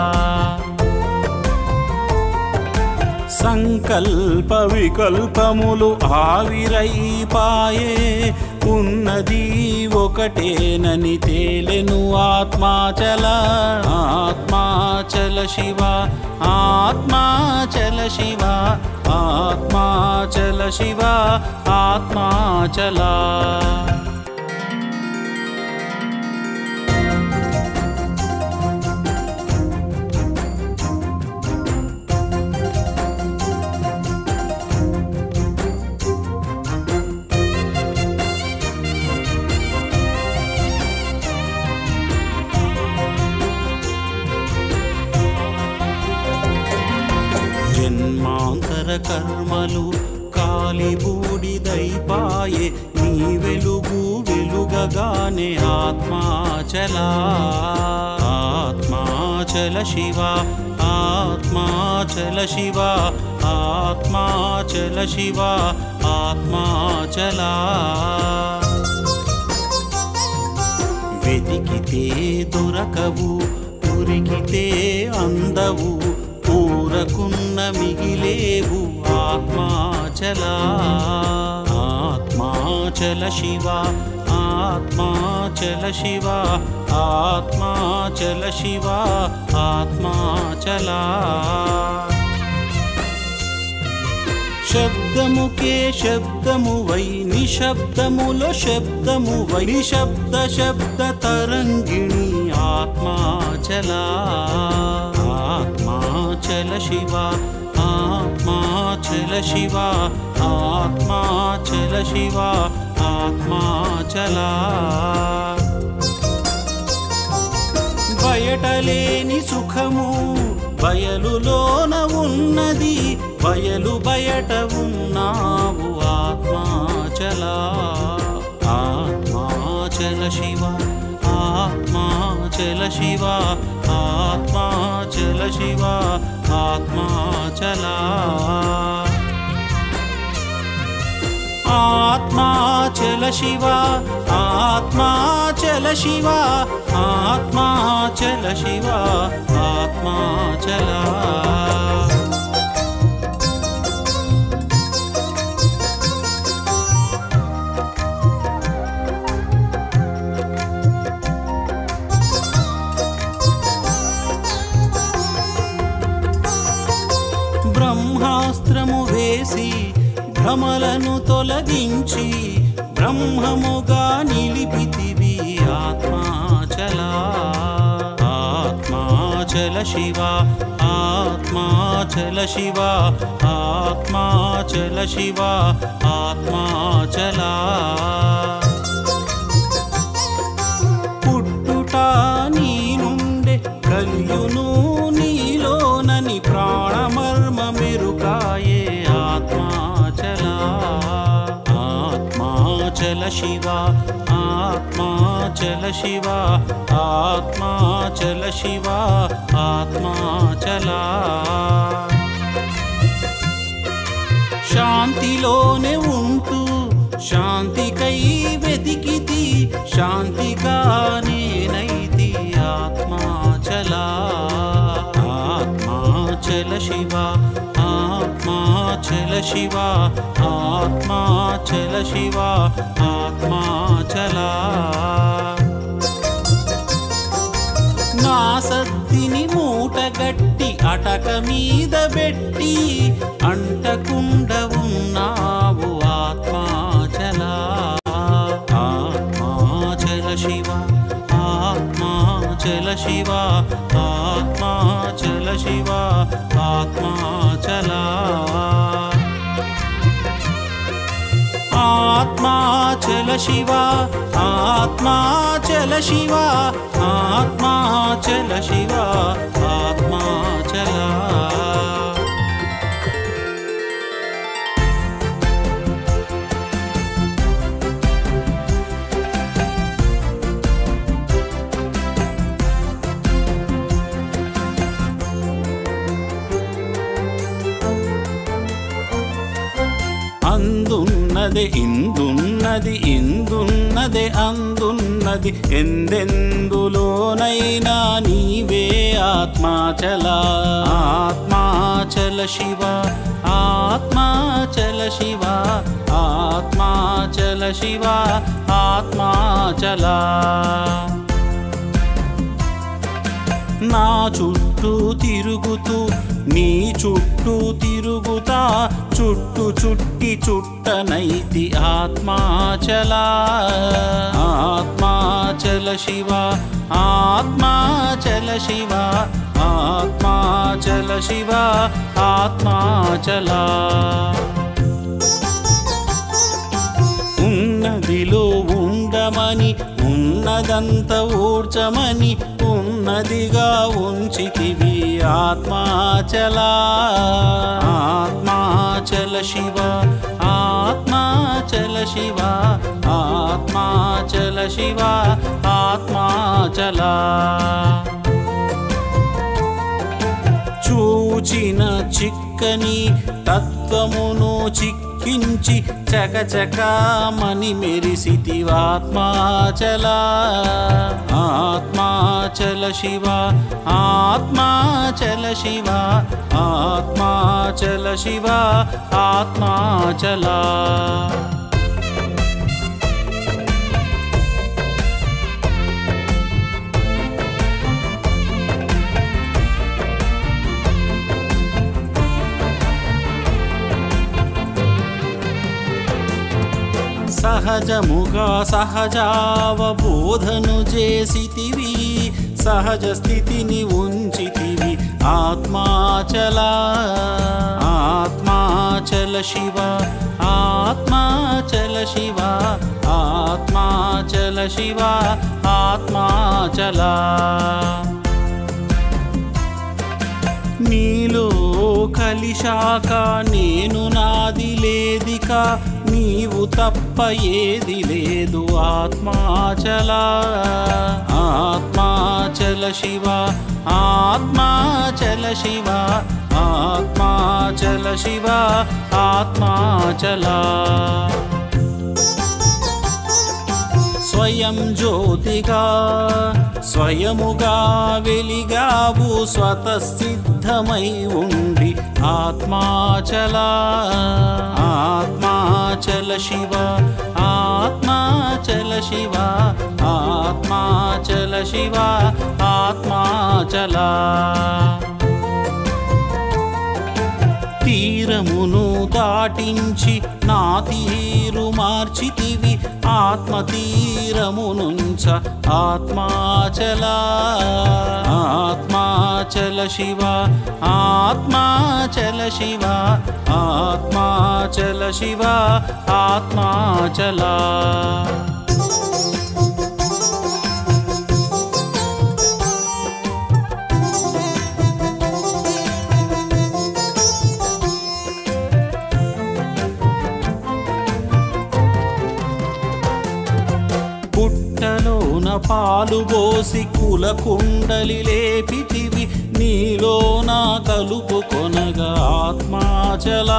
సంకల్ప వికల్పములు ఆవిరైపాయే ఉన్నది ఒకటేనని తేలెను ఆత్మాచల ఆత్మాచల శివ ఆత్మాచల శివ ఆత్మాచల శివ ఆత్మాచల జన్మాంతర కర్మలు కాలి బూడిదైపాయే నీ వెలుగు వెలుగగానే ఆత్మాచల ఆత్మాచల శివ ఆత్మాచల శివ ఆత్మాచల శివ ఆత్మాచల వెతికితే దొరకవు ఉరికితే అందవు ఊరకున్న మిగిలేవు ఆత్మాచల ఆత్మాచల శివ ఆత్మాచల శివ ఆత్మాచల శివ ఆత్మాచల శబ్దముకే శబ్దము వై నిశబ్దములో శబ్దము వై నిశబ్ద శబ్ద తరంగిణి ఆత్మాచల ఆత్మాచల శివ ఆత్మాచల శివ ఆత్మాచల శివ ఆత్మాచల బయటలేని సుఖము బయలులోన ఉన్నది బయలు బయట ఉన్నావు ఆత్మాచల ఆత్మాచల శివ ఆత్మాచల శివ ఆత్మాచల శివ ఆత్మాచల ఆత్మాచల శివ ఆత్మాచల శివ ఆత్మాచల శివ ఆత్మాచల బ్రహ్మాస్త్రము వేసి భ్రమలను తొలగించి బ్రహ్మముగా నిలిపితివి ఆత్మాచల ఆత్మాచల శివ ఆత్మాచల శివ ఆత్మాచల శివ ఆత్మాచల పుట్టుట నీ నుండే కలియును నీలోనని ప్రాణమర్మ మెరుకాయే ఆత్మాచల ఆత్మాచల శివ ఆత్మాచల శివ ఆత్మాచల శివ ఆత్మాచల శాంతిలోనే ఉంటూ శాంతికై వెతికితి శాంతిగా నేనైతి ఆత్మాచల ఆత్మాచల శివ ఆత్మాచల శివ ఆత్మాచల శివ ఆత్మాచల నా సద్దిని మూటగట్టి అటక మీద పెట్టి అంటకుండ ఉన్నావు ఆత్మాచల ఆత్మాచల శివ ఆత్మాచల శివ ఆత్మాచల శివ ఆత్మాచల ఆత్మాచల శివ ఆత్మాచల శివ ఆత్మాచల శివ ఆత్మాచల ఇందున్నదే ఇందున్నది ఇందున్నదే అందున్నది ఎందెందులోనైనా నీవే ఆత్మాచల ఆత్మాచల శివ ఆత్మాచల శివ ఆత్మాచల శివ ఆత్మాచల నా చుట్టూ తిరుగుతూ నీ చుట్టూ తిరుగుతా చుట్టు చుట్టి చుట్టనైతి ఆత్మాచల ఆత్మాచల శివ ఆత్మాచల శివ ఆత్మాచల శివ ఆత్మాచల ఉన్నదిలో ఉండమని ఉన్నదంత ఊడ్చమని ఉన్నదిగా ఉంచితివి ఆత్మాచల ఆత్మాచల శివ ఆత్మాచల శివ ఆత్మాచల శివ ఆత్మాచల చూచిన చిక్కని తత్వమును చిక్కించి చకచకమని మెరిసితివాత్మాచల ఆత్మాచల శివ ఆత్మాచల శివ ఆత్మాచల శివ ఆత్మాచల సహజముగా సహజావబోధను చేసితివి సహజ స్థితిని ఉంచితివి ఆత్మాచల ఆత్మాచల శివ ఆత్మాచల శివ ఆత్మాచల శివ ఆత్మాచల నీలో కలిశాక నేను నాది లేదిక నీవు తప్ప ఏది లేదు ఆత్మాచల ఆత్మాచల శివ ఆత్మాచల శివ ఆత్మాచల శివ ఆత్మాచల స్వయం జ్యోతిగా స్వయముగా వెలిగావు స్వతసిద్ధమై ఉండి ఆత్మాచల ఆత్మాచల శివ ఆత్మాచల శివ ఆత్మాచల శివ ఆత్మాచల తీరమును దాటించి నా తీరు మార్చితివి ఆత్మ తీరమునుంచ ఆత్మాచల ఆత్మాచల శివ ఆత్మాచల శివ ఆత్మాచల శివ ఆత్మాచల పుట్టలోన పాలు పోసి కుల కుండలి లేపితివి నీలోన కలుపు కొనగా ఆత్మాచల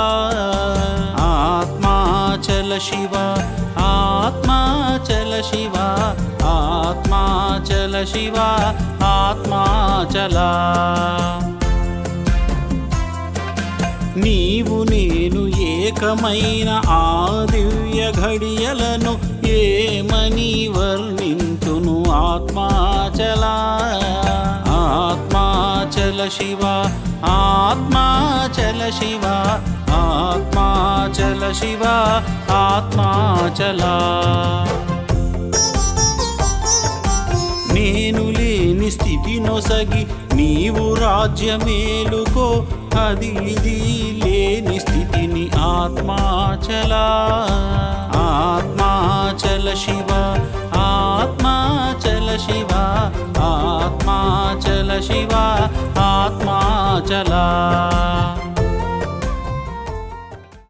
ఆత్మాచల శివ ఆత్మాచల శివ ఆత్మాచల శివ ఆత్మాచల నీవు నేను ఏకమైన ఆ దివ్య ఘడియలను ఏమని వర్ణింతును ఆత్మాచల ఆత్మాచల శివ ఆత్మాచల శివ ఆత్మాచల శివ ఆత్మాచల నేను లేని స్థితి నొసగి నీవు రాజ్యమేలుకో అది ఇది లేని స్థితిని ఆత్మాచల ఆత్మాచల శివ ఆత్మాచల శివ ఆత్మాచల శివ ఆత్మాచల